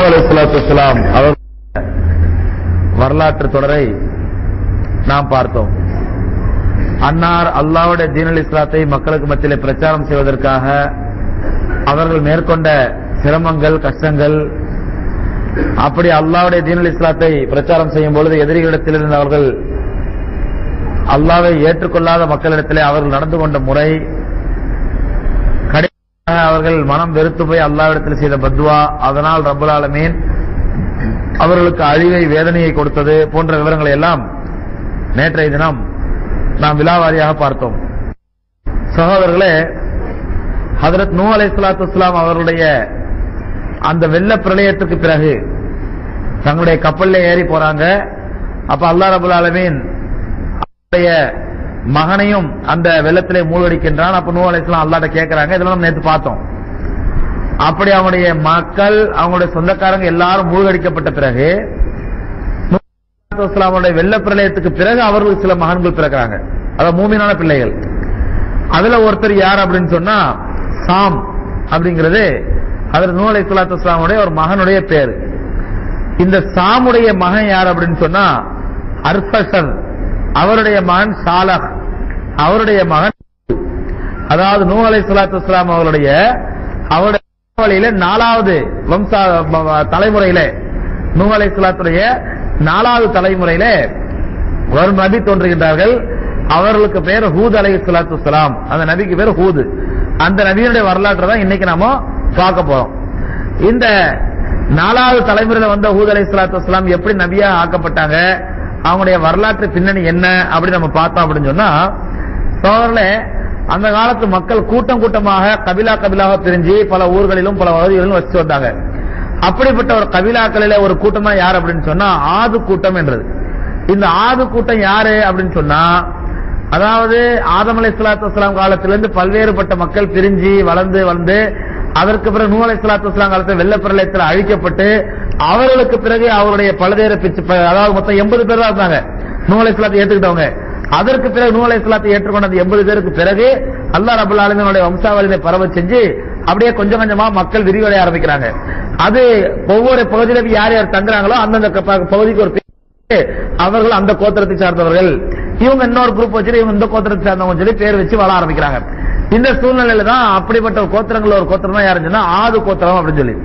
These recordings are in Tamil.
அலைஹிஸ்ஸலாத்து வஸ்ஸலாம் அவர் வரலாற்று தொடரை நாம் பார்த்தோம் அன்னார் அல்லாஹ்வுடைய தீனல் இஸ்லாத்தை மக்களுக்கு மத்தியிலே பிரச்சாரம் செய்வதற்காக அவர்கள் மேற்கொண்ட சிரமங்கள் கஷ்டங்கள் அப்படி அல்லாஹ்வுடைய தீனல் இஸ்லாத்தை பிரச்சாரம் செய்யும் பொழுது எதிரிகளிடத்திலிருந்து அவர்கள் அல்லாவை ஏற்றுக்கொள்ளாத மக்களிடத்திலே அவர்கள் நடந்து கொண்ட முறை கடைசியாக அவர்கள் மனம் வெறுத்து போய் அல்லாவிடத்தில் செய்த பத்வா அதனால் ரப்பல் ஆலமீன் அவர்களுக்கு அழிவை வேதனையை கொடுத்தது போன்ற விவரங்களை எல்லாம் நேற்றைய தினம் நாம் விலாவாரியாக பார்த்தோம் சகோதரர்களே ஹதரத் நூ அலை சலாத்து வஸ்லாம் அவர்களுடைய அந்த வெள்ள பிரளயத்துக்கு பிறகு தங்களுடைய கப்பல்ல ஏறி போறாங்க அப்ப அல்லாஹ் ரபுல் ஆலமீன் அவருடைய மகனையும் அந்த வெள்ளத்திலே மூழ்கடிக்கின்றான் அப்ப நூ அலைஸ்லாம் அல்லாட்ட கேட்கறாங்க இதெல்லாம் நம்ம நேற்று பார்த்தோம் அப்படி அவனுடைய மக்கள் அவங்களுடைய சொந்தக்காரங்க எல்லாரும் மூழ்கடிக்கப்பட்ட பிறகு அவருடைய வெள்ள பிரளயத்துக்கு பிறகு அவர்களுக்கு சில மகன்கள் பிறக்கிறாங்க அதாவது மூமினான பிள்ளைகள் அதுல ஒருத்தர் யார் அப்படின்னு சொன்னா சாம் அப்படிங்கிறது அவர் நூ அலை சலாத்து வஸ்லாமுடைய ஒரு மகனுடைய பேர் இந்த சாமுடைய மகன் யார் அப்படின்னு சொன்னா அர்பசர் அவருடைய மகன் சாலஹ் அவருடைய மகன் அதாவது நூ அலை சலாத்து வஸ்லாம் அவருடைய அவருடைய வழியில நாலாவது வம்சா தலைமுறையில நூ அலை சலாத்துடைய நாலாவது தலைமுறையில ஒரு நபி தோன்றுகின்றார்கள் அவர்களுக்கு பேர் ஹூத் அலை சலாத்து வலாம் அந்த நபிக்கு பேர் ஹூது அந்த நபியினுடைய வரலாற்றை தான் இன்னைக்கு நாம பார்க்க போறோம் இந்த நாலாவது தலைமுறையில வந்த ஹூத் அலை சலாத்து வலாம் எப்படி நபியா ஆக்கப்பட்டாங்க அவங்களுடைய வரலாற்று பின்னணி என்ன அப்படி நம்ம பார்த்தோம் அப்படின்னு சொன்னா சோதரில் அந்த காலத்து மக்கள் கூட்டம் கூட்டமாக கபிலா கபிலாக பிரிஞ்சு பல ஊர்களிலும் பல பகுதிகளிலும் வச்சு வந்தாங்க அப்படிப்பட்ட ஒரு கபிலாக்களில ஒரு கூட்டமா யார் அப்படின்னு சொன்னா ஆது கூட்டம் என்றது இந்த ஆது கூட்டம் யாரு அப்படின்னு சொன்னா அதாவது ஆதம் அலை சலாத்து வஸ்லாம் காலத்திலிருந்து பல்வேறுபட்ட மக்கள் பிரிஞ்சு வளர்ந்து வளர்ந்து அதற்கு பிறகு நூ அலை சலாத்து வஸ்லாம் காலத்தில் வெள்ளப்பிரளயத்தில் அழிக்கப்பட்டு அவர்களுக்கு பிறகு அவருடைய பல்வேறு பிச்சு அதாவது மொத்தம் எண்பது பேர் தான் இருந்தாங்க நூ அலை சலாத்தை ஏற்றுக்கிட்டவங்க அதற்கு பிறகு நூ அலை சலாத்தை ஏற்றுக்கொண்ட அந்த எண்பது பேருக்கு பிறகு அல்லா ரபுல் ஆலமினுடைய வம்சாவளியை பரவ செஞ்சு அப்படியே கொஞ்சம் கொஞ்சமா மக்கள் விரிவடைய ஆரம்பிக்கிறாங்க அது ஒவ்வொரு பகுதியிலும் யார் யார் தங்குறாங்களோ அந்தந்த பகுதிக்கு ஒரு அவர்கள் அந்த கோத்திரத்தை சார்ந்தவர்கள் இவங்க இன்னொரு குரூப் வச்சு இவங்க இந்த கோத்திரத்தை சார்ந்தவங்க சொல்லி பேர் வச்சு வாழ ஆரம்பிக்கிறாங்க இந்த சூழ்நிலையில தான் அப்படிப்பட்ட கோத்திரங்கள் ஒரு கோத்திரம் தான் யாருன்னு சொன்னா ஆது கோத்திரம் அப்படின்னு சொல்லி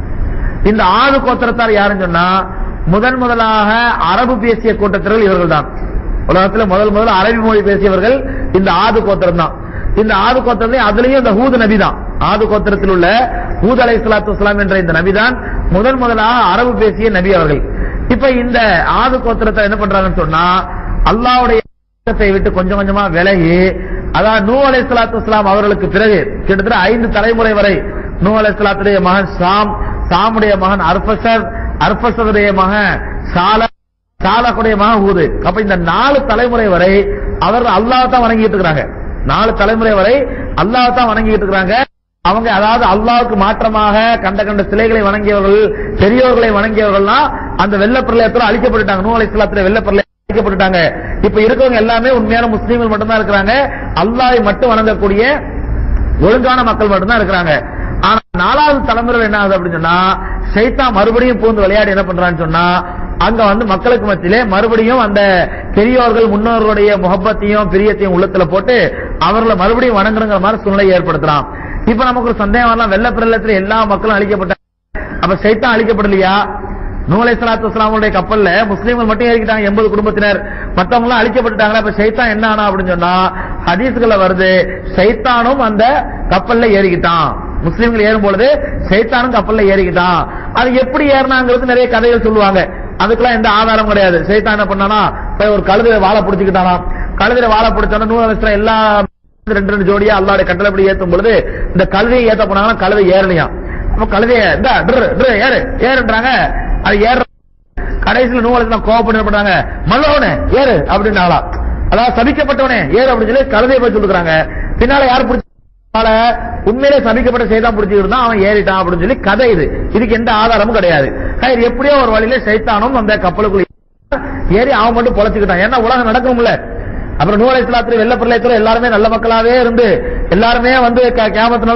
இந்த ஆது கோத்திரத்தார் யாருன்னு சொன்னா முதன் முதலாக அரபு பேசிய கூட்டத்தினர் இவர்கள் தான் உலகத்தில் முதல் முதல் அரபி மொழி பேசியவர்கள் இந்த ஆது கோத்திரம் தான் இந்த ஆது கோத்திரம் அதுலயும் இந்த ஹூது நபி தான் ஆது கோத்திரத்தில் உள்ள ஹூத் அலை சலாத்து வஸ்லாம் என்ற இந்த நபி தான் முதன் முதலாக அரபு பேசிய நபி அவர்கள் இப்ப இந்த ஆது கோத்திரத்தை என்ன பண்றாங்கன்னு சொன்னா அல்லாவுடைய விட்டு கொஞ்சம் கொஞ்சமா விலகி அதாவது நூ அலை சலாத்து வஸ்லாம் அவர்களுக்கு பிறகு கிட்டத்தட்ட ஐந்து தலைமுறை வரை நூ அலை சலாத்துடைய மகன் சாம் சாமுடைய மகன் அர்பசர் அர்பசருடைய மகன் சால சாலக்குடைய மகன் ஊது அப்ப இந்த நாலு தலைமுறை வரை அவர்கள் அல்லாஹ் தான் வணங்கிட்டு இருக்கிறாங்க நாலு தலைமுறை வரை அல்லாஹ் தான் வணங்கிட்டு இருக்கிறாங்க அவங்க அதாவது அல்லாவுக்கு மாற்றமாக கண்ட கண்ட சிலைகளை வணங்கியவர்கள் பெரியோர்களை வணங்கியவர்கள்லாம் அந்த வெள்ள பிரளயத்தில் அழிக்கப்பட்டுட்டாங்க நூ அலை சலாத்துல வெள்ள பிரளயம் அழிக்கப்பட்டுட்டாங்க இப்ப இருக்கவங்க எல்லாமே உண்மையான முஸ்லீம்கள் மட்டும்தான் இருக்கிறாங்க அல்லாவை மட்டும் வணங்கக்கூடிய ஒழுங்கான மக்கள் மட்டும்தான் இருக்கிறாங்க ஆனா நாலாவது தலைமுறை என்ன ஆகுது அப்படின்னு சொன்னா சைத்தா மறுபடியும் பூந்து விளையாடி என்ன பண்றான்னு சொன்னா அங்க வந்து மக்களுக்கு மத்தியிலே மறுபடியும் அந்த பெரியோர்கள் முன்னோர்களுடைய முகப்பத்தையும் பிரியத்தையும் உள்ளத்துல போட்டு அவர்களை மறுபடியும் வணங்குறங்கிற மாதிரி சூழ்நிலை ஏற்படுத்தலாம் இப்ப நமக்கு ஒரு சந்தேகம் வரலாம் வெள்ள பிரளயத்துல எல்லா மக்களும் அழிக்கப்பட்டாங்க அப்ப சைத்தான் அழிக்கப்படலையா நூலை சலாத்து வஸ்லாமுடைய கப்பல்ல முஸ்லீம்கள் மட்டும் ஏறிக்கிட்டாங்க எண்பது குடும்பத்தினர் மத்தவங்க எல்லாம் அழிக்கப்பட்டுட்டாங்களா இப்ப சைத்தான் என்ன ஆனா அப்படின்னு சொன்னா ஹதீஸ்களை வருது சைத்தானும் அந்த கப்பல்ல ஏறிக்கிட்டான் முஸ்லீம்கள் ஏறும் பொழுது சைத்தானும் கப்பல்ல ஏறிக்கிட்டான் அது எப்படி ஏறினாங்கிறது நிறைய கதைகள் சொல்லுவாங்க அதுக்கெல்லாம் எந்த ஆதாரம் கிடையாது சைத்தான் என்ன பண்ணானா போய் ஒரு கழுதையை வாழை பிடிச்சுக்கிட்டானா கழுதையை வாழை பிடிச்சோன்னா நூறு எல்லா ரெண்டு ரெண்டு ஜோடியா அல்லாட கட்டளைப்படி ஏத்தும் பொழுது இந்த கழுதையை ஏத்த போனாங்கன்னா கழுதை ஏறலையா அப்ப கழுதைய இந்த ஏறு ஏறுன்றாங்க அது ஏற கடைசியில் நூலுக்கு கோவப்பட்டு என்ன பண்றாங்க மல்லவனே ஏறு அப்படின்னாலா அதாவது சபிக்கப்பட்டவனே ஏறு அப்படின்னு சொல்லி கழுதையை போய் சொல்லுறாங்க பின்னால யார் பிடிச்ச உண்மையிலே சபிக்கப்பட்ட செய்தான் பிடிச்சிருந்தா அவன் ஏறிட்டான் அப்படின்னு சொல்லி கதை இது இதுக்கு எந்த ஆதாரமும் கிடையாது எப்படியோ ஒரு வழியில சைத்தானும் அந்த கப்பலுக்குள்ள ஏறி அவன் மட்டும் பொழைச்சுக்கிட்டான் ஏன்னா உலகம் நடக்கும்ல அப்புறம் நூலை இஸ்லாத்துல வெள்ள பிரளயத்துல எல்லாருமே நல்ல மக்களாவே இருந்து எல்லாருமே வந்து கேமத்தினால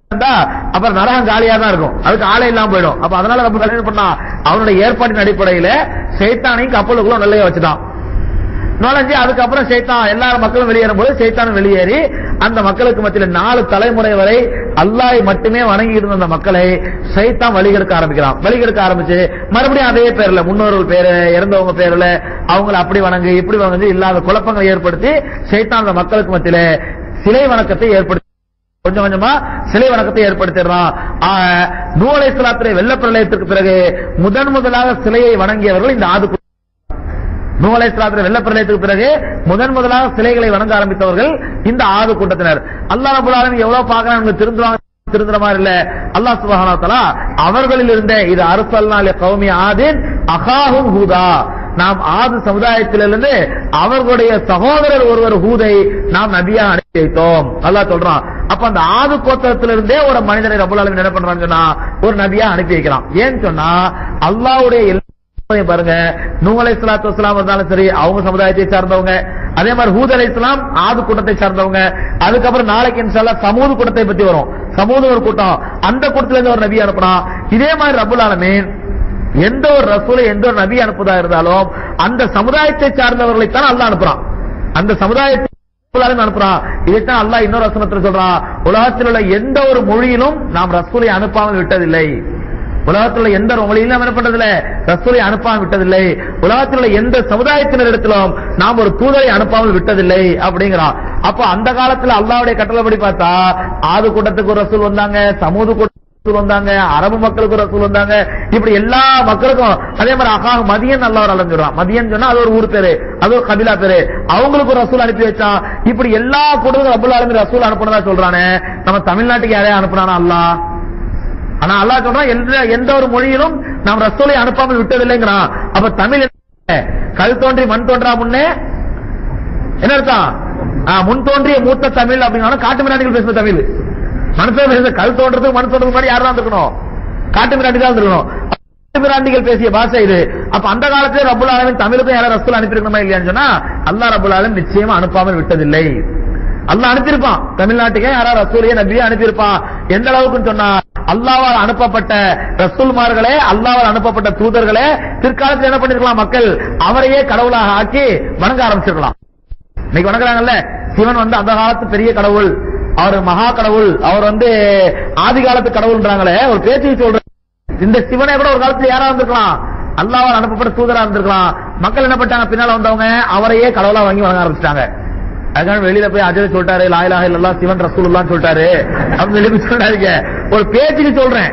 இருந்தா அப்புறம் நரகம் காலியா தான் இருக்கும் அதுக்கு ஆளே இல்லாம போயிடும் அப்ப அதனால நம்ம என்ன பண்ணா அவனுடைய ஏற்பாட்டின் அடிப்படையில சைத்தானையும் கப்பலுக்குள்ள நல்லைய வச்சுட்டான் நுழைஞ்சு அதுக்கப்புறம் சைத்தான் எல்லா மக்களும் வெளியேறும் போது சைத்தானும் வெளியேறி அந்த மக்களுக்கு மத்தியில நாலு தலைமுறை வரை அல்லாஹ் மட்டுமே வணங்கி இருந்த அந்த மக்களை சைத்தான் வழிகெடுக்க ஆரம்பிக்கிறான் வழிகெடுக்க ஆரம்பிச்சு மறுபடியும் அதே பேர்ல முன்னோர்கள் பேரு இறந்தவங்க பேர்ல அவங்கள அப்படி வணங்கு இப்படி வணங்கு இல்லாத குழப்பங்களை ஏற்படுத்தி சைத்தான் அந்த மக்களுக்கு மத்தியில சிலை வணக்கத்தை ஏற்படுத்தி கொஞ்சம் கொஞ்சமா சிலை வணக்கத்தை ஏற்படுத்திடுறான் நூலை சலாத்திரை வெள்ள பிரளயத்திற்கு பிறகு முதன் முதலாக சிலையை வணங்கியவர்கள் இந்த ஆது நூலை சலாத்திரை வெள்ள பிரளயத்துக்கு பிறகு முதன் முதலாக சிலைகளை வணங்க ஆரம்பித்தவர்கள் இந்த ஆது கூட்டத்தினர் அல்லா ரபுல் ஆலமீன் எவ்வளவு பார்க்கறாங்க திருந்துவாங்க திருந்துற மாதிரி இல்ல அல்லாஹ் சுபஹானஹு வ தஆலா அவர்களில் இருந்த இது அரசல்னாலே கௌமி ஆதின் அகாஹும் ஹூதா நாம் ஆது சமுதாயத்திலிருந்து அவர்களுடைய சகோதரர் ஒருவர் ஹூதை நாம் நபியா அனுப்பி வைத்தோம் அல்லாஹ் சொல்றான் அப்ப அந்த ஆது கோத்திரத்திலிருந்தே ஒரு மனிதனை ரபுல் ஆலமீன் என்ன பண்றான்னு சொன்னா ஒரு நபியா அனுப்பி வைக்கிறான் ஏன்னு சொன்னா அல்லாஹ்வுடைய எல்லா சமுதாயம் பாருங்க நூ அலை சலாத்து வஸ்லாம் இருந்தாலும் சரி அவங்க சமுதாயத்தை சார்ந்தவங்க அதே மாதிரி ஹூத் அலை இஸ்லாம் ஆது கூட்டத்தை சார்ந்தவங்க அதுக்கப்புறம் நாளைக்கு இன்ஷால்லா சமூக கூட்டத்தை பத்தி வரும் சமூக ஒரு கூட்டம் அந்த கூட்டத்துல இருந்து ஒரு நபி அனுப்புறான் இதே மாதிரி ரபுல் ஆலமீன் எந்த ஒரு ரசூலை எந்த ஒரு நபி அனுப்புதா இருந்தாலும் அந்த சமுதாயத்தை சார்ந்தவர்களை தான் அல்லாஹ் அனுப்புறான் அந்த சமுதாயத்தை ரசூலாலும் அனுப்புறான் இதைத்தான் அல்லாஹ் இன்னொரு வசனத்துல சொல்றான் உலகத்தில் உள்ள எந்த ஒரு மொழியிலும் நாம் ரசூலை அனுப்பாமல் விட்டதில்லை உலகத்தில் உள்ள எந்த ஒரு மொழியிலும் என்ன பண்றதில்லை ரசூலை அனுப்பாமல் விட்டதில்லை உலகத்தில் உள்ள எந்த சமுதாயத்தினரிடத்திலும் நாம் ஒரு தூதரை அனுப்பாமல் விட்டதில்லை அப்படிங்கிறான் அப்ப அந்த காலத்துல அல்லாவுடைய கட்டளைப்படி பார்த்தா ஆது கூட்டத்துக்கு ஒரு ரசூல் வந்தாங்க சமூக கூட்டத்துக்கு ரசூல் வந்தாங்க அரபு மக்களுக்கு ஒரு ரசூல் வந்தாங்க இப்படி எல்லா மக்களுக்கும் அதே மாதிரி அகாக மதியன் நல்லா ஒரு அலைஞ்சிடறான் மதியன் சொன்னா அது ஒரு ஊர் பேரு அது ஒரு கபிலா பேரு அவங்களுக்கு ஒரு ரசூல் அனுப்பி வச்சான் இப்படி எல்லா கூட்டத்துக்கும் ரபுல் ஆலமீன் ரசூல் அனுப்புனதா சொல்றானே நம்ம தமிழ்நாட்டுக்கு யாரையா அனுப்புனானா அல்லாஹ் ஆனா அல்லாஹ் சொல்றான் எந்த எந்த ஒரு மொழியிலும் நாம் ரசூலை அனுப்பாமல் விட்டதில்லைங்கிறான் அப்ப தமிழ் என்ன? கல் தோன்றி மண் தோன்றா முன்னே என்ன அர்த்தம் ஆ, முன் தோன்றிய மூத்த தமிழ் அப்படின்னா காட்டு மிராண்டிகள் பேசுற தமிழ் மனுஷன் பேசுற கல் தோன்றதுக்கு மண் தோன்றதுக்கு முன்னாடி யார் தான் இருக்கணும் காட்டு மிராண்டி தான் இருக்கணும் காட்டு மிராண்டிகள் பேசிய பாஷை இது அப்ப அந்த காலத்திலே ரபுல் ஆலமின் தமிழுக்கும் யாரும் ரசூல் அனுப்பியிருக்கணுமா இல்லையான்னு சொன்னா அல்லாஹ் ரபுல் ஆலம் நிச்சயமா அனுப்பாமல் விட்டதில்லை அல்லாஹ் அனுப்பியிருப்பான் தமிழ்நாட்டுக்கே யாரா ரசூலையே நபியே அனுப்பியிருப்பான் எந்த அளவுக்குன்னு சொன்னா அல்லாவால் அனுப்பப்பட்ட ரசூல்மார்களே அல்லாவால் அனுப்பப்பட்ட தூதர்களே பிற்காலத்தில் என்ன பண்ணிருக்கலாம் மக்கள் அவரையே கடவுளாக ஆக்கி வணங்க ஆரம்பிச்சிருக்கலாம் இன்னைக்கு வணங்குறாங்கல்ல சிவன் வந்து அந்த காலத்து பெரிய கடவுள் அவர் மகா கடவுள் அவர் வந்து ஆதி காலத்து கடவுள்ன்றாங்களே ஒரு பேச்சு சொல்ற இந்த சிவனை கூட ஒரு காலத்துல யாரா இருந்திருக்கலாம் அல்லாவால் அனுப்பப்பட்ட தூதரா இருந்திருக்கலாம் மக்கள் என்ன பண்ணிட்டாங்க பின்னால வந்தவங்க அவரையே கடவுளா வாங்கி வணங்க ஆரம்பிச்சிட்டாங்க அதுக்காக வெளியில போய் அஜய் சொல்லிட்டாரு லாயிலாக இல்லல்லா சிவன் ரசூலுல்லான்னு சொல்லிட்டாரு அப்படின்னு சொல்லி சொல்றாருங்க ஒரு பேச்சுக்கு சொல்றேன்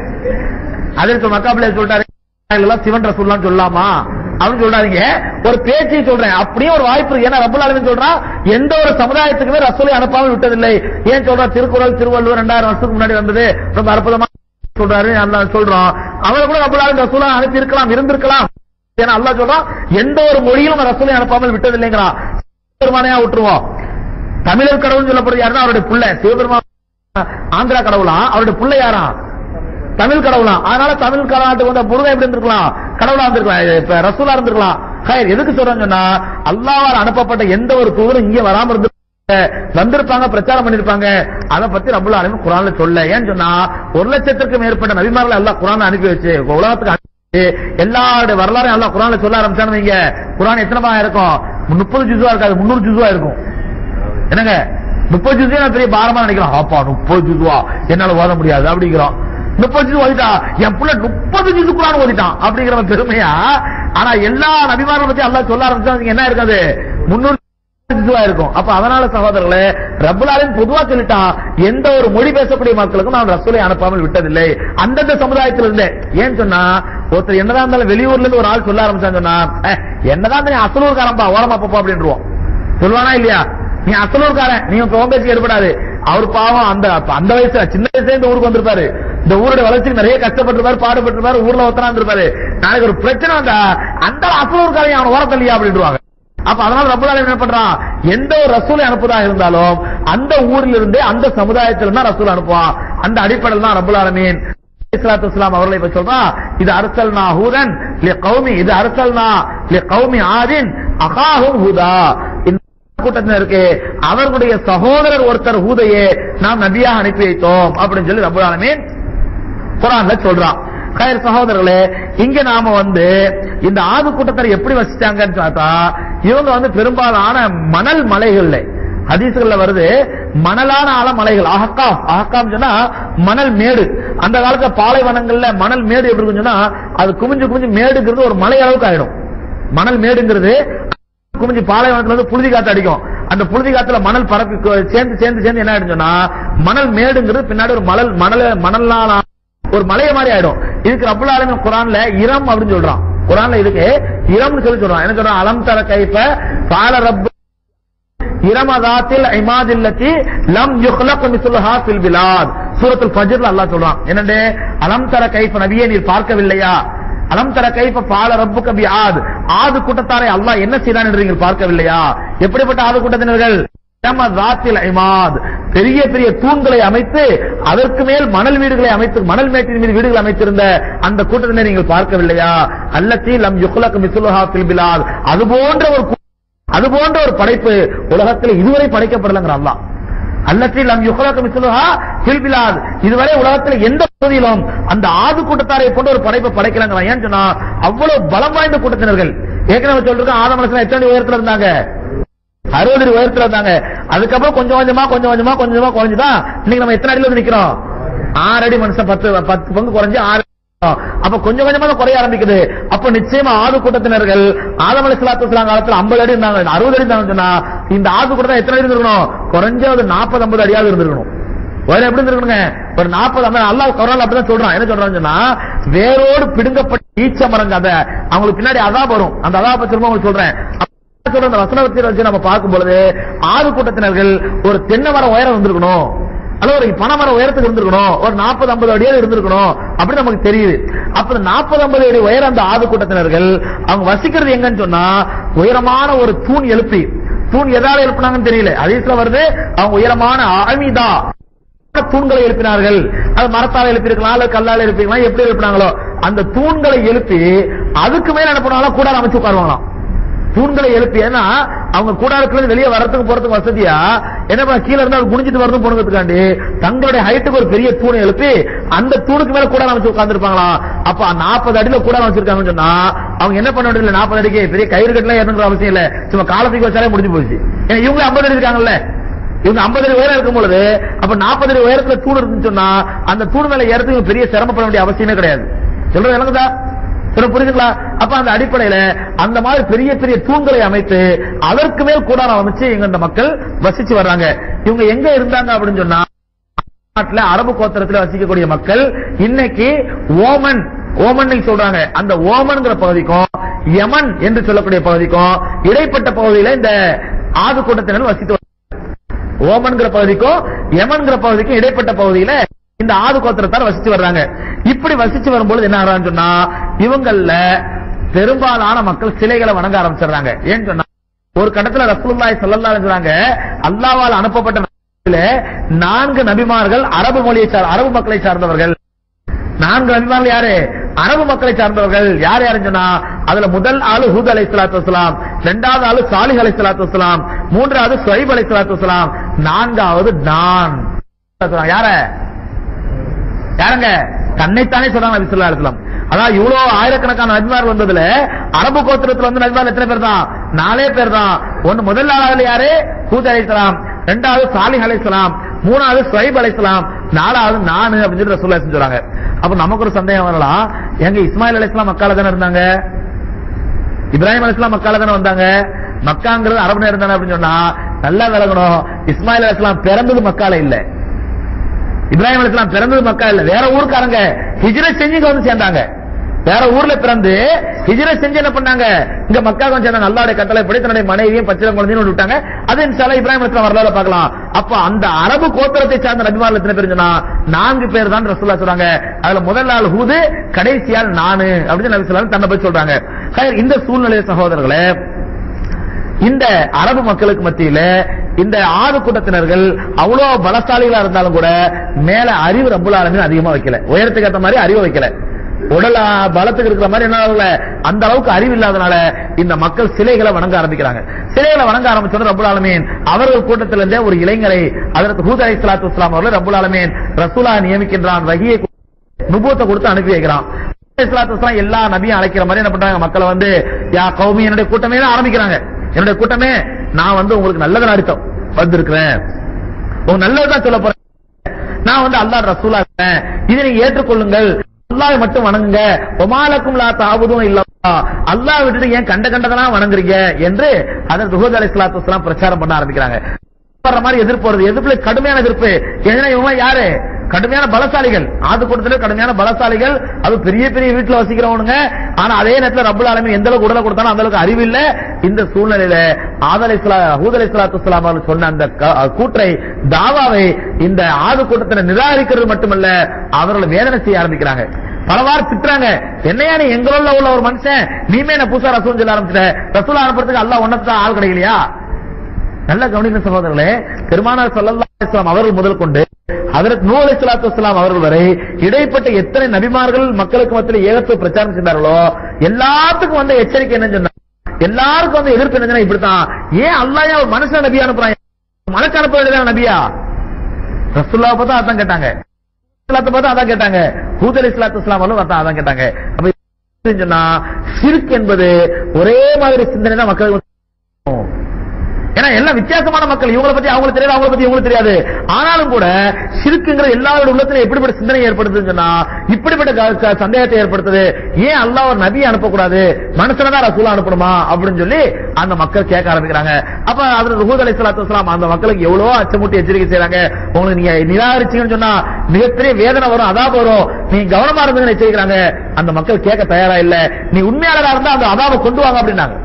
அதற்கு மக்காப்பிள்ளை சொல்லிட்டாரு இல்ல சிவன் ரசூல்லான்னு சொல்லலாமா அப்படின்னு சொல்றாருங்க ஒரு பேச்சு சொல்றேன் அப்படியே ஒரு வாய்ப்பு இருக்கு ஏன்னா ரபுல் ஆலமின் சொல்றான் எந்த ஒரு சமுதாயத்துக்குமே ரசூலை அனுப்பாமல் விட்டதில்லை ஏன் சொல்றா திருக்குறள் திருவள்ளுவர் ரெண்டாயிரம் வருஷத்துக்கு முன்னாடி வந்தது ரொம்ப அற்புதமா சொல்றாரு அல்லாஹ் சொல்றோம் அவரை கூட ரபுல் ஆலமின் ரசூலா அனுப்பி இருக்கலாம் இருந்திருக்கலாம் ஏன்னா அல்லாஹ் சொல்றான் எந்த ஒரு மொழியிலும் ரசூலை அனுப்பாமல் விட்டதில்லைங்கிறான் பெருமானையா விட்டுருவோம் தமிழர் கடவுள் சொல்லப்படுறது யாருன்னா அவருடைய புள்ள சிவபெருமான் ஆந்திரா கடவுளா அவருடைய புள்ள யாரா தமிழ் கடவுளா அதனால தமிழ் கடவுளாட்டுக்கு வந்த முருகன் எப்படி இருந்திருக்கலாம் கடவுளா இருந்திருக்கலாம் இப்ப ரசூலா இருந்திருக்கலாம் ஹைர், எதுக்கு சொல்றாங்க சொன்னா அல்லாவால் அனுப்பப்பட்ட எந்த ஒரு தூதரும் இங்க வராம இருந்து வந்திருப்பாங்க பிரச்சாரம் பண்ணிருப்பாங்க அதை பத்தி ரபுல் ஆலமின் குரான்ல சொல்ல ஏன்னு சொன்னா ஒரு லட்சத்திற்கும் மேற்பட்ட நபிமார்களை எல்லாம் குரான் அனுப்பி வச்சு உலகத்துக்கு அனுப்பி வச்சு, எல்லாருடைய வரலாறையும் எல்லாம் குரான்ல சொல்ல ஆரம்பிச்சான்னு வைங்க குரான் எத்தனை இருக்கும் முப்பது ஜுசுவா இருக்காது முன்னூறு ஜுசுவா இருக்கும் என்னங்க முப்பது ஜூஸ் நான் பெரிய பாரமா நினைக்கிறோம் அப்பா முப்பது ஜூசுவா என்னால ஓத முடியாது அப்படிங்கிறோம் முப்பது ஜூஸ் ஓதிட்டா என் புள்ள முப்பது ஜூஸ் குரான் ஓதிட்டான் அப்படிங்கிற பெருமையா ஆனா எல்லா நபிமாரை பத்தி எல்லாம் சொல்ல ஆரம்பிச்சா அதுக்கு என்ன இருக்காது முன்னூறு ஜுசுவா இருக்கும் அப்ப அதனால சகோதரர்களே ரப்புலாலின் பொதுவா சொல்லிட்டான் எந்த ஒரு மொழி பேசக்கூடிய மக்களுக்கும் நான் ரசூலை அனுப்பாமல் விட்டதில்லை அந்தந்த சமுதாயத்தில் இருந்தே ஏன் சொன்னா ஒருத்தர் என்னதான் இருந்தாலும் வெளியூர்ல இருந்து ஒரு ஆள் சொல்ல ஆரம்பிச்சான்னு சொன்னா "ஏ, என்னதான் நீ அசலூர்காரன்பா ஓரமா பாப்பா அப்படின்றுவோம் சொல்லுவானா இல்லையா நீ அசலூர்காரன் நீ உன் பேச்சு ஏற்படாது அவர் பாவம் அந்த அந்த வயசுல சின்ன வயசுல இந்த ஊருக்கு வந்திருப்பாரு இந்த ஊருடைய வளர்ச்சிக்கு நிறைய கஷ்டப்பட்டிருப்பாரு பாடுபட்டிருப்பாரு ஊர்ல ஒத்தனா இருந்திருப்பாரு நாளைக்கு ஒரு பிரச்சனை வந்தா அந்த அசலூர்காரன் அவன் ஓரத்தல்லையா அப்படின்றாங்க அப்ப அதனால ரப்பல் என்ன பண்றான் எந்த ஒரு ரசூலை அனுப்புதா இருந்தாலும் அந்த ஊரில் இருந்தே அந்த சமுதாயத்தில் தான் ரசூல் அனுப்புவான் அந்த அடிப்படையில் தான் ரப்பல் ஆலமீன் இஸ்லாத்து இஸ்லாம் அவர்களை இப்ப சொல்றா இது அரசல்னா ஹூதன் லி கௌமி இது அரசல்னா லி கௌமி ஆதின் அகாஹும் ஹுதா இந்த கூட்டத்தினருக்கு அவர்களுடைய சகோதரர் ஒருத்தர் ஹூதையே நாம் நபியாக அனுப்பி வைத்தோம் அப்படின்னு சொல்லி ரப்பல் ஆலமீன் குரான்ல சொல்றான் கயர் சகோதரர்களே இங்க நாம வந்து இந்த ஆது கூட்டத்தார் எப்படி வசிச்சாங்கன்னு பார்த்தா இவங்க வந்து பெரும்பாலான மணல் மலைகள்ல ஹதீஸ்கள்ல வருது மணலான ஆழ மலைகள் அஹக்காம் அஹக்காம் சொன்னா மணல் மேடு அந்த காலத்துல பாலைவனங்கள்ல மணல் மேடு எப்படி இருக்குன்னு சொன்னா அது குமிஞ்சு குமிஞ்சு மேடுங்கிறது ஒரு மலை அளவுக்கு ஆயிடும் மணல் மேடுங்கிறது குமிஞ்சு பாலைவனத்துல வந்து புழுதி காத்து அடிக்கும் அந்த புழுதி காத்துல மணல் பரப்பி கொ- சேர்ந்து சேர்ந்து சேர்ந்து என்ன ஆயிடும் சொன்னா மணல் மேடுங்கிறது பின்னாடி ஒரு மணல் மணல் மணலான ஒரு மலைய மாதிரி ஆயிடும் இதுக்கு ரப்புல் ஆலமீன் குரான்ல இரம் அப்படின்னு சொல்றான் குரான்ல இதுக்கு இரம்னு சொல்லி சொல்றான் என்ன சொல்றான் அலம் தர கைப்ப பால ரப்பு இரமதாத்தில் இமாதில்லத்தி லம் யுக்லக் மிஸ்லுஹா ஃபில் பிலாத் சூரத்துல் ஃபஜ்ர்ல அல்லாஹ் சொல்றான் என்னண்டு அலம் தர கைஃப நபியே நீர் பார்க்கவில்லையா அலம் தர கைஃப பால ரப்புக பி ஆத் ஆது கூட்டத்தாரை அல்லாஹ் என்ன செய்தான் என்று நீங்கள் பார்க்கவில்லையா எப்படிப்பட்ட ஆது கூட்டத்தினர்கள் இரமதாத்தில் இமாத் பெரிய பெரிய தூண்களை அமைத்து அதற்கு மேல் மணல் வீடுகளை அமைத்து மணல் மேட்டின் மீது வீடுகள் அமைத்திருந்த அந்த கூட்டத்தினை நீங்கள் பார்க்கவில்லையா அல்லத்தி லம் யுக்லக் மிஸ்லுஹா ஃபில் பிலாத் அது போன்ற ஒரு கூ- அது போன்ற ஒரு படைப்பு உலகத்தில் இதுவரை படைக்கப்படலங்கிற அல்லாஹ் அல்லத்தி லம் யுக்லக மிஸ்லுஹா ஃபில் பிலாத் இதுவரை உலகத்தில் எந்த பகுதியிலும் அந்த ஆது கூட்டத்தாரை போன்ற ஒரு படைப்பை படைக்கலங்கிறான் ஏன்னு சொன்னா அவ்வளவு பலம் வாய்ந்த கூட்டத்தினர்கள் ஏற்கனவே சொல்லிருக்கோம் ஆதம் அலைஹிஸ்ஸலாம் எத்தனை அடி உயரத்துல இருந்தாங்க அறுபது அடி உயரத்துல இருந்தாங்க அதுக்கப்புறம் கொஞ்சம் கொஞ்சமா கொஞ்சம் கொஞ்சமா கொஞ்சம் கொஞ்சமா குறைஞ்சுதான் இன்னைக்கு நம்ம எத்தனை அடியில வந்து நிக்கிறோம் ஆறு அடி மனுஷன் பத்து பத்து பங்கு குறைஞ்சு ஆறு அப்ப கொஞ்சம் கொஞ்சமா தான் குறைய ஆரம்பிக்குது அப்ப நிச்சயமா ஆது கூட்டத்தினர்கள் ஆதம் அலி சலாத்து காலத்துல 50 அடி இருந்தாங்க 60 அடி இருந்தாங்க சொன்னா இந்த ஆது கூட்டம் எத்தனை அடி இருந்திருக்கணும் குறைஞ்சது 40 50 அடியாவது இருந்திருக்கணும் வேற எப்படி இருந்திருக்கணுங்க ஒரு 40 50 அல்லாஹ் குரான் அப்படிதான் சொல்றான் என்ன சொல்றான்னு சொன்னா வேரோடு பிடுங்கப்பட்ட ஈச்ச மரங்க அத அவங்களுக்கு பின்னாடி அதாப் வரும் அந்த அதாப திரும்ப உங்களுக்கு சொல்றேன் அப்ப சொல்ற அந்த வசனத்தை வச்சு நம்ம பார்க்கும் பொழுது ஆறு கூட்டத்தினர்கள் ஒரு தென்னை மரம் உயரம் வந்திருக்கணும் அல்ல ஒரு பனைமரம் உயரத்துக்கு இருந்திருக்கணும் ஒரு 40 50 அடியாவது இருந்திருக்கணும் அப்படி நமக்கு தெரியுது அப்ப 40 50 அடி உயரம் அந்த ஆது கூட்டத்தினர்கள் அவங்க வசிக்கிறது எங்கன்னு சொன்னா உயரமான ஒரு தூண் எழுப்பி தூண் எதால எழுப்புனாங்கன்னு தெரியல அதீஸ்ல வருது அவங்க உயரமான அமிதா தூண்களை எழுப்பினார்கள் அது மரத்தால எழுப்பியிருக்கலாம் அல்லது கல்லால எழுப்பிருக்கலாம் எப்படி எழுப்பினாங்களோ அந்த தூண்களை எழுப்பி அதுக்கு மேல என்ன பண்ணுவாங்களா கூடாரம் அமைச்சு உட்காருவாங்களாம் தூண்களை எழுப்பி ஏன்னா அவங்க கூடாரத்துல இருந்து வெளியே வர்றதுக்கு போறதுக்கு வசதியா என்ன பண்ண கீழ இருந்து அது குனிஞ்சிட்டு வரணும் போனதுக்காண்டி தங்களுடைய ஹைட்டுக்கு ஒரு பெரிய தூணை எழுப்பி அந்த தூணுக்கு மேல கூடாரம் வச்சு உட்கார்ந்துருப்பாங்களாம் அப்ப நாற்பது அடியில கூடாரம் வச்சிருக்காங்கன்னு சொன்னா அவங்க என்ன பண்ண வேண்டியது நாற்பது அடிக்கு பெரிய கயிறு கட்டலாம் ஏறணுங்கிற அவசியம் இல்ல சும்மா காலத்துக்கு வச்சாலே முடிஞ்சு போச்சு ஏன்னா இவங்க ஐம்பது அடி இருக்காங்கல்ல இவங்க 50 அடி உயரம் இருக்கும் பொழுது அப்ப 40 அடி உயரத்துல தூண் இருக்குன்னு சொன்னா அந்த தூண் மேல ஏறதுக்கு இவங்க பெரிய சிரமப்பட வேண்டிய அவசியமே கிடையாது சொல்றது விளங்குதா சொல்ல புரியுதுங்களா அப்ப அந்த அடிப்படையில அந்த மாதிரி பெரிய பெரிய தூண்களை அமைத்து அதற்கு மேல் கூடாரம் அமைச்சு இங்க இந்த மக்கள் வசிச்சு வர்றாங்க இவங்க எங்க இருந்தாங்க அப்படின்னு சொன்னா நாட்டுல அரபு கோத்திரத்துல வசிக்கக்கூடிய மக்கள் இன்னைக்கு ஓமன் ஓமன் சொல்றாங்க அந்த ஓமன்ங்கிற பகுதிக்கும் யமன் என்று சொல்லக்கூடிய பகுதிக்கும் இடைப்பட்ட பகுதியில இந்த ஆது கூட்டத்தினர் வசித்து வர்றாங்க. ஓமன்கிற பகுதிக்கும் யமன்கிற பகுதிக்கும் இடைப்பட்ட பகுதியில இந்த ஆது கோத்திரத்தார் வசிச்சு வர்றாங்க இப்படி வசிச்சு வரும்பொழுது என்ன ஆகிறான்னு சொன்னா இவங்கள்ல பெரும்பாலான மக்கள் சிலைகளை வணங்க ஆரம்பிச்சிடுறாங்க ஏன்னு சொன்னா ஒரு கட்டத்துல ரசூலுல்லாஹி ஸல்லல்லாஹு அலைஹி சொல்றாங்க அல்லாஹ்வால் அனுப்பப்பட்ட நபியில நான்கு நபிமார்கள் அரபு மொழியை சார் அரபு மக்களை சார்ந்தவர்கள் நான்கு நபிமார்கள் யாரு அரபு மக்களை சார்ந்தவர்கள் யார் யாருன்னு சொன்னா அதுல முதல் ஆளு ஹூத் அலை சலாத்து வசலாம் இரண்டாவது ஆளு சாலிஹ் அலை சலாத்து வசலாம் மூன்றாவது சுவைப் அலை சலாத்து வசலாம் நான்காவது நான் யார யாருங்க தன்னைத்தானே சொல்றாங்க நபி ஸல்லல்லாஹு அலைஹி வஸல்லம் அதான் இவ்வளவு ஆயிரக்கணக்கான நபிமார் வந்ததுல அரபு கோத்திரத்துல வந்து நபிமார் எத்தனை பேர் தான் நாலே பேர் தான் ஒன்னு முதல் ஆளாவது யாரு ஹூத் அலைஹிஸ்ஸலாம் ரெண்டாவது சாலிஹ் அலைஹிஸ்ஸலாம் மூணாவது சுவைப் அலைஹிஸ்ஸலாம் நாலாவது நானு அப்படின்னு சொல்லி ரசூலுல்லாஹி சொல்றாங்க அப்ப நமக்கு ஒரு சந்தேகம் வரலாம் எங்க இஸ்மாயில் அலைஹிஸ்ஸலாம் மக்கால தானே இருந்தாங்க இப்ராஹிம் அலிஸ்லாம் மக்கால தானே வந்தாங்க மக்காங்கிறது அரபு நேரம் தானே அப்படின்னு சொன்னா நல்லா விளங்கணும் இஸ்மாயில் அலிஸ்லாம் பிறந்தது மக்கால இல்ல இப்ராஹிம் அலிஸ்லாம் பிறந்தது மக்கா இல்ல வேற ஊருக்காரங்க ஹிஜ்ரத் செஞ்சு இங்க வந்து சேர்ந்தாங்க வேற ஊர்ல பிறந்து ஹிஜ்ரத் செஞ்சு என்ன பண்ணாங்க இங்க மக்கா வந்து சேர்ந்தாங்க அல்லாவுடைய கட்டளை படி தன்னுடைய மனைவியும் பச்சில குழந்தையும் விட்டாங்க அது இன்ஷால்லா இப்ராஹிம் அலிஸ்லாம் வரலாறு பார்க்கலாம் அப்ப அந்த அரபு கோத்திரத்தை சார்ந்த நபிமார்கள் எத்தனை பேர் சொன்னா நான்கு பேர் தான் ரசூல்லா சொல்றாங்க அதுல முதல் ஆள் ஹூது கடைசியால் நானு அப்படின்னு நபி சொல்லலாம் தன்னை போய் சொல்றாங்க ஹைர், இந்த சூழ்நிலை சகோதரர்களே இந்த அரபு மக்களுக்கு மத்தியில இந்த ஆறு கூட்டத்தினர்கள் அவ்வளவு பலசாலிகளா இருந்தாலும் கூட மேல அறிவு ரப்புல் ஆலமீன் அதிகமா வைக்கல உயரத்துக்கு ஏத்த மாதிரி அறிவு வைக்கல உடல் ஆ, பலத்துக்கு இருக்கிற மாதிரி என்ன ஆகல? அந்த அளவுக்கு அறிவு இல்லாதனால இந்த மக்கள் சிலைகளை வணங்க ஆரம்பிக்கிறாங்க சிலைகளை வணங்க ஆரம்பிச்சோட ரப்புல் ஆலமீன் அவர்கள் கூட்டத்திலிருந்தே ஒரு இளைஞரை அதற்கு ஹூத் அலை சலாத்து வஸ்லாம் அவர்கள் ரப்புல் ஆலமீன் ரசூலா நியமிக்கின்றான் வகியை நுபுவத்தை கொடுத்து அனுப்பி வைக்கிறான் இஸ்லாத்து வஸ்லாம் எல்லா நபியும் அழைக்கிற மாதிரி என்ன பண்றாங்க மக்களை வந்து யா கௌமி என்னுடைய கூட்டமே தான் ஆரம்பிக்கிறாங்க என்னுடைய கூட்டமே நான் வந்து உங்களுக்கு நல்லதை அர்த்தம் வந்திருக்கிறேன் உங்க நல்லதுதான் சொல்ல போறேன் நான் வந்து அல்லாஹ் ரசூலா இருக்கேன் இதை நீங்க ஏற்றுக்கொள்ளுங்கள் அல்லாஹ் மட்டும் வணங்குங்க ஒமாலக்கும் லா தாவதும் இல்ல அல்லாஹ் விட்டுட்டு ஏன் கண்ட கண்டதெல்லாம் வணங்குறீங்க என்று அதற்கு ஹூத் அலை சலாத்து வஸ்லாம் பிரச்சாரம் பண்ண ஆரம்பிக்கிறாங்க வர்ற மாதிரி எதிர்ப்பு வருது எதிர்ப்புல கடுமையான எதிர்ப்பு ஏன்னா இவங்க யாரு கடுமையான பலசாலிகள் ஆது கூட்டத்துல கடுமையான பலசாலிகள் அது பெரிய பெரிய வீட்டுல வசிக்கிறவனுங்க ஆனா அதே நேரத்துல ரப்புல் ஆலமீன் எந்த அளவுக்கு உடலை கொடுத்தாலும் அந்த அளவுக்கு அறிவு இல்ல இந்த சூழ்நிலையில ஆதலை ஹூதலை சலாத்து வஸ்லாம் அவர்கள் சொன்ன அந்த க- கூற்றை தாவாவை இந்த ஆது கூட்டத்தினர் நிராகரிக்கிறது மட்டுமல்ல அவர்களை வேதனை செய்ய ஆரம்பிக்கிறாங்க பலவாறு திட்டுறாங்க என்னையா நீ எங்களோட உள்ள ஒரு மனுஷன் நீமே என்ன புதுசா ரசூல் சொல்ல ஆரம்பிச்சிட்ட ரசூல் அனுப்புறதுக்கு அல்லாஹ் ஒன்னதான் ஆள் கிடைக்கலையா நல்ல கவனிக்க சகோதரர்களே பெருமானார் ஸல்லல்லாஹு அலைஹி வஸல்லம் அவர்கள் முதல் கொண்டு ஹஜரத் நூ அலைஹிஸ்ஸலாத்து வஸலாம் அவர்கள் வரை இடைப்பட்ட எத்தனை நபிமார்கள் மக்களுக்கு மத்தியில் ஏகத்துவ பிரச்சாரம் செய்தார்களோ எல்லாத்துக்கும் வந்த எச்சரிக்கை என்ன சொன்னா எல்லாருக்கும் வந்து எதிர்ப்பு என்ன சொன்னா இப்படித்தான் ஏன் அல்லாஹ் ஏன் ஒரு மனுஷன் நபி அனுப்புறான் மனக்கு அனுப்ப வேண்டியதான நபியா ரசூல்லாவை பார்த்தா அதான் கேட்டாங்க இஸ்லாத்தை பார்த்தா அதான் கேட்டாங்க ஹூத் அலி இஸ்லாத்து இஸ்லாம் அவர்களும் பார்த்தா அதான் கேட்டாங்க அப்ப இது சொன்னா ஷிர்க் என்பது ஒரே மாதிரி சிந்தனை தான் மக்களுக்கு வந்து ஏன்னா எல்லாம் வித்தியாசமான மக்கள் இவங்களை பத்தி அவங்களுக்கு தெரியாது அவங்கள பத்தி இவங்களுக்கு தெரியாது ஆனாலும் கூட சிறுக்குங்கிற எல்லாரோட உள்ளத்துல எப்படிப்பட்ட சிந்தனை ஏற்படுத்துதுன்னு சொன்னா இப்படிப்பட்ட க- க- சந்தேகத்தை ஏற்படுத்துது ஏன் அல்லாஹ் ஒரு நபியை அனுப்பக்கூடாது மனுஷனை தான் ரசூலா அனுப்பணுமா அப்படின்னு சொல்லி அந்த மக்கள் கேட்க ஆரம்பிக்கிறாங்க அப்ப அதுல ரஹூத் அலி சலாத்து வஸ்லாம் அந்த மக்களுக்கு எவ்வளவோ அச்சமூட்டி எச்சரிக்கை செய்றாங்க உங்களுக்கு நீங்க நிராகரிச்சீங்கன்னு சொன்னா மிகப்பெரிய வேதனை வரும் அதாப வரும் நீங்க கவனமா இருந்துன்னு எச்சரிக்கிறாங்க அந்த மக்கள் கேட்க தயாரா இல்ல நீ உண்மையாளரா இருந்தா அந்த அதாப கொண்டு வாங்க அப்படின்னாங்க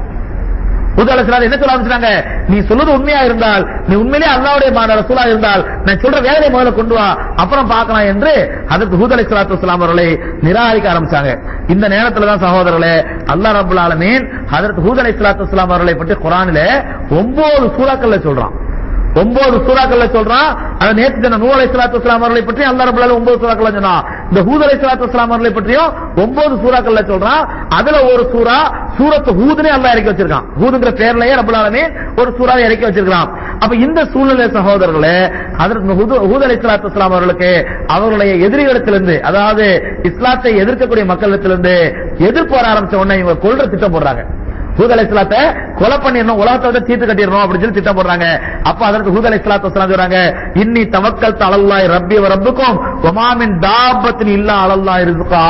புது சிலர் என்ன சொல்ல ஆரம்பிச்சாங்க நீ சொல்றது உண்மையா இருந்தால் நீ உண்மையிலே அல்லாவுடைய மான ரசூலா இருந்தால் நான் சொல்ற வேலையை முதல்ல கொண்டு வா அப்புறம் பார்க்கலாம் என்று அதற்கு ஹூத் அலை சலாத்து வஸ்லாம் அவர்களை நிராகரிக்க ஆரம்பிச்சாங்க இந்த நேரத்துல தான் சகோதரர்களே அல்லாஹ் ரபுல் ஆலமீன் அதற்கு ஹூத் அலை சலாத்து வஸ்லாம் அவர்களை பற்றி குரானில ஒன்பது சூறாக்கள்ல சொல்றான் ஒன்பது சூறாக்கள்ல சொல்றான் அதை நேற்று சொன்ன நூ அலை சலாத்து வஸ்லாம் அவர்களை பற்றி அல்லாஹ் ரபுல் ஆலமீன் ஒன்பது சூறாக்கள்ல சொன்னான் இந்த ஹூத் அலை சலாத்து வஸ்லாம் அவர்களை பற்றியும் ஒன்பது சூறாக்கள்ல சொல்றான் அதுல ஒரு சூறா சூரத்து ஹூதுனே அல்லாஹ் இறக்கி வச்சிருக்கான் ஹூதுங்கிற பேர்லயே ரபுல் ஆலமீன் ஒரு சூறாவை இறக்கி வச்சிருக்கான் அப்ப இந்த சூழ்நிலை சகோதரர்களே அதற்கு ஹூது- ஹூத் அலை சலாத்து வஸ்லாம் அவர்களுக்கு அவர்களுடைய எதிரிகளிடத்திலிருந்து அதாவது இஸ்லாத்தை எதிர்க்கக்கூடிய மக்களிடத்திலிருந்து எதிர்ப்பு வர ஆரம்பிச்ச உடனே இவங்க கொள்ற திட்டம் போடுறாங்க ஹூத் அலை சலாத்தை கொலை பண்ணிடணும் உலகத்தை விட தீர்த்து கட்டிடணும் அப்படின்னு சொல்லி திட்டம் போடுறாங்க அப்ப அதற்கு ஹூத் அலை சலாத்து வஸ்லாம் சொல்றாங்க இன்னி தவக்கல் தலல்லாய் ரப்பி வ ரப்புக்கும் ஒமாமின் தாபத்தின் இல்லா அலல்லாய் இருக்கா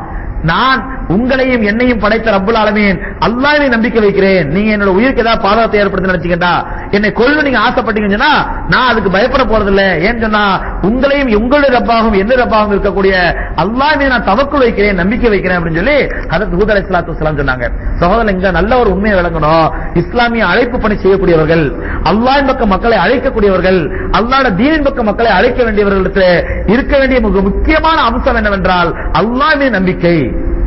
நான் உங்களையும் என்னையும் படைத்த ரப்புல் ஆலமீன் அல்லாஹ்வை நம்பிக்கை வைக்கிறேன் நீங்க என்னோட உயிருக்கு ஏதாவது பாதகத்தை ஏற்படுத்த நினைச்சீங்கடா என்னை கொல்ல நீங்க ஆசைப்பட்டீங்கன்னு சொன்னா நான் அதுக்கு பயப்பட போறது இல்ல ஏன்னு சொன்னா உங்களையும் உங்களுடைய ரப்பாகவும் என்ன ரப்பாகவும் இருக்கக்கூடிய அல்லாஹ் மீது நான் தவக்குள் வைக்கிறேன் நம்பிக்கை வைக்கிறேன் அப்படின்னு சொல்லி அதற்கு ஹூத் அலைஹி ஸலாத்து வஸலாம் சொன்னாங்க சகோதரன் இங்க நல்ல ஒரு உண்மையை விளங்கணும் இஸ்லாமிய அழைப்பு பணி செய்யக்கூடியவர்கள் அல்லாஹ்வின் பக்கம் மக்களை அழைக்கக்கூடியவர்கள் அல்லாஹ்வுடைய தீனின் பக்கம் மக்களை அழைக்க வேண்டியவர்களுக்கு இருக்க வேண்டிய மிக முக்கியமான அம்சம் என்னவென்றால் அல்லாஹ் மீது நம்பிக்கை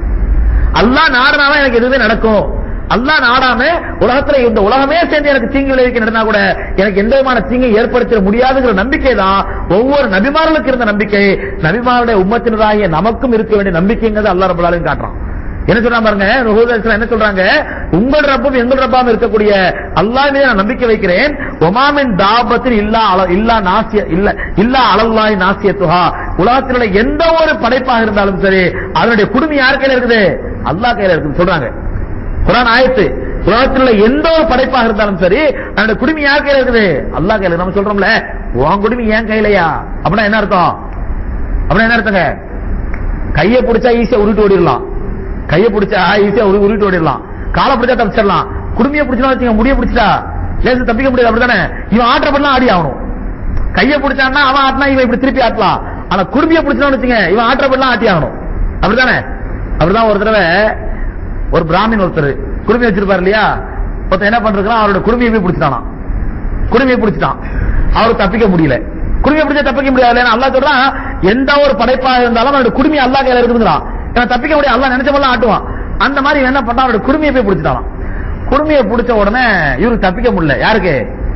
அல்லாஹ் நாடினாதான் எனக்கு எதுவுமே நடக்கும் அல்லாஹ் நாடாம உலகத்துல இந்த உலகமே சேர்ந்து எனக்கு தீங்கு விளைவிக்க நடந்தா கூட எனக்கு எந்த விதமான தீங்கை ஏற்படுத்த முடியாதுங்கிற நம்பிக்கை தான் ஒவ்வொரு நபிமார்களுக்கு இருந்த நம்பிக்கை நபிமாருடைய உம்மத்தினராகிய நமக்கும் இருக்க வேண்டிய நம்பிக்கைங்கிறது அல்லாஹ் ரபுல் ஆலமீன் காட்டுறான் என்ன சொல்றான் பாருங்க நுஹூத் அலைஹிஸ்ஸலாம் என்ன சொல்றாங்க உங்கள் ரப்பும் எங்கள் ரப்பாவும் இருக்கக்கூடிய அல்லாஹ் மீது நான் நம்பிக்கை வைக்கிறேன் ஒமாமின் தாபத்தில் இல்லா அல- இல்லா நாசிய இல்ல இல்லா அலல்லாய் நாசியத்துஹா உலகத்தில் உள்ள எந்த ஒரு படைப்பாக இருந்தாலும் சரி அதனுடைய குடுமி யார் கையில இருக்குது அல்லாஹ் கையில இருக்குது சொல்றாங்க குரான் ஆயத்து உலகத்தில் உள்ள எந்த ஒரு படைப்பாக இருந்தாலும் சரி அதனுடைய குடுமி யார் கையில இருக்குது அல்லாஹ் கையில நம்ம சொல்றோம்ல உன் குடுமி ஏன் கையிலையா அப்படின்னா என்ன அர்த்தம் அப்படின்னா என்ன அர்த்தங்க கையை பிடிச்சா ஈஸியா உருட்டு ஓடிடலாம் கையை பிடிச்சா ஈஸியா உரு உருட்டு ஓடிடலாம் காலை பிடிச்சா தப்பிச்சிடலாம் குடுமையை பிடிச்சா வச்சுங்க முடிய பிடிச்சா லேசு தப்பிக்க முடியாது அப்படிதானே இவன் ஆட்ட பண்ணலாம் ஆடி ஆகணும் கையை பிடிச்சான்னா அவன் ஆட்டினா இவன் இப்படி திருப்பி ஆட்டலாம் ஆனா குடுமையை பிடிச்சான்னு வச்சுங்க இவன் ஆட்ட பண்ணலாம் ஆட்டி ஆகணும் அப்படிதானே அப்படிதான் ஒரு தடவை ஒரு பிராமின் ஒருத்தர் குடுமி வச்சிருப்பாரு இல்லையா ஒருத்தன் என்ன பண்றான் அவரோட குடுமையை போய் பிடிச்சிட்டானா குடுமையை பிடிச்சிட்டான் அவருக்கு தப்பிக்க முடியல குடுமையை பிடிச்சா தப்பிக்க முடியாது ஏன்னா அல்லாஹ் சொல்றான் எந்த ஒரு படைப்பா இருந்தாலும் அவனோட குடுமி அல்லாஹ் கையில இருக்குதுங்கிறான் ஏன்னா தப்பிக்க முடியாது அல்லாஹ் நினைச்ச போல ஆட்டுவான் அந்த மாதிரி இவன் என்ன பண்ணா அவரோட குடுமையை போய் பிடிச்சிட்டான் குடுமையை பிடிச்ச உடனே இவருக்கு தப்பிக்க முடியல யாருக்கு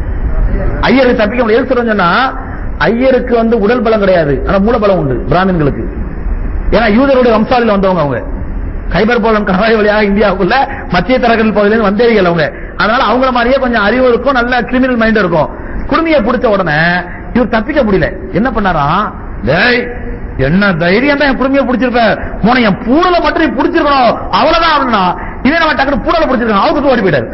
ஐயருக்கு தப்பிக்க முடியாது எதுக்கு சொல்றேன்னு சொன்னா ஐயருக்கு வந்து உடல் பலம் கிடையாது ஆனா மூலபலம் உண்டு பிராமின்களுக்கு ஏன்னா யூதருடைய வம்சாவளியில வந்தவங்க அவங்க கைபர் போலம் கணவாய் வழியாக இந்தியாவுக்குள்ள மத்திய தரகடல் பகுதியிலிருந்து வந்தேரிகள் அவங்க அதனால அவங்கள மாதிரியே கொஞ்சம் அறிவு இருக்கும் நல்ல கிரிமினல் மைண்ட் இருக்கும் குடுமையை பிடிச்ச உடனே இவர் தப்பிக்க முடியல என்ன பண்ணாராம் டேய் என்ன தைரியம் தான் என் குடுமையை பிடிச்சிருப்ப போன என் பூடலை மட்டும் நீ பிடிச்சிருக்கணும் அவ்வளவுதான் அப்படின்னா இதே நம்ம டக்குனு பூடலை பிடிச்சிருக்கோம் அவுத்துட்டு ஓடி போயிட்டாரு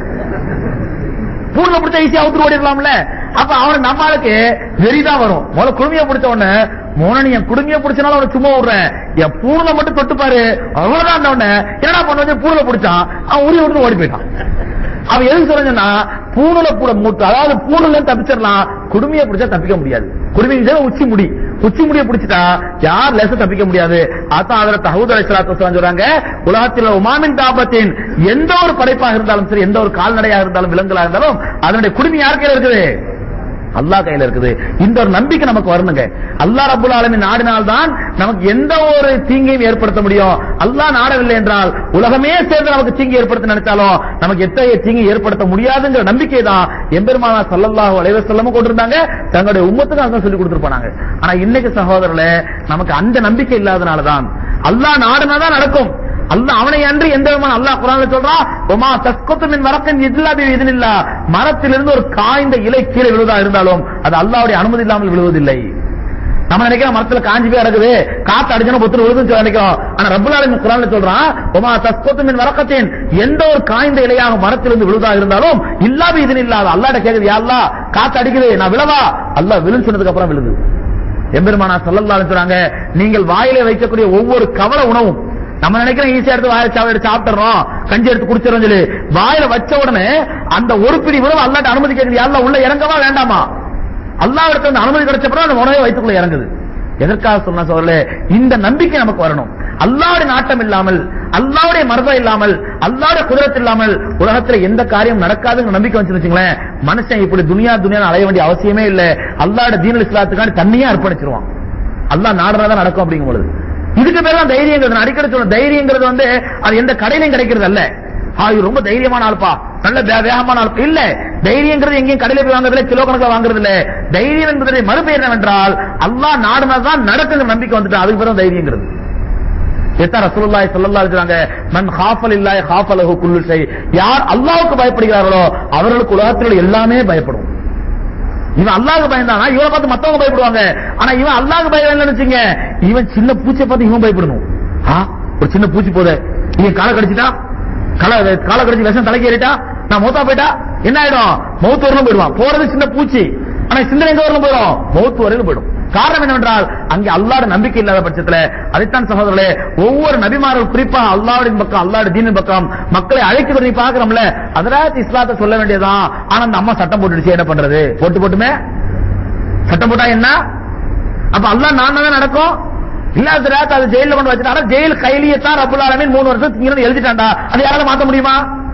பூர்ல பிடிச்ச ஈஸியா அவுத்து ஓடிடலாம்ல அப்ப அவனுக்கு நம்ம ஆளுக்கு வெறிதான் வரும் முதல்ல குடுமையை பிடிச்ச உடனே மோன நீ என் குடுமையை பிடிச்சனால அவனை சும்மா விடுறேன் என் பூணல மட்டும் தொட்டு பாரு அவ்வளவுதான் அந்த உடனே என்னடா பண்ண வச்சு பூணல பிடிச்சான் அவன் உரி விட்டு ஓடி போயிட்டான் அவன் எதுக்கு சொல்றேன்னா பூணல கூட மூட்டு அதாவது பூணல தப்பிச்சிடலாம் குடுமையை பிடிச்சா தப்பிக்க முடியாது குடுமையை உச்சி முடி உச்சி முடிய பிடிச்சிட்டா யார் லேச தப்பிக்க முடியாது அதான் அதுல தஹூத் அலைஹிஸ்ஸலாத்து சொல்றாங்க உலகத்தில் உமாமின் தாபத்தின் எந்த ஒரு படைப்பாக இருந்தாலும் சரி எந்த ஒரு கால்நடையாக இருந்தாலும் விலங்குகளா இருந்தாலும் அதனுடைய குடுமி யார் கையில இருக்குது அல்லாஹ் கையில இருக்குது இந்த ஒரு நம்பிக்கை நமக்கு வரணுங்க அல்லாஹ் ரப்புல் ஆலமீன் நாடினால்தான் நமக்கு எந்த ஒரு தீங்கையும் ஏற்படுத்த முடியும் அல்லாஹ் நாடவில்லை என்றால் உலகமே சேர்ந்து நமக்கு தீங்கு ஏற்படுத்த நினைச்சாலும் நமக்கு எத்தகைய தீங்கு ஏற்படுத்த முடியாதுங்கிற நம்பிக்கை தான் எம்பெருமானா சல்லல்லாஹு அலைஹி வஸல்லம் கொண்டிருந்தாங்க தங்களுடைய உம்மத்துக்கு அதான் சொல்லி கொடுத்திருப்பாங்க ஆனா இன்னைக்கு சகோதரர்களே நமக்கு அந்த நம்பிக்கை இல்லாதனால தான் அல்லாஹ் நாடுனாதான் நடக்கும் அல்லாஹ் அவனை அன்று எந்த விதமான அல்லாஹ் குரான்ல சொல்றான் ஒமா தஸ்கொத்து மின் மரத்தின் இல்லாத இதனில்லா மரத்திலிருந்து ஒரு காய்ந்த இலை கீழே விழுவதா இருந்தாலும் அது அல்லாஹ்வுடைய அனுமதி இல்லாமல் விழுவதில்லை நம்ம நினைக்கிறோம் மரத்துல காஞ்சி போய் கிடக்குது காத்து அடிச்சன பொத்து விழுதுன்னு சொல்லி நினைக்கிறோம் ஆனா ரப்புல்லாலின் குரான்ல சொல்றான் ஒமா தஸ்கொத்து மின் வரக்கத்தின் எந்த ஒரு காய்ந்த இலையாக மரத்திலிருந்து விழுதா இருந்தாலும் இல்லாத இதன் இல்லாத அல்லாட்ட கேக்குது யா அல்லாஹ் காத்து அடிக்குது நான் விழவா அல்லாஹ் விழுன்னு சொன்னதுக்கு அப்புறம் விழுது எம்பெருமானா சல்லல்லாஹு சொல்றாங்க நீங்கள் வாயிலே வைக்கக்கூடிய ஒவ்வொரு கவல உணவும் நம்ம நினைக்கிறோம் ஈஸியா எடுத்து வாயில சாவ எடுத்து சாப்பிட்டுறோம் கஞ்சி எடுத்து குடிச்சிடறோம் சொல்லி வாயில வச்ச உடனே அந்த ஒரு பிடி உணவு அல்லாட்ட அனுமதி கேட்குது அல்ல உள்ள இறங்கவா வேண்டாமா அல்லாஹ் இடத்துல அந்த அனுமதி கிடைச்சப்பறம் அந்த உணவை வயிற்றுக்குள்ள இறங்குது எதற்காக சொன்ன சொல்லல இந்த நம்பிக்கை நமக்கு வரணும் அல்லாவுடைய நாட்டம் இல்லாமல் அல்லாவுடைய மரபம் இல்லாமல் அல்லாவுடைய குதிரத்து இல்லாமல் உலகத்துல எந்த காரியம் நடக்காதுன்னு நம்பிக்கை வச்சு வச்சுங்களேன் மனுஷன் இப்படி துனியா துனியா அலைய வேண்டிய அவசியமே இல்ல அல்லாவோட தீனல் இஸ்லாத்துக்காண்டி தண்ணியே அர்ப்பணிச்சிருவான் அல்லாஹ் நாடுறதா நடக்கும் அப்படிங்கும் பொழுது இதுக்கு பேர் தான் தைரியங்கிறது நான் அடிக்கடி சொல்றேன் தைரியங்கிறது வந்து அது எந்த கடையிலையும் கிடைக்கிறது அல்ல ஆ இவர் ரொம்ப தைரியமான ஆள்பா நல்ல வே- வேகமான ஆள் இல்ல தைரியங்கிறது எங்கேயும் கடையில போய் வாங்குறதுல கிலோ கணக்கில் வாங்குறது இல்ல தைரியம் என்பதை மறுபெயர் என்னவென்றால் அல்லாஹ் நாடுனதான் நடக்குங்கிற நம்பிக்கை வந்துட்டு அதுக்கு பேர் தான் தைரியங்கிறது எத்தனை ரசூலுல்லாஹி ஸல்லல்லாஹு அலைஹி வஸல்லம் மன் காஃபல் இல்லாஹி காஃபலஹு குல்லு ஷை யார் அல்லாஹ்வுக்கு பயப்படுகிறார்களோ அவர்களுக்கு உலகத்தில் உள்ள எல்லாமே பயப்படும் இவன் அல்லாஹ்க்கு பயந்தானா இவனை பார்த்து மத்தவங்க பயப்படுவாங்க ஆனா இவன் அல்லாஹ்க்கு பயந்து வச்சுங்க இவன் சின்ன பூச்சியை பார்த்து இவன் பயப்படணும் ஆ ஒரு சின்ன பூச்சி போதே இவன் காலை கடிச்சிட்டா காலை காலை கடிச்சு விஷம் தலைக்கு ஏறிட்டா நான் மௌத்தா போயிட்டா என்ன ஆயிடும் மௌத்து வரலும் போயிடுவான் போறது சின்ன பூச்சி ஆனா சிந்தனை எங்க வரலும் போயிடும் மௌத்து வரையிலும் போயிடும் காரணம் என்னவென்றால் அங்கே அல்லாட நம்பிக்கை இல்லாத பட்சத்துல அதைத்தான் சகோதரர்களே ஒவ்வொரு நபிமார்கள் குறிப்பா அல்லாவின் பக்கம் அல்லாட தீனின் பக்கம் மக்களை அழைக்கிறது நீ பாக்குறோம்ல அதராத் இஸ்லாத்தை சொல்ல வேண்டியதான் ஆனா அந்த அம்மா சட்டம் போட்டுடுச்சு என்ன பண்றது போட்டு போட்டுமே சட்டம் போட்டா என்ன அப்ப அல்லாஹ் நான் தான் நடக்கும் இல்ல ஹசரத் அது ஜெயில கொண்டு வச்சுட்டாரா ஜெயில் கைலியத்தான் ரப்புல் ஆலமீன் மூணு வருஷத்துக்கு இருந்து எழுதிட்டான்டா அது யாரால மாத்த முடியுமா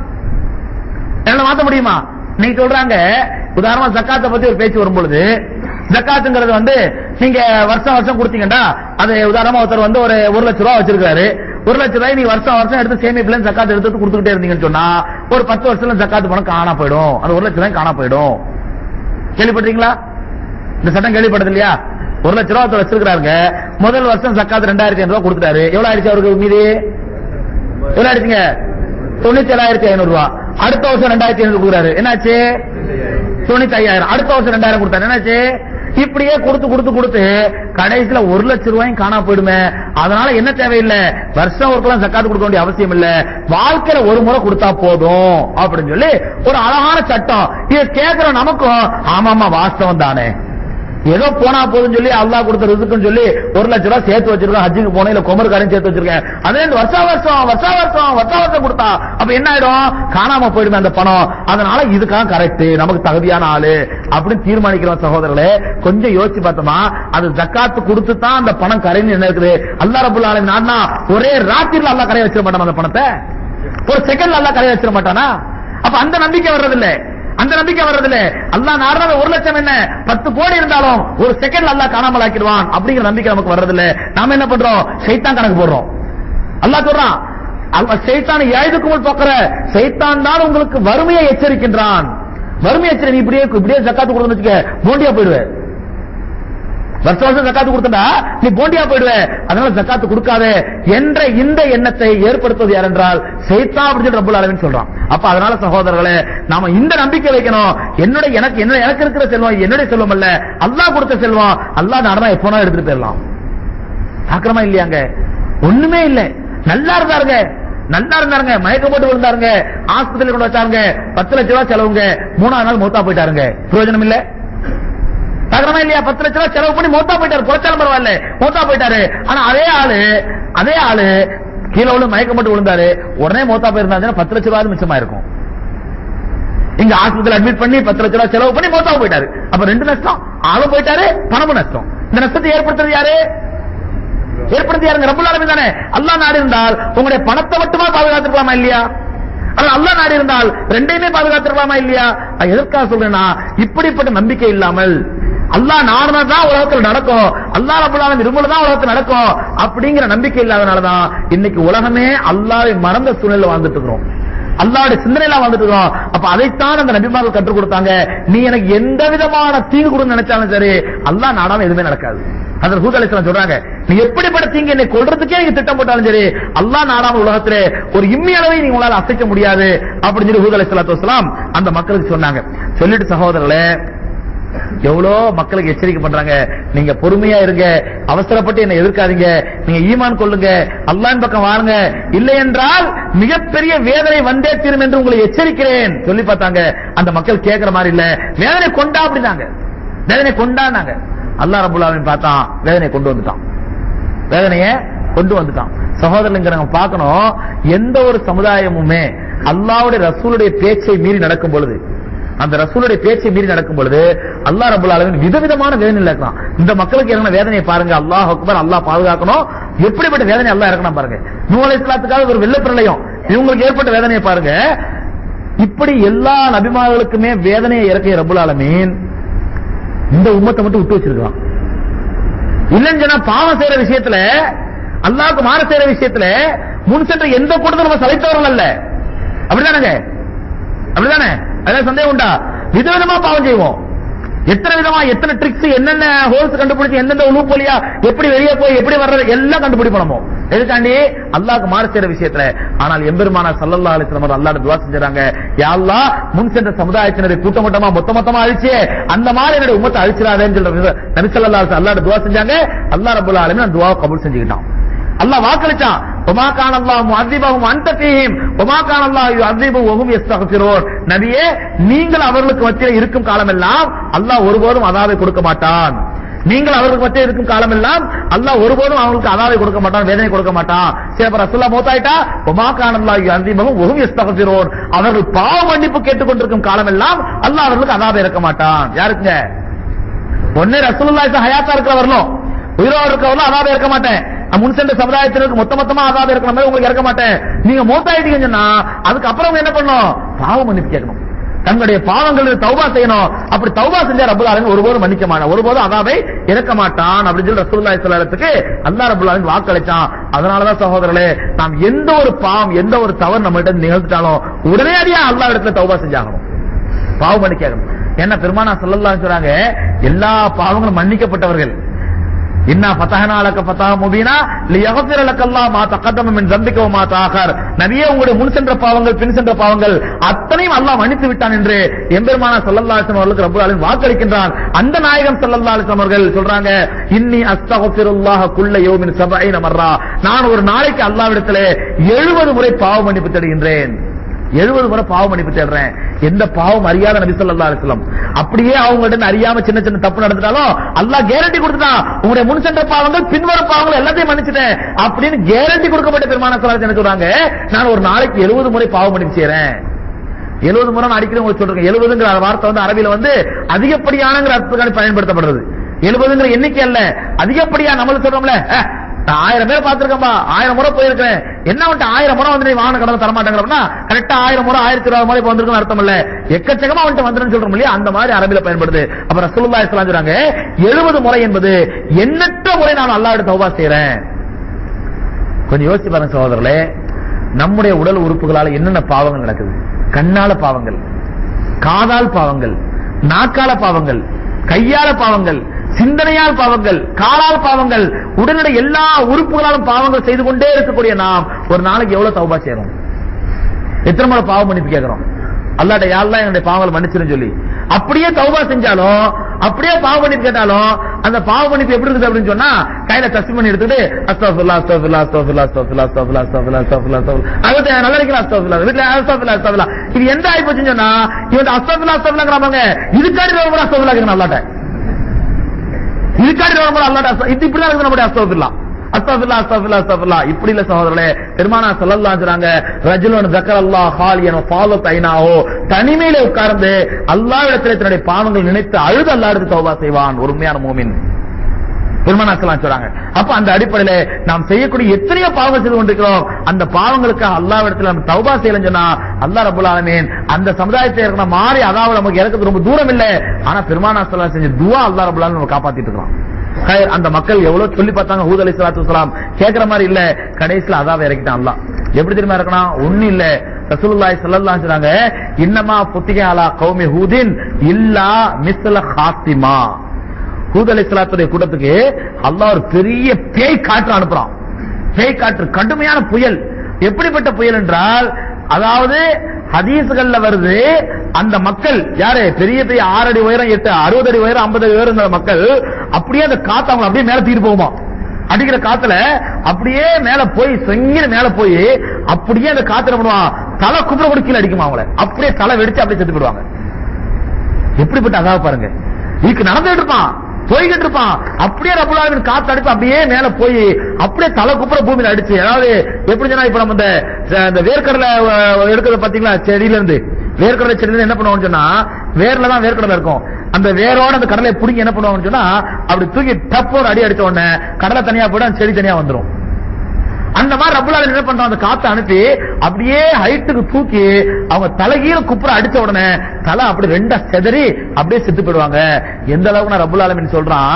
என்னால மாத்த முடியுமா நீங்க சொல்றாங்க உதாரணமா ஜக்காத்தை பத்தி ஒரு பேச்சு வரும்பொழுது ஜக்காத்துங்கிறது வந்து நீங்க வருஷம் வருஷம் கொடுத்தீங்கடா அது உதாரணமா ஒருத்தர் வந்து ஒரு ஒரு லட்ச ரூபா வச்சிருக்காரு ஒரு லட்ச ரூபாய் நீ வருஷம் வருஷம் எடுத்து சேமிப்புல இருந்து ஜக்காத் எடுத்து கொடுத்துக்கிட்டே இருந்தீங்கன்னு சொன்னா ஒரு பத்து வருஷத்துல ஜக்காத்து பணம் காணா போயிடும் அந்த ஒரு லட்ச ரூபாய் காணா போயிடும் கேள்விப்பட்டீங்களா இந்த சட்டம் கேள்விப்பட்டது இல்லையா ஒரு லட்ச ரூபா ஒருத்தர் வச்சிருக்காருங்க முதல் வருஷம் ஜக்காத் ரெண்டாயிரத்தி ஐநூறு ரூபாய் கொடுத்துட்டாரு எவ்வளவு ஆயிடுச்சு அவருக்கு மீதி எவ்வளவு ஆயிடுச்சுங்க தொண்ணூத்தி ஏழாயிரத்தி ஐநூறு ரூபாய் அடுத்த வருஷம் ரெண்டாயிரத்தி ஐநூறு கொடுக்குறாரு என்னாச்சு தொண்ணூத்தி ஐயாயிரம் அடுத்த வருஷம் ரெண்டாயிரம் கொடுத்தாரு என்னாச்சு இப்படியே கொடுத்து கொடுத்து கொடுத்து கடைசியில ஒரு லட்சம் ரூபாயும் காணா போயிடுமே அதனால என்ன தேவையில்லை வருஷம் ஒருக்கெல்லாம் சக்காத்து கொடுக்க வேண்டிய அவசியம் இல்ல வாழ்க்கையில ஒரு முறை கொடுத்தா போதும் அப்படின்னு சொல்லி ஒரு அழகான சட்டம் இதை கேட்கிற நமக்கும் ஆமாமா வாஸ்தவம் தானே ஏதோ போனா போதும் சொல்லி அல்லாஹ் கொடுத்த ரிசுக்குன்னு சொல்லி ஒரு லட்ச ரூபாய் சேர்த்து வச்சிருக்கோம் ஹஜ்ஜுக்கு போனேன் இல்ல குமர்காரையும் சேர்த்து வச்சிருக்கேன் அதே இந்த வருஷா வருஷம் வருஷா வருஷம் வருஷா வருஷம் கொடுத்தா அப்ப என்ன ஆயிடும் காணாம போயிடுமே அந்த பணம் அதனால இதுக்காக கரெக்ட் நமக்கு தகுதியான ஆளு அப்படின்னு தீர்மானிக்கிறோம் சகோதரர்களே கொஞ்சம் யோசிச்சு பார்த்தோமா அது ஜக்காத்து கொடுத்து தான் அந்த பணம் கரைன்னு என்ன இருக்குது அல்லா ரபுல் ஆலமின் நாடுனா ஒரே ராத்திரில அல்லா கரைய வச்சிட மாட்டான் அந்த பணத்தை ஒரு செகண்ட்ல அல்லா கரைய வச்சிட மாட்டானா அப்ப அந்த நம்பிக்கை வர்றதில்ல அந்த நம்பிக்கை வர்றதில்ல அல்லாஹ் நாடுறது ஒரு லட்சம் என்ன பத்து கோடி இருந்தாலும் ஒரு செகண்ட் அல்லாஹ் காணாமல் ஆக்கிடுவான் அப்படிங்கிற நம்பிக்கை நமக்கு வர்றதில்ல நாம என்ன பண்றோம் சைத்தான் கணக்கு போடுறோம் அல்லாஹ் சொல்றான் அல்ல சைத்தான் ஏழுக்கும் போக்கிற சைத்தான் தான் உங்களுக்கு வறுமையை எச்சரிக்கின்றான் வறுமை எச்சரி நீ இப்படியே இப்படியே ஜக்காத்து கொடுக்கணும்னு வச்சுக்க போண்டியா போயிடுவேன் வருஷம் வருஷம் ஜக்காத்து கொடுத்தா நீ போண்டியா போயிடுவ அதனால ஜக்காத்து கொடுக்காதே என்ற இந்த எண்ணத்தை ஏற்படுத்துவது யார் என்றால் சைத்தா அப்படின்னு சொல்லி ரப்பல் ஆலமீன் சொல்றான் அப்ப அதனால சகோதரர்களே நாம இந்த நம்பிக்கை வைக்கணும் என்னுடைய எனக்கு என்ன எனக்கு இருக்கிற செல்வம் என்னுடைய செல்வம் அல்ல அல்லாஹ் கொடுத்த செல்வம் அல்லாஹ் நடனா எப்போனா எடுத்துட்டு போயிடலாம் பாக்குறமா இல்லையாங்க ஒண்ணுமே இல்ல நல்லா இருந்தாருங்க நல்லா இருந்தாருங்க மயக்கம் போட்டு விழுந்தாருங்க ஆஸ்பத்திரி கொண்டு வச்சாருங்க பத்து லட்ச ரூபாய் செலவுங்க மூணாவது நாள் மூத்தா போயிட்டாருங்க பிரயோஜனம் இல்ல தகரமா இல்லையா பத்து லட்ச ரூபாய் செலவு பண்ணி மூத்தா போயிட்டாரு குறைச்சாலும் பரவாயில்ல மூத்தா போயிட்டாரு ஆனா அதே ஆளு அதே ஆளு கீழே விழு மயக்கம் போட்டு விழுந்தாரு உடனே மூத்தா போயிருந்தாருன்னா பத்து லட்ச ரூபாய் மிச்சமா இருக்கும் இங்க ஆஸ்பத்திரி அட்மிட் பண்ணி பத்து லட்ச ரூபாய் செலவு பண்ணி மூத்தா போயிட்டாரு அப்ப ரெண்டு நஷ்டம் ஆளும் போயிட்டாரு பணமும் நஷ்டம் இந்த நஷ்டத்தை ஏற்படுத்துறது யாரு ஏற்படுத்தி யாருங்க ரப்பல் ஆலமீன் தானே அல்லாஹ் நாடி இருந்தால் உங்களுடைய பணத்தை மட்டுமா பாதுகாத்துக்கலாமா இல்லையா ஆனா அல்லாஹ் நாடி இருந்தால் ரெண்டையுமே பாதுகாத்துக்கலாமா இல்லையா நான் எதற்காக சொல்றேன்னா இப்படிப்பட்ட நம்பிக்கை இல்லாமல் அல்லாஹ் நாடுனா தான் உலகத்தில் நடக்கும் அல்லாஹ் ரப்பல் ஆலமீன் விரும்புல தான் உலகத்தில் நடக்கும் அப்படிங்கிற நம்பிக்கை இல்லாதனால தான் இன்னைக்கு உலகமே அல்லாஹ்வை மறந்த சூழ்நிலை வாழ்ந்துட்டு இருக்கிறோம் அல்லாவுடைய சிந்தனையில வந்துட்டு இருக்கோம் அப்ப அதைத்தான் அந்த நபிமார்கள் கற்றுக் கொடுத்தாங்க நீ எனக்கு எந்த விதமான தீங்கு கொடுன்னு நினைச்சாலும் சரி அல்லாஹ் நாடாம எதுவுமே நடக்காது அதில் ஹூத் அலிஸ்லாம் சொல்றாங்க நீ எப்படிப்பட்ட தீங்கு என்னை கொள்றதுக்கே நீங்க திட்டம் போட்டாலும் சரி அல்லாஹ் நாடாம உலகத்திலே ஒரு இம்மி அளவை நீங்க உங்களால அசைக்க முடியாது அப்படின்னு சொல்லி ஹூத் அலிஸ்லாத்து வசலாம் அந்த மக்களுக்கு சொன்னாங்க சொல்லிட்டு சகோதரர்களே எவ்வளோ மக்களுக்கு எச்சரிக்கை பண்றாங்க நீங்க பொறுமையா இருங்க அவசரப்பட்டு என்ன எதிர்க்காதீங்க நீங்க ஈமான் கொள்ளுங்க அல்லாஹ்வின் பக்கம் வாருங்க இல்லை என்றால் மிகப்பெரிய வேதனை வந்தே தீரும் என்று உங்களை எச்சரிக்கிறேன் சொல்லி பார்த்தாங்க அந்த மக்கள் கேட்கிற மாதிரி இல்ல வேதனை கொண்டா அப்படின்னாங்க வேதனை கொண்டானாங்க அல்லாஹ் ரபுல் ஆலமீன் பார்த்தான் வேதனை கொண்டு வந்துட்டான் வேதனைய கொண்டு வந்துட்டான் சகோதரனுங்க நம்ம பார்க்கணும் எந்த ஒரு சமுதாயமுமே அல்லாஹ்வுடைய ரசூலுடைய பேச்சை மீறி நடக்கும் பொழுது அந்த ரசூலுடைய பேச்சை மீறி நடக்கும் பொழுது அல்லாஹ் ரபுல் ஆலமீன் விதவிதமான வேதனை இருக்கலாம் இந்த மக்களுக்கு இறங்கின வேதனையை பாருங்க அல்லாஹ் அக்பர் அல்லாஹ் பாதுகாக்கணும் எப்படிப்பட்ட வேதனை அல்லாஹ் இறக்கணும் பாருங்க நூலை இஸ்லாத்துக்காக ஒரு வெள்ள பிரளயம் இவங்களுக்கு ஏற்பட்ட வேதனையை பாருங்க இப்படி எல்லா நபிமார்களுக்குமே வேதனையை இறக்கிய ரபுல் ஆலமீன் இந்த உம்மத்தை மட்டும் விட்டு வச்சிருக்கான் இல்லைன்னு சொன்னா பாவம் செய்யற விஷயத்துல அல்லாஹ்வுக்கு மாற செய்யற விஷயத்துல முன் சென்ற எந்த கூட்டத்தை நம்ம சளைத்தவர்கள் அல்ல அப்படிதானங்க அப்படிதானே அதான் சந்தேகம் உண்டா விதவிதமா பாவம் செய்வோம் எத்தனை விதமா எத்தனை ட்ரிக்ஸ் என்னென்ன ஹோல்ஸ் கண்டுபிடிச்சு எந்தெந்த உழு போலியா எப்படி வெளியே போய் எப்படி வர்றது எல்லாம் கண்டுபிடிப்போம் நம்ம எதுக்காண்டி அல்லாஹ்க்கு மாறு செய்யற விஷயத்துல ஆனால் எம்பெருமானா சல்லல்லா அலிஸ்லாம் அல்லாஹ் துவா செஞ்சாங்க யா அல்லாஹ் முன் சென்ற சமுதாயத்தினரை கூட்டம் கூட்டமா மொத்த மொத்தமா அழிச்சு அந்த மாதிரி என்னுடைய உம்மத்தை அழிச்சிடாதேன்னு சொல்ற நபி ஸல்லல்லாஹு அலைஹி அல்லாஹ் துவா செஞ்சாங்க அல்லாஹ் ரப்பல் ஆலமீன் அந்த துவாவை கபூல் செஞ்சுக்கிட்டான் அல்லாஹ் வாக்களிச்சான் ஒமா கான் அல்லாஹ் முஅذிபஹும் அன்த ஃபீஹிம் ஒமா கான் அல்லாஹ் யுஅذிபுஹும் வஹும் யஸ்தக்ஃபிரூன் நபியே நீங்கள் அவர்களுக்கு மத்தியில் இருக்கும் காலமெல்லாம் அல்லாஹ் ஒருபோதும் அதாவை கொடுக்க மாட்டான் நீங்கள் அவர்களுக்கு மத்தியில் இருக்கும் காலமெல்லாம் அல்லாஹ் ஒருபோதும் அவங்களுக்கு அதாவை கொடுக்க மாட்டான் வேதனை கொடுக்க மாட்டான் சரி அப்ப ரசூல்லா மூத்தாயிட்டா ஒமா கான் அல்லாஹ் யுஅذிபஹும் வஹும் யஸ்தக்ஃபிரூன் அவர்கள் பாவ மன்னிப்பு கேட்டுக்கொண்டிருக்கும் காலமெல்லாம் அல்லாஹ் அவர்களுக்கு அதாவை இறக்க மாட்டான் யாருக்குங்க ஒண்ணு ரசூலுல்லாஹி ஹயாத்தா இருக்கிற வரணும் உயிரோடு இருக்கவங்களும் அதாவே இருக்க மாட்டேன் நான் முன் சென்ற சமுதாயத்தினருக்கு மொத்த மொத்தமா அதாவே இருக்கிற மாதிரி உங்களுக்கு இறக்க மாட்டேன் நீங்க மூத்தாயிட்டீங்கன்னு சொன்னா அதுக்கப்புறம் என்ன பண்ணணும் பாவ மன்னிப்பு கேட்கணும் தங்களுடைய பாவங்கள் தௌபா செய்யணும் அப்படி தௌபா செஞ்சா ரபுல் ஆலமின் ஒருபோதும் மன்னிக்க மாட்டான் ஒருபோதும் அதாவை இறக்க மாட்டான் அப்படின்னு சொல்லி ரசூலுல்லாஹி ஸல்லல்லாஹு அலைஹி வஸல்லத்துக்கு அல்லாஹ் ரபுல் ஆலமின் வாக்களிச்சான் அதனாலதான் சகோதரர்களே நாம் எந்த ஒரு பாவம் எந்த ஒரு தவறு நம்ம கிட்ட நிகழ்த்திட்டாலும் உடனடியா அல்லாஹ் இடத்துல தௌபா செஞ்சாகணும் பாவம் மன்னிக்கணும் என்ன பெருமானா சொல்லலாம் சொல்றாங்க எல்லா பாவங்களும் மன்னிக்கப்பட்டவர்கள் இன்னா ஃபதஹனா லக ஃபதஹ முபீனா லியக்ஃபிர லக்கல்லாஹ் மா தகதம மின் ذنبك وما تاخر நபியே உங்களுடைய முன் சென்ற பாவங்கள் பின் சென்ற பாவங்கள் அத்தனையும் அல்லாஹ் மன்னித்து விட்டான் என்று எம்பெருமானா ஸல்லல்லாஹு அலைஹி வஸல்லம் அவர்களுக்கு ரப்பல் ஆலமீன் வாக்களிக்கின்றான் அந்த நாயகம் ஸல்லல்லாஹு அலைஹி வஸல்லம் அவர்கள் சொல்றாங்க இன்னி அஸ்தக்ஃபிருல்லாஹ குல்ல யௌமின் 70 மர்ரா நான் ஒரு நாளைக்கு அல்லாஹ்விடத்திலே 70 முறை பாவ மன்னிப்பு தேடுகின்றேன் எழுபது முறை பாவம் மன்னிப்பு தேடுறேன் எந்த பாவம் அறியாத நபி ஸல்லல்லாஹு அலைஹி வஸல்லம் அப்படியே அவங்கள்ட்ட அறியாம சின்ன சின்ன தப்பு நடந்துட்டாலும் அல்லாஹ் கேரண்டி கொடுத்துட்டான் உங்களுடைய முன் சென்ற பாவங்கள் பின்வரும் பாவங்கள் எல்லாத்தையும் மன்னிச்சிட்டேன் அப்படின்னு கேரண்டி கொடுக்கப்பட்ட பெருமான சொல்லலாம் என்ன சொல்றாங்க நான் ஒரு நாளைக்கு எழுபது முறை பாவம் மன்னிப்பு செய்றேன் எழுபது முறை நான் அடிக்கடி உங்களுக்கு சொல்றேன் எழுபதுங்கிற வார்த்தை வந்து அரபியில வந்து அதிகப்படியானங்கிற அர்த்தத்துக்கான பயன்படுத்தப்படுறது எழுபதுங்கிற எண்ணிக்கை அல்ல அதிகப்படியா நம்மளுக்கு சொல்றோம்ல அஹ், நான் ஆயிரம் பேர் பார்த்திருக்கேன்பா ஆயிரம் முறை போயிருக்கேன் என்ன வந்துட்டு ஆயிரம் முறை வந்து நீ வாகன கடனை தர மாட்டேங்கிறப்பனா கரெக்டா ஆயிரம் முறை ஆயிரத்தி இருபது முறை இப்ப வந்திருக்குன்னு அர்த்தம் இல்ல எக்கச்சக்கமா வந்துட்டு வந்துருன்னு சொல்றோம் இல்லையா அந்த மாதிரி அரபில பயன்படுது அப்ப ரசூலுல்லாஹி ஸல்லல்லாஹு அலைஹி சொல்றாங்க எழுபது முறை என்பது எண்ணற்ற முறை நான் அல்லாஹ்விட தௌபா செய்றேன் கொஞ்சம் யோசிச்சு பாருங்க சகோதரர்களே நம்முடைய உடல் உறுப்புகளால என்னென்ன பாவங்கள் நடக்குது கண்ணால பாவங்கள் காதால் பாவங்கள் நாக்கால பாவங்கள் கையால பாவங்கள் சிந்தனையால் பாவங்கள் காலால் பாவங்கள் உடனடி எல்லா உறுப்புகளாலும் பாவங்கள் செய்து கொண்டே இருக்கக்கூடிய நாம் ஒரு நாளைக்கு எவ்வளவு தௌபா செய்யறோம் எத்தனை முறை பாவம் மன்னிப்பு கேட்கிறோம் அல்லாட்ட யாரெல்லாம் என்னுடைய பாவங்களை மன்னிச்சிருன்னு சொல்லி அப்படியே தௌபா செஞ்சாலும் அப்படியே பாவ மன்னிப்பு கேட்டாலும் அந்த பாவ மன்னிப்பு எப்படி இருக்குது அப்படின்னு சொன்னா கையில தஸ்மி பண்ணி எடுத்துட்டு அஸ்தோஃபில்லா அஸ்தோஃபில்லா அஸ்தோஃபில்லா அஸ்தோஃபில்லா அஸ்தோஃபில்லா அஸ்தோஃபில்லா அஸ்தோஃபில்லா அஸ்தோஃபில்லா அது நல்லா இருக்கலாம் அஸ்தோஃபில்லா வீட்டுல அஸ்தோஃபில்லா அஸ்தோஃபில்லா இது எந்த ஆகி போச்சுன்னு சொன்னா இவன் அஸ்தோஃபில்லா அஸ்தோஃபில்லாங்கிறாங்க இதுக்காடி ரொம்ப அஸ்தோஃபில்லா கேட்கணும் அல்லாட்ட இதுக்காடி ரொம்ப அல்லாட்ட அஸ்த- இது இப்படிதான் இருக்குது நம்முடைய அஸ்தோஃபில்லா அஸ்தபில்லா அஸ்தபில்லா அஸ்தபில்லா இப்படி இல்ல சகோதரர்களே பெருமானா ஸல்லல்லாஹு சொல்றாங்க ரஜுலுன் ஜக்கரல்லாஹ் ஹாலியன் ஃபாலத் ஐனாஹு தனிமையில உட்கார்ந்து அல்லாஹ்விடத்தில் தன்னுடைய பாவங்கள் நினைத்து அழுது அல்லாஹ்விடத்தில் தௌபா செய்வான் ஒரு உண்மையான மூமின் பெருமானா ஸல்லல்லாஹு சொல்றாங்க அப்ப அந்த அடிப்படையில நாம் செய்யக்கூடிய எத்தனையோ பாவங்கள் செய்து கொண்டிருக்கிறோம் அந்த பாவங்களுக்காக அல்லாஹ்விடத்தில் நம்ம தௌபா செய்யலன்னு சொன்னா அல்லாஹ் ரப்பல் ஆலமீன் அந்த சமுதாயத்தை இருக்கிற மாறி அதாவது நமக்கு இறக்கிறது ரொம்ப தூரம் இல்ல ஆனா பெருமானா ஸல்லல்லாஹு செஞ்ச துஆ அல்லாஹ் ரப்பல் ஆலமீன் நம்ம காப்பாத்திட்டு இருக்கிறோம் ஹைர், அந்த மக்கள் எவ்வளவு சொல்லி பார்த்தாங்க ஹூத் அலி சலாத்து வலாம் கேட்கிற மாதிரி இல்ல கடைசியில அதாவை இறக்கிட்டான் அல்லாஹ் எப்படி தெரியுமா இருக்கணும் ஒண்ணு இல்ல ரசூலுல்லாஹி ஸல்லல்லாஹு அலைஹி சொல்றாங்க இன்னமா புத்திக அலா கௌமி ஹூதின் இல்லா மிஸ்ல ஹாத்திமா ஹூத் அலி சலாத்துடைய கூட்டத்துக்கு அல்லாஹ் ஒரு பெரிய பேய் காற்று அனுப்புறான் பேய் காற்று கடுமையான புயல் எப்படிப்பட்ட புயல் என்றால் அதாவது ஹதீஸ்கள்ல வருது அந்த மக்கள் யாரு பெரிய பெரிய ஆறு அடி உயரம் எட்டு அறுபது அடி உயரம் ஐம்பது அடி உயரம் இருந்த மக்கள் அப்படியே அந்த காத்து அவங்க அப்படியே மேல தீர்த்து போகுமா அடிக்கிற காத்துல அப்படியே மேல போய் செங்கின மேல போய் அப்படியே அந்த காத்துல பண்ணுவான் தலை குப்புற கூட கீழே அடிக்குமா அவங்கள அப்படியே தலை வெடிச்சு அப்படியே செத்து போயிடுவாங்க எப்படிப்பட்ட அதாவது பாருங்க இதுக்கு நடந்துட்டு இருப்பான் போய்கிட்டு இருப்பான் அப்படியே ரபுல்லாவின் காத்து அடிச்சு அப்படியே மேல போய் அப்படியே தலை குப்புற பூமியில அடிச்சு அதாவது எப்படி சொன்னா இப்ப நம்ம இந்த இந்த வேர்க்கடலை அஹ், எடுக்கிறது பாத்தீங்களா செடியில இருந்து வேர்க்கடலை செடியில என்ன பண்ணுவோம்னு சொன்னா வேர்ல தான் வேர்க்கடலை இருக்கும் அந்த வேரோட அந்த கடலை புடிங்கி என்ன பண்ணுவாங்கன்னு சொன்னா அப்படி தூக்கி டப்பு ஒரு அடி அடிச்ச உடனே கடலை தனியா போயிடும் அந்த செடி தனியா வந்துரும் அந்த மாதிரி ரப்புலால என்ன பண்றான் அந்த காத்தை அனுப்பி அப்படியே ஹைட்டுக்கு தூக்கி அவங்க தலைகீழ குப்புற அடிச்ச உடனே தலை அப்படி ரெண்டா செதறி அப்படியே செத்து போயிடுவாங்க எந்த அளவுக்கு நான் ரப்புல் ஆலமீன் சொல்றான்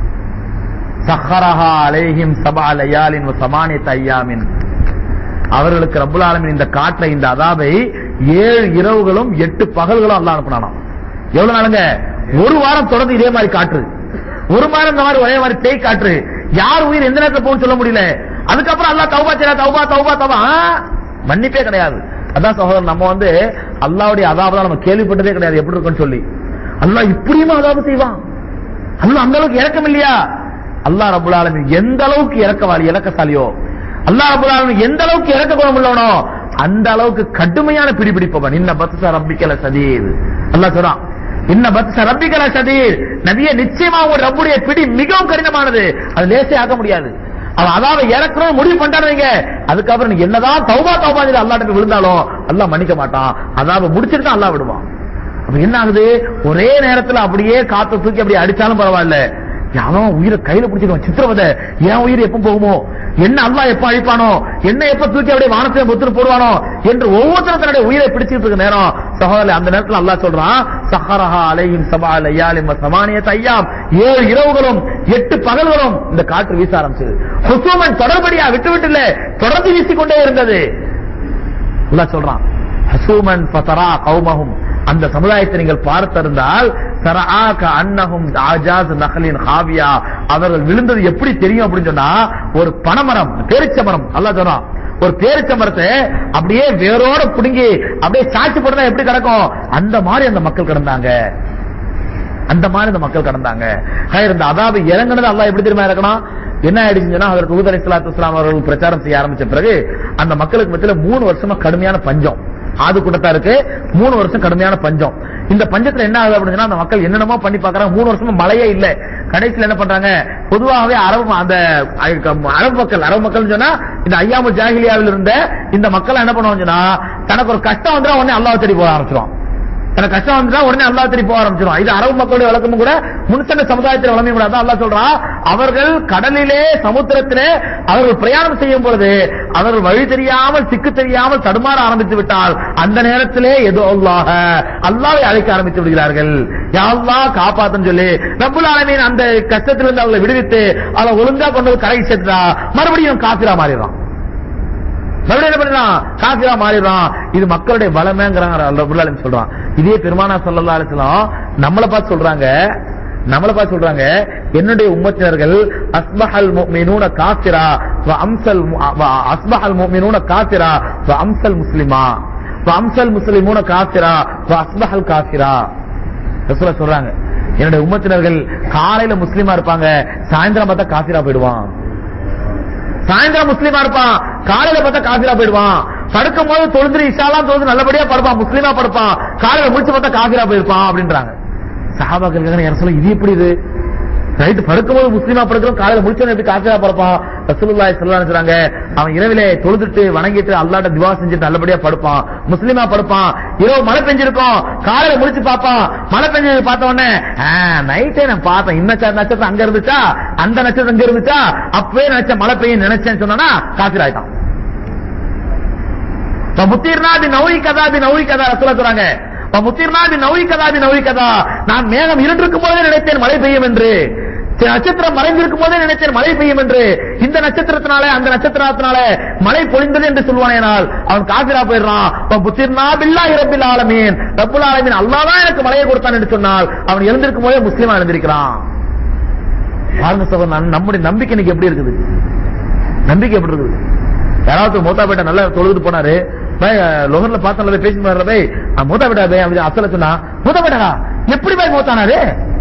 சஹரஹா அலைஹிம் சபா லயாலின் சமானியத் ஐயாமின் அவர்களுக்கு ரப்புல் ஆலமீன் இந்த காற்றை இந்த அதாவை ஏழு இரவுகளும் எட்டு பகல்களும் அல்லாஹ் அனுப்பினானாம் எவ்வளவு நாளுங்க ஒரு வாரம் தொடர்ந்து இதே மாதிரி காற்று ஒரு வாரம் இந்த மாதிரி ஒரே மாதிரி பேய் காற்று யார் உயிர் எந்த நேரத்துல போகும் சொல்ல முடியல அதுக்கப்புறம் அல்லாஹ் தௌபா செய்யறா தௌபா தௌபா தௌபா ஆ, மன்னிப்பே கிடையாது அதான் சகோதரன் நம்ம வந்து அல்லாவுடைய அதாபதான் நம்ம கேள்விப்பட்டதே கிடையாது எப்படி இருக்குன்னு சொல்லி அல்லாஹ் இப்படியுமா அதாபு செய்வான் அல்லாஹ் அந்த அளவுக்கு இறக்கம் இல்லையா அல்லாஹ் ரபுல் ஆலமீன் எந்த அளவுக்கு இறக்கவாளி இறக்கசாலியோ அல்லாஹ் ரபுல் ஆலமீன் எந்த அளவுக்கு இறக்க குணம் உள்ளவனோ அந்த அளவுக்கு கடுமையான பிடிபிடிப்பவன் இன்ன பத்ச ரப்பிக்கல சதீர் அல்லாஹ் சொல்றான் இன்ன பத்ச ரப்பிக்கல சதீர் நபியே நிச்சயமா உங்க ரப்புடைய பிடி மிகவும் கடினமானது அது லேசே ஆக்க முடியாது அவன் அதாவது இறக்கணும் முடிவு பண்ணிட்டாருங்க அதுக்கப்புறம் நீ என்னதான் தௌபா தௌபா சொல்லி அல்லாஹ்ட்ட போய் விழுந்தாலும் அல்லாஹ் மன்னிக்க மாட்டான் அதாவது முடிச்சிட்டு தான் அல்லாஹ் விடுவான் அப்ப என்ன ஆகுது ஒரே நேரத்துல அப்படியே காத்த தூக்கி அப்படியே அடிச்சாலும் பரவாயில்ல அவன் உயிரை கையில பிடிச்சிருவான் சித்திரவதை என் உயிர் எப்ப போகுமோ என்ன அல்லாஹ் எப்ப அழிப்பானோ என்ன எப்ப தூக்கி அப்படியே வானத்தை முத்திர போடுவானோ என்று ஒவ்வொருத்தரும் தன்னுடைய உயிரை பிடிச்சிட்டு இருக்க நேரம் சகோதரர் அந்த நேரத்துல அல்லாஹ் சொல்றான் சஹரஹா அலைஹிம் சபா லையாலிம் சமானிய தையாம் ஏழு இரவுகளும் எட்டு பகல்களும் இந்த காற்று வீச ஆரம்பிச்சது ஹுசூமன் தொடர்படியா விட்டு விட்டு இல்ல தொடர்ந்து வீசிக்கொண்டே இருந்தது அல்லாஹ் சொல்றான் ஹசூமன் ஃபதரா கௌமஹும் அந்த சமுதாயத்தை நீங்கள் பார்த்திருந்தால் தரஆக அன்னஹும் ஆஜாஸ் நகலின் ஹாவியா அவர்கள் விழுந்தது எப்படி தெரியும் அப்படின்னு சொன்னா ஒரு பனமரம் பேரிச்ச மரம் அல்லாஹ் சொல்றான் ஒரு பேரிச்ச மரத்தை அப்படியே வேரோட புடுங்கி அப்படியே சாட்சி போட்டா எப்படி கிடக்கும் அந்த மாதிரி அந்த மக்கள் கிடந்தாங்க அந்த மாதிரி இந்த மக்கள் கடந்தாங்க ஹைர், இந்த அதாபு இறங்குனது அல்லாஹ் எப்படி தெரியுமா இறக்கணும் என்ன ஆயிடுச்சுன்னு சொன்னா அதற்கு ஊத் அலி சலாத்து வஸ்லாம் அவர்கள் பிரச்சாரம் செய்ய ஆரம்பிச்ச பிறகு அந்த மக்களுக்கு மத்தியில மூணு வருஷமா கடுமையான பஞ்சம் ஆது கூட்டத்தாருக்கு மூணு வருஷம் கடுமையான பஞ்சம் இந்த பஞ்சத்துல என்ன ஆகுது அப்படின்னு சொன்னா அந்த மக்கள் என்னென்னமோ பண்ணி பாக்குறாங்க மூணு வருஷமா மழையே இல்ல கடைசியில என்ன பண்றாங்க பொதுவாகவே அரபு அந்த அரபு மக்கள் அரபு மக்கள் சொன்னா இந்த ஐயாமு ஜாகிலியாவில் இருந்த இந்த மக்கள் என்ன பண்ணுவாங்க சொன்னா தனக்கு ஒரு கஷ்டம் வந்துடும் உடனே அல்லாஹ் தேடி போக ஆரம்பிச்சிடும் எனக்கு கஷ்டம் வந்துட்டா உடனே அல்லா திருப்பி போக ஆரம்பிச்சிடும் இது அரபு மக்களுடைய வழக்கமும் கூட முன்சன சமுதாயத்தில் வளமை கூட அதான் அல்லாஹ் சொல்றான் அவர்கள் கடலிலே சமுத்திரத்திலே அவர்கள் பிரயாணம் செய்யும் பொழுது அவர்கள் வழி தெரியாமல் சிக்கு தெரியாமல் தடுமாற ஆரம்பித்து விட்டால் அந்த நேரத்திலே எதோ அல்லாஹ அல்லாவை அழைக்க ஆரம்பித்து விடுகிறார்கள் யா அல்லாஹ் காப்பாத்துன்னு சொல்லி ரப்புல் ஆலமீன் அந்த கஷ்டத்திலிருந்து அவங்களை விடுவித்து அவளை ஒழுங்கா கொண்டு வந்து கரைக்கு சேர்த்துட்டா மறுபடியும் காபிரா மாறிடுறான் மறுபடியும் என்ன பண்றான் காஃபிரா மாறிடுறான் இது மக்களுடைய பலமேங்கிறாங்க ரபுல் ஆலமீன் சொல்றான் இதே பெருமானா ஸல்லல்லாஹு அலைஹி வஸல்லம் நம்மளை பார்த்து சொல்றாங்க நம்மள பார்த்து சொல்றாங்க என்னுடைய உம்மத்தினர்கள் அஸ்பஹல் முஃமினூன காஃபிரா வ அம்சல் மு- வ அஸ்பஹல் முஃமினூன காஃபிரா வ அம்சல் முஸ்லிமா வ அம்சல் முஸ்லிமூன காஃபிரா வ அஸ்பஹல் காஃபிரா ரசூலா சொல்றாங்க என்னுடைய உம்மத்தினர்கள் காலையில முஸ்லிமா இருப்பாங்க சாயந்தரம் பார்த்தா காஃபிரா போயிடுவான் சாயந்தரம் முஸ்லீமா இருப்பான் காலையில பார்த்தா காஃபிரா போயிடுவான் படுக்கும் போது தொழுந்து இஷாலாம் தொழுந்து நல்லபடியா படுப்பான் முஸ்லீமா படுப்பான் காலையில முடிச்சு பார்த்தா காஃபிரா போயிருப்பான் அப்படின்றாங்க சஹாபாக்கள் கேக்குறாங்க, யார் சொல்ல இது எப்படி இது நைட்டு படுக்கும்போது முஸ்லீமா படுக்கிறோம் காலையில முடிச்சவன் எப்படி காஃபிரா படுப்பான் ரசூலுல்லாஹி ஸல்லல்லாஹு அலைஹி சொல்றாங்க அவன் இரவிலே தொழுதுட்டு வணங்கிட்டு அல்லாஹ்ட்ட துவா செஞ்சுட்டு நல்லபடியா படுப்பான் முஸ்லீமா படுப்பான் இரவு மழை பெஞ்சிருக்கும் காலையில முடிச்சு பார்ப்பான் மழை பெஞ்சது பார்த்த உடனே நைட்டே நான் பார்த்தேன் இந்த நட்ச- நட்சத்திரம் அங்க இருந்துச்சா அந்த நட்சத்திரம் இங்க இருந்துச்சா அப்பவே நினைச்ச மழை பெய்யும் நினைச்சேன்னு சொன்னா காஃபிர் ஆயிட்டான் முத்தீர்னா பி நௌரி கதா பி நௌரி கதா ரசூலா சொல்றாங்க முத்தீர்னா பி நௌரி கதா பி நௌரி கதா நான் மேகம் இருண்டிருக்கும் போதே நினைத்தேன் மழை பெய்யும் என்று சில நட்சத்திரம் மறைந்திருக்கும் போதே நினைத்தேன் மழை பெய்யும் என்று இந்த நட்சத்திரத்தினால அந்த நட்சத்திரத்தினால மழை பொழிந்தது என்று சொல்வானேனால் அவன் காபிரா போயிடுறான் புத்திர்னா பில்லா இரப்பில் ஆலமீன் ரப்புல் ஆலமீன் அல்லாதான் எனக்கு மழையை கொடுத்தான் என்று சொன்னால் அவன் எழுந்திருக்கும் போதே முஸ்லீமா எழுந்திருக்கிறான் பாருங்க சகோதரன் நம்முடைய நம்பிக்கை இன்னைக்கு எப்படி இருக்குது நம்பிக்கை எப்படி இருக்குது யாராவது மூத்தா பேட்டா நல்லா தொழுது போனாரு பாய் லோகர்ல பார்த்த நல்லா பேசி பாரு பாய் மூத்தா பேட்டா பே அப்படி அசல சொன்னா மூத்தா பேட்டா எப்படி பாய் மூத்தானாரு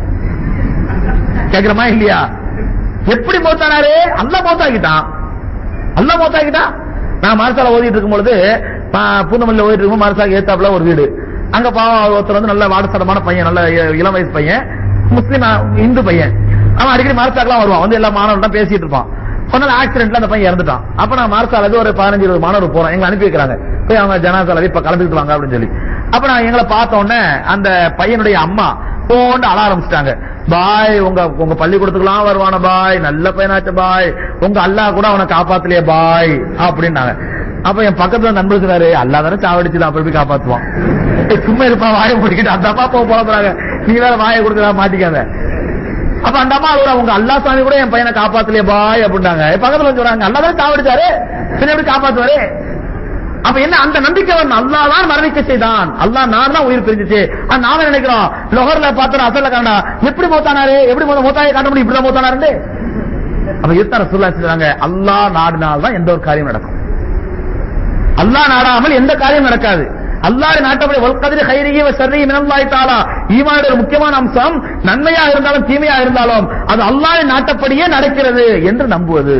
கேக்குறமா இல்லையா எப்படி மூத்தானாரு அல்ல மூத்தாக்கிட்டான் அல்ல மூத்தாக்கிட்டான் நான் மாரசால ஓதிட்டு இருக்கும் பொழுது பூந்தமல்லியில் ஓதிட்டு இருக்கும் மாரசாக்கு ஏத்தாப்புல ஒரு வீடு அங்க பாவம் ஒருத்தர் வந்து நல்ல வாடசடமான பையன் நல்ல இ- இளம் வயசு பையன் முஸ்லீம் அ- இந்து பையன் அவன் அடிக்கடி மாரசாக்கெல்லாம் வருவான் வந்து எல்லா மாணவர்கிட்ட பேசிட்டு இருப்பான் ஒரு நாள் ஆக்சிடென்ட்ல அந்த பையன் இறந்துட்டான் அப்ப நான் மாரசால ஒரு பதினஞ்சு இருபது மாணவர் போறோம் எங்களை அனுப்பி வைக்கிறாங்க போய் அவங்க ஜனாசால இப்ப கலந்துக்கிட்டு வாங்க அப்படின்னு சொல்லி அப்ப நான் எங்களை பார்த்த உடனே அந்த பையனுடைய அம்மா போண்டு அழ ஆரம்பிச்சிட்டாங்க பாய் உங்க உங்க பள்ளிக்கூடத்துக்குலாம் வருவான பாய் நல்ல பையனாச்சு பாய் உங்க அல்லாஹ் கூட அவனை காப்பாத்தலையே பாய் அப்படின்னாங்க அப்ப என் பக்கத்துல நண்பர் சொன்னாரு அல்லா தானே சாவடிச்சு அப்படி போய் காப்பாத்துவான் ஏய், சும்மா இருப்பா வாயை முடிக்கிட்டு அந்த அம்மா போக போல போறாங்க நீ வேற வாயை கொடுத்துடா மாட்டிக்காத அப்ப அந்த அம்மா அவர் அவங்க அல்லா சாமி கூட என் பையனை காப்பாத்தலையே பாய் அப்படின்னாங்க என் பக்கத்துல வந்து சொல்றாங்க அல்லா தானே சாவடிச்சாரு பின்ன எப்படி காப்பாத்துவாரு அப்ப என்ன அந்த நம்பிக்கை வரணும் அல்லாஹ் தான் மரணிக்க செய்தான் அல்லாஹ் நான் தான் உயிர் பிரிஞ்சுச்சு அது நாம நினைக்கிறோம் லொஹர்ல பார்த்தோம் அசல்ல காணா எப்படி மூத்தானாரு எப்படி மூத்த மூத்தாயை காட்ட முடியும் இப்படிதான் மூத்தானாரு அப்ப இருத்தார சொல்ல சொல்றாங்க அல்லாஹ் நாடினால் தான் எந்த ஒரு காரியம் நடக்கும் அல்லாஹ் நாடாமல் எந்த காரியம் நடக்காது அல்லாஹ் நாட்டப்படி வல்கதிரி ஹைரிகி சர்ரி மினல்லாஹி தஆலா ஈமானுடைய ஒரு முக்கியமான அம்சம் நன்மையா இருந்தாலும் தீமையா இருந்தாலும் அது அல்லாஹ் நாட்டப்படியே நடக்கிறது என்று நம்புவது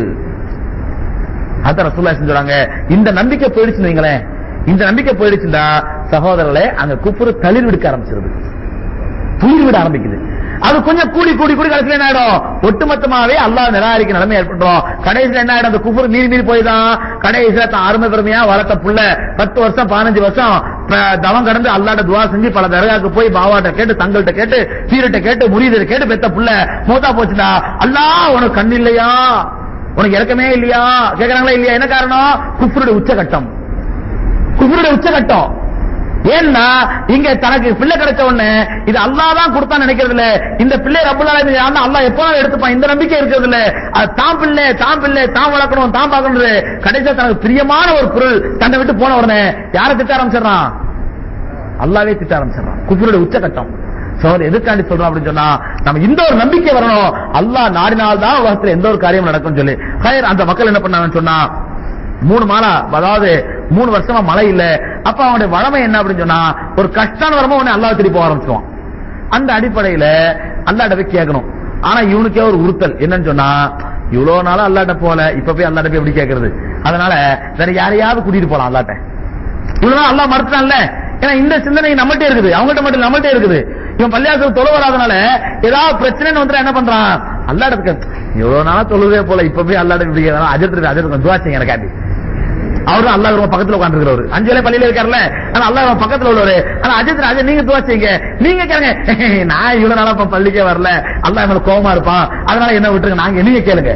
அதான் ரசூல்லா செஞ்சுறாங்க இந்த நம்பிக்கை போயிடுச்சுன்னு வைங்களேன் இந்த நம்பிக்கை போயிடுச்சுன்னா சகோதரர்களே அங்க குப்புறு தளிர் விடுக்க ஆரம்பிச்சிருது துளிர் விட ஆரம்பிக்குது அது கொஞ்சம் கூடி கூடி கூடி கடைசியில் என்ன ஆயிடும் ஒட்டுமொத்தமாவே அல்லாஹ் நிராகரிக்க நிலைமை ஏற்பட்டுரும் கடைசியில் என்ன ஆயிடும் அந்த குப்புறு மீறி மீறி போய்தான் கடைசியில தான் அருமை பெருமையா வளர்த்த புள்ள பத்து வருஷம் பதினஞ்சு வருஷம் ப- தவம் கடந்து அல்லாட்ட துவா செஞ்சு பல தரகாக்கு போய் பாவாட்ட கேட்டு தங்கள்கிட்ட கேட்டு சீரட்ட கேட்டு முறியதை கேட்டு பெத்த புள்ள மூத்தா போச்சுடா அல்லாஹ் உனக்கு கண் இல்லையா உனக்கு இறக்கமே இல்லையா கேக்குறாங்களா இல்லையா என்ன காரணம் குஃபருடைய உச்சகட்டம் குஃபருடைய உச்சகட்டம் ஏன்னா இங்க தனக்கு பிள்ளை கிடைச்ச உடனே இது அல்லாஹ் தான் கொடுத்தான்னு நினைக்கிறது இல்ல இந்த பிள்ளை ரப்பல் ஆலமீன் யாருன்னா அல்லாஹ் எப்போ எடுத்துப்பான் இந்த நம்பிக்கை இருக்கிறது இல்ல அது தான் பிள்ளை தான் பிள்ளை தான் வளர்க்கணும் தான் பார்க்கணும் கடைசியா தனக்கு பிரியமான ஒரு பொருள் தன்னை விட்டு போன உடனே யாரை திட்ட ஆரம்பிச்சிடறான் அல்லாவே திட்ட ஆரம்பிச்சிடறான் குஃபருடைய உச்சகட்டம் சோர் எதுக்காண்டி சொல்றோம் அப்படின்னு சொன்னா நம்ம இந்த ஒரு நம்பிக்கை வரணும் அல்லாஹ் நாடினால் தான் உலகத்துல எந்த ஒரு காரியம் நடக்கும் சொல்லி ஹயர் அந்த மக்கள் என்ன பண்ணாங்கன்னு சொன்னா மூணு மாலா அதாவது மூணு வருஷமா மழை இல்ல அப்ப அவனுடைய வளமை என்ன அப்படின்னு சொன்னா ஒரு கஷ்டம் வரும்போது உடனே அல்லாஹ் திருப்பி போக ஆரம்பிச்சுவான் அந்த அடிப்படையில அல்லாட்ட போய் கேட்கணும் ஆனா இவனுக்கே ஒரு உறுத்தல் என்னன்னு சொன்னா இவ்வளவு நாளா அல்லாட்ட போல இப்ப போய் அல்லாட்ட போய் எப்படி கேட்கறது அதனால வேற யாரையாவது கூட்டிட்டு போலாம் அல்லாட்ட இவ்வளவு நாள் அல்லாஹ் மறுத்தான்ல ஏன்னா இந்த சிந்தனை நம்மகிட்ட இருக்குது அவங்ககிட்ட மட்டும் இல்ல, நம்மகிட்ட இருக்குது இவன் பள்ளியாசல் தொழ வராதனால ஏதாவது பிரச்சனைன்னு வந்துட்டா என்ன பண்றான் அல்லாடத்துக்கு இவ்வளவு நாளா தொழுதே போல இப்ப போய் அல்லாட இப்படி அஜர்த்து அஜர்த்து துவாச்சிங்க எனக்காண்டி அவரும் அல்லாஹ் ரொம்ப பக்கத்துல உட்காந்துருக்கிறவரு அஞ்சு வேளை பள்ளியில இருக்காருல்ல ஆனா அல்லாஹ் ரொம்ப பக்கத்துல உள்ளவரு ஆனா அஜித் அஜய் நீங்க துவாச்சிங்க நீங்க கேளுங்க நான் இவ்வளவு நாளா இப்ப பள்ளிக்கே வரல அல்லாஹ் மேல கோவமா இருப்பான் அதனால என்ன விட்டுருங்க நாங்க நீங்க கேளுங்க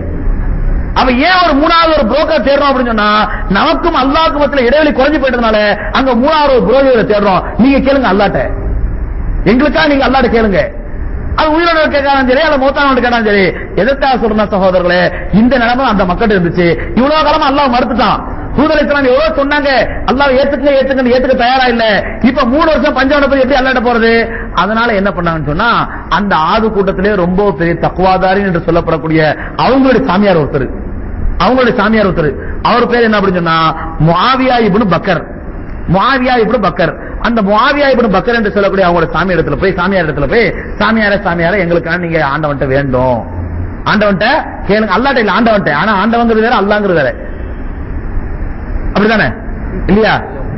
அவ ஏன் ஒரு மூணாவது ஒரு புரோக்கர் தேடுறோம் அப்படின்னு சொன்னா நமக்கும் அல்லாஹ்க்கும் மத்தியில இடைவெளி குறைஞ்சு போயிட்டதுனால அங்க மூணாவது ஒரு புரோக்கரை தேடுறோம் நீங்க கேளுங்க அல்லாட்ட எங்களுக்கா நீங்க அல்லாட்ட கேளுங்க அது உயிரோட கேட்காலும் சரி அல்ல மூத்தானோட கேட்டாலும் சரி எதற்காக சொல்றேன் சகோதரர்களே இந்த நிலைமை அந்த மக்கள் இருந்துச்சு இவ்வளவு காலமா அல்லாஹ் மறுத்துட்டான் ஹூத் அலைஹிஸ்ஸலாம் எவ்வளவு சொன்னாங்க அல்லாஹ் ஏத்துக்க ஏத்துக்க ஏத்துக்க தயாரா இல்ல இப்ப மூணு வருஷம் பஞ்சாவன போய் எப்படி அல்லாட்ட போறது அதனால என்ன பண்ணாங்கன்னு சொன்னா அந்த ஆது கூட்டத்திலே ரொம்ப பெரிய தக்குவாதாரி என்று சொல்லப்படக்கூடிய அவங்களுடைய சாமியார் ஒருத்தர் அவங்களுடைய சாமியார் ஒருத்தர் அவர் பேர் என்ன அப்படின்னு சொன்னா முஆவியா இப்னு பக்கர் முஆவியா இப்னு பக்கர் அந்த முஆவியா இப்னு பக்கர் என்று சொல்லக்கூடிய அவங்களோட சாமி இடத்துல போய் சாமியார் இடத்துல போய் சாமியார சாமியார எங்களுக்கான நீங்க ஆண்டவன்ட்ட வேண்டும் ஆண்டவன்ட்ட கேளுங்க அல்லாட்ட இல்ல ஆண்டவன்ட்ட ஆனா ஆண்டவங்கிறது வேற அல்லாங்கிறது வேற அப்படிதானே இல்லையா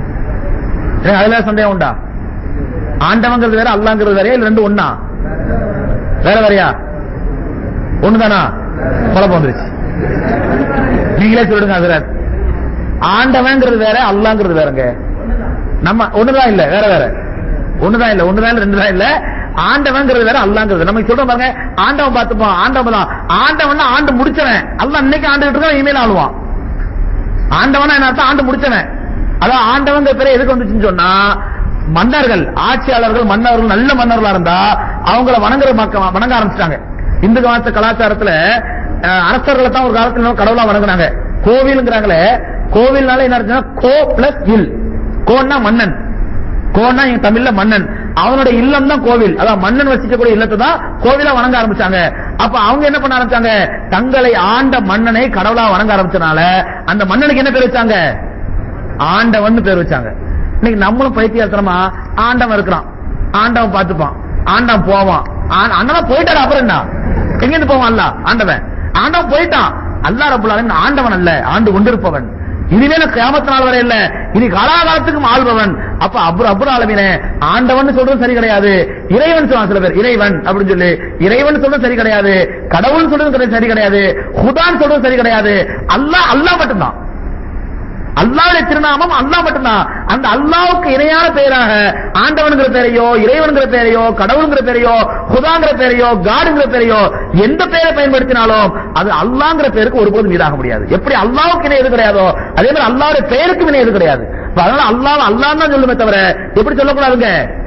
ஏன் அதுல சந்தேகம் உண்டா ஆண்டவங்கிறது வேற அல்லாங்கிறது வேற இல்ல ரெண்டு ஒண்ணா வேற வேறயா ஒண்ணுதானா குழப்பம் வந்துருச்சு நீங்களே சொல்லிடுங்க ஹசரத் ஆண்டவங்கிறது வேற அல்லாங்கிறது வேறங்க நம்ம ஒண்ணுதான் இல்ல வேற வேற ஒண்ணுதான் இல்ல ஒண்ணுதான் இல்ல ரெண்டுதான் இல்ல ஆண்டவங்கிறது வேற அல்லாங்கிறது நம்ம சொல்றோம் பாருங்க ஆண்டவன் பார்த்துப்போம் ஆண்டவன் தான் ஆண்டவன் ஆண்டு முடிச்சவன் அல்ல இன்னைக்கு ஆண்டுகிட்டு இருக்கான் இனிமேல் ஆளுவான் ஆண்டவனா என்ன அர்த்தம் ஆண்டு முடிச்சவன் அதான் ஆண்டவன் பேரை எதுக்கு வந்துச்சுன்னு சொன்னா மன்னர்கள் ஆட்சியாளர்கள் மன்னர்கள் நல்ல மன்னர்களா இருந்தா அவங்கள வணங்குற மக்க வணங்க ஆரம்பிச்சிட்டாங்க இந்து காலத்து கலாச்சாரத்துல அஹ், அரசர்களை தான் ஒரு காலத்துல இன்னும் கடவுளா வணங்குனாங்க கோவிலுங்கிறாங்களே கோவில்னால என்ன அர்த்தம்னா கோ பிளஸ் இல் கோன்னா மன்னன் கோன்னா எங்க தமிழ்ல மன்னன் அவனுடைய இல்லம் தான் கோவில் அதான் மன்னன் வசிக்கக்கூடிய இல்லத்தை தான் கோவிலா வணங்க ஆரம்பிச்சாங்க அப்ப அவங்க என்ன பண்ண ஆரம்பிச்சாங்க தங்களை ஆண்ட மன்னனை கடவுளா வணங்க ஆரம்பிச்சனால அந்த மன்னனுக்கு என்ன பேர் வச்சாங்க ஆண்டவன் பேர் வச்சாங்க இன்னைக்கு நம்மளும் பைத்தியாத்திரமா ஆண்டவன் இருக்கிறான் ஆண்டவன் பார்த்துப்பான் ஆண்டவன் போவான் ஆ- அண்ணன் போயிட்டாரு அப்புறம் என்ன எங்க இருந்து போவான் அல்ல ஆண்டவன் ஆண்டவன் போயிட்டான் அல்லா ரபுல் ஆலமீன் ஆண்டவன் அல்ல ஆண்டு கொண்டிருப்பவன் இனிமேல கியாமத்து நாள் வரை இல்ல இனி காலாகாலத்துக்கும் ஆள்பவன் அப்ப அப்ரு அப்ரு ஆலமீனே ஆண்டவன் சொல்றது சரி கிடையாது இறைவன் சொல்லுவான் சில பேர் இறைவன் அப்படின்னு சொல்லி இறைவன் சொல்றது சரி கிடையாது கடவுள் சொல்றது சரி கிடையாது ஹுதான் சொல்றது சரி கிடையாது அல்லாஹ் அல்லாஹ் மட்டும்தான் அல்லாவுடைய திருநாமம் அல்லாஹ் மட்டும்தான் அந்த அல்லாவுக்கு இணையான பெயராக ஆண்டவனுங்கிற பெயரையோ இறைவனுங்கிற பெயரையோ கடவுளுங்கிற பெயரையோ ஹுதாங்கிற பெயரையோ காடுங்கிற பெயரையோ எந்த பெயரை பயன்படுத்தினாலும் அது அல்லாங்கிற பெயருக்கு ஒருபோதும் ஈடாக முடியாது எப்படி அல்லாவுக்கு இணை எது கிடையாதோ அதே மாதிரி அல்லாவுடைய பெயருக்கு இணை எது கிடையாது அப்ப அதனால அல்லாஹ் அல்லாஹ் தான் சொல்லுமே தவிர எப்படி சொல்லக்கூடாதுங்க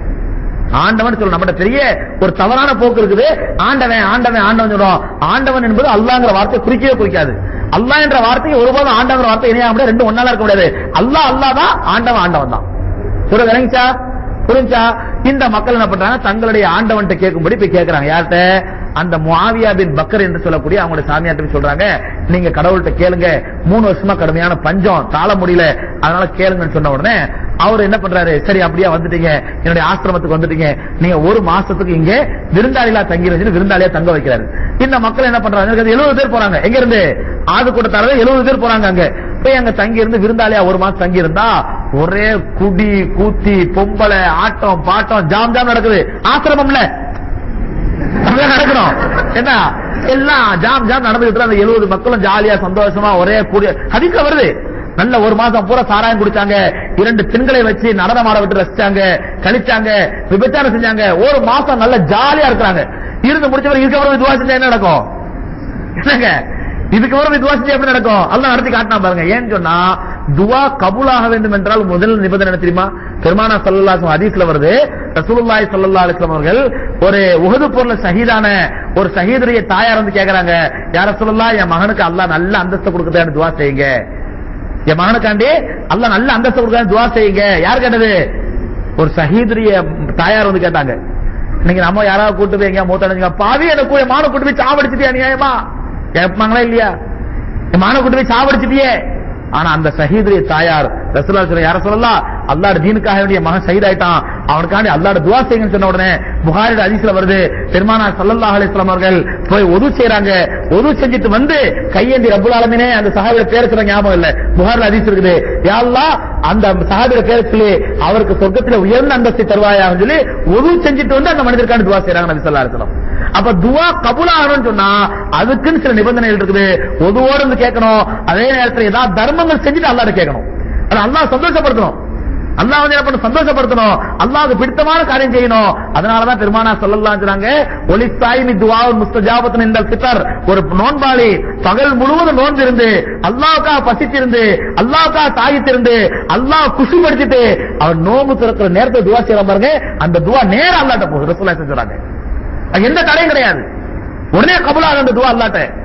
ஆண்டவன் சொல்ல நம்மகிட்ட பெரிய ஒரு தவறான போக்கு இருக்குது ஆண்டவன் ஆண்டவன் ஆண்டவன் சொல்றோம் ஆண்டவன் என்பது அல்லாங்கிற வார்த்தை குறிக்கவே குறிக்காது அல்லாஹ் என்ற வார்த்தைக்கு ஒருபோதும் ஆண்டவன் வார்த்தை இணையாக முடியாது ரெண்டும் ஒன்னால இருக்க முடியாது அல்லாஹ் அல்லாஹ் தான் ஆண்டவன் ஆண்டவன் தான் சொல்றது விளங்கிச்சா புரிஞ்சா இந்த மக்கள் என்ன பண்றாங்க தங்களுடைய ஆண்டவன்ட்ட கேட்கும்படி போய் கேட்கறாங்க யார்கிட்ட அந்த முஆவியா பின் பக்கர் என்று சொல்லக்கூடிய அவங்களுடைய சாமியார்ட்ட போய் சொல்றாங்க நீங்க கடவுள்கிட்ட கேளுங்க மூணு வருஷமா கடுமையான பஞ்சம் தாழ முடியல அதனால கேளுங்கன்னு சொன்ன உடனே அவர் என்ன பண்றாரு சரி அப்படியே வந்துட்டீங்க என்னுடைய ஆசிரமத்துக்கு வந்துட்டீங்க நீங்க ஒரு மாசத்துக்கு இங்க விருந்தாளிகளா தங்கி வச்சு விருந்தாளியா தங்க வைக்கிறாரு இந்த மக்கள் என்ன பண்றாங்க எழுபது பேர் போறாங்க எங்க இருந்து ஆது கூட்டத்தால எழுபது பேர் போறாங்க அங்க போய் அங்க தங்கி இருந்து விருந்தாளியா ஒரு மாசம் தங்கி இருந்தா ஒரே குடி கூத்தி பொம்பளை ஆட்டம் பாட்டம் ஜாம் ஜாம் நடக்குது ஆசிரமம்ல அப்படிதான் நடக்கணும் என்ன எல்லாம் ஜாம் ஜாம் நடந்துகிட்டு அந்த எழுபது மக்களும் ஜாலியா சந்தோஷமா ஒரே கூடிய ஹதீஸ்ல வருது நல்ல ஒரு மாசம் பூரா சாராயம் குடிச்சாங்க இரண்டு பெண்களை வச்சு நடனமாட விட்டு ரசிச்சாங்க கழிச்சாங்க விபச்சாரம் செஞ்சாங்க ஒரு மாசம் நல்ல ஜாலியா இருக்கிறாங்க இருந்து முடிச்சவரை இதுக்கப்புறம் துவா செஞ்சா என்ன நடக்கும் என்னங்க இதுக்கு வரும் துவா செஞ்சா எப்படி நடக்கும் அல்லாஹ் நடத்தி காட்டினா பாருங்க ஏன்னு சொன்னா துவா கபூலாக வேண்டும் என்றால் முதல் நிபந்தனை என்ன தெரியுமா பெருமானா சல்லல்லாஹு ஹதீஸ்ல வருது ரசூலுல்லாஹி ஸல்லல்லாஹு அலைஹி வஸல்லம் அவர்கள் ஒரு உஹது போர்ல ஷஹீதான ஒரு ஷஹீதுடைய தாயார் வந்து கேக்குறாங்க யார ரசூலுல்லாஹ் என் மகனுக்கு அல்லாஹ் நல்ல அந்தஸ்து கொடுக்கறேன்னு துவா செய்யுங்க என் மகனுக்காண்டி அல்லாஹ் நல்ல அந்தஸ்து கொடுக்கறேன்னு துவா செய்யுங்க யார் கேட்டது ஒரு ஷஹீதுடைய தாயார் வந்து கேட்டாங்க நீங்க நம்ம யாராவது கூட்டு போய் எங்கேயா மூத்தடைஞ்சுங்க பாவி எனக்கு கூட மான கூட்டு போய் சாவடிச்சிட்டியா நியாயமா கேட்பாங்களா இல்லையா என் மான கூட்டு போய் சாவடிச்சிட்டியே ஆனா அந்த ஷஹீதுடைய தாயார் ரசூலா சொல்ல யார சொல்லலாம் அல்லாஹ் தீனுக்காக வேண்டிய மகன் ஷஹீத் ஆயிட்டான் அவனுக்காண்டி அல்லாஹ் துவா செய்யுங்கன்னு சொன்ன உடனே புகாரிட ஹதீஸ்ல வருது பெருமானா ஸல்லல்லாஹு அலைஹி வஸல்லம் அவர்கள் போய் ஒது செய்றாங்க ஒது செஞ்சுட்டு வந்து கையேந்தி ரப்புல் ஆலமீனே அந்த சஹாபியோட பேர் சொல்ல ஞாபகம் இல்ல புகாரில் ஹதீஸ் இருக்குது யா அல்லாஹ் அந்த சஹாபியோட பேர் சொல்லி அவருக்கு சொர்க்கத்துல உயர்ந்த அந்தஸ்தை தருவாயான்னு சொல்லி ஒது செஞ்சுட்டு வந்து அந்த மனிதருக்காண்டி துவா செய்றாங்க நபி ஸல்லல்லாஹு அலைஹி வஸல்லம் அப்ப துவா கபூலாகணும்னு சொன்னா அதுக்குன்னு சில நிபந்தனைகள் இருக்குது ஒதுவோடு இருந்து கேட்கணும் அதே நேரத்துல ஏதாவது தர்மங்கள் செஞ்சுட்டு அல்லாஹ் கேட்கணும் அது அல்லாஹ் சந்தோஷப்படுத்தணும் அல்லாஹ் வந்து என்ன பண்ண சந்தோஷப்படுத்தணும் அல்லாஹ்வுக்கு பிடித்தமான காரியம் செய்யணும் அதனாலதான் பெருமானா சொல்லலாம் சொன்னாங்க ஒலி சாயிமி துவாவும் முஸ்தஜாபத்தின் இந்த ஃபித்தர் ஒரு நோன்பாளி பகல் முழுவதும் நோன்பு இருந்து அல்லாவுக்காக பசித்திருந்து அல்லாவுக்காக தாகித்திருந்து அல்லாஹ் குஷிப்படுத்திட்டு அவர் நோம்பு திறக்கிற நேரத்தை துவா செய்யறான் பாருங்க அந்த துவா நேரா அல்லாட்ட போகுது ரசூலா செஞ்சுறாங்க அது எந்த தடையும் கிடையாது உடனே கபுலாக அந்த துவா அல்லாட்ட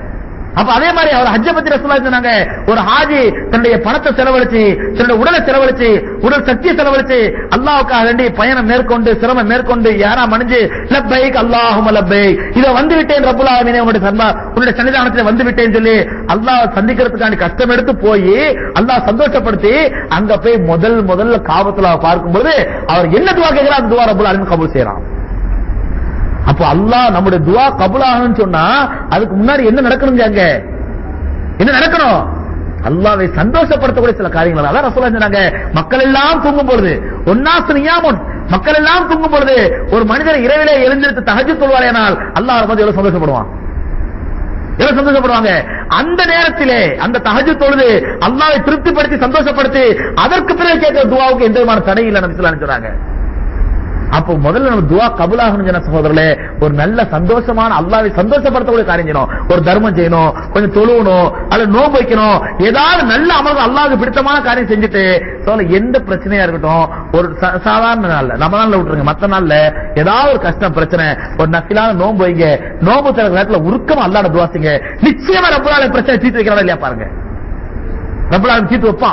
அப்ப அதே மாதிரி அவர் ஹஜ்ஜ பத்தி ரசூலா சொன்னாங்க ஒரு ஹாஜி தன்னுடைய பணத்தை செலவழிச்சு தன்னுடைய உடலை செலவழிச்சு உடல் சக்தியை செலவழிச்சு அல்லாஹ்வுக்காக வேண்டி பயணம் மேற்கொண்டு சிரமம் மேற்கொண்டு யாரா மணிஞ்சு லப்பைக் அல்லாஹும் லப்பைக் இத வந்து விட்டேன் ரப்புல் ஆலமீனே உன்னுடைய சன்மா உன்னுடைய சன்னிதானத்தில் வந்து விட்டேன் சொல்லி அல்லாஹ் சந்திக்கிறதுக்காண்டி கஷ்டம் எடுத்து போய் அல்லாஹ் சந்தோஷப்படுத்தி அங்க போய் முதல் முதல்ல காபத்துல பார்க்கும்போது அவர் என்ன துவா கேட்கிறார் அந்த துவா ரப்புல் ஆலமீன் கபூல் செய்யறான் அப்போ அல்லாஹ் நம்முடைய துவா கபுலாகணும்னு சொன்னா அதுக்கு முன்னாடி என்ன நடக்கணும் அங்க என்ன நடக்கணும் அல்லாவை சந்தோஷப்படுத்தக்கூடிய சில காரியங்கள் அதான் ரசூலா சொன்னாங்க மக்கள் எல்லாம் தூங்கும் பொழுது ஒன்னாசு நியாமுன் மக்கள் எல்லாம் தூங்கும் பொழுது ஒரு மனிதர் இரவிலே எழுந்திருத்து தகஜு கொள்வாரேனால் அல்லாஹ் வந்து எவ்வளவு சந்தோஷப்படுவான் எவ்வளவு சந்தோஷப்படுவாங்க அந்த நேரத்திலே அந்த தஹஜு தொழுது அல்லாவை திருப்திப்படுத்தி சந்தோஷப்படுத்தி அதற்கு பிறகு கேட்கிற துவாவுக்கு எந்த விதமான தடை இல்லை நபி ஸல்லல்லாஹு அலைஹி வஸல்லம் சொல்றாங்க அப்போ முதல்ல நம்ம துவா கபுலாகணும் சொன்ன சகோதரர்களே ஒரு நல்ல சந்தோஷமான அல்லாவை சந்தோஷப்படுத்தக்கூடிய காரியம் செய்யணும் ஒரு தர்மம் செய்யணும் கொஞ்சம் தொழுவணும் அல்ல நோன்பு வைக்கணும் ஏதாவது நல்ல அமர்வு அல்லாவுக்கு பிடித்தமான காரியம் செஞ்சுட்டு சொல்ல எந்த பிரச்சனையா இருக்கட்டும் ஒரு சா- சாதாரண நாள்ல நம்ம நாள்ல விட்டுருங்க மத்த நாள்ல ஏதாவது ஒரு கஷ்டம் பிரச்சனை ஒரு நசிலான நோன்பு வைங்க நோன்பு தர நேரத்துல உருக்கமா அல்லாட துவாசிங்க நிச்சயமா ரப்பலால பிரச்சனை தீர்த்து வைக்கிறாரா இல்லையா பாருங்க ரப்பலால தீர்த்து வைப்பான்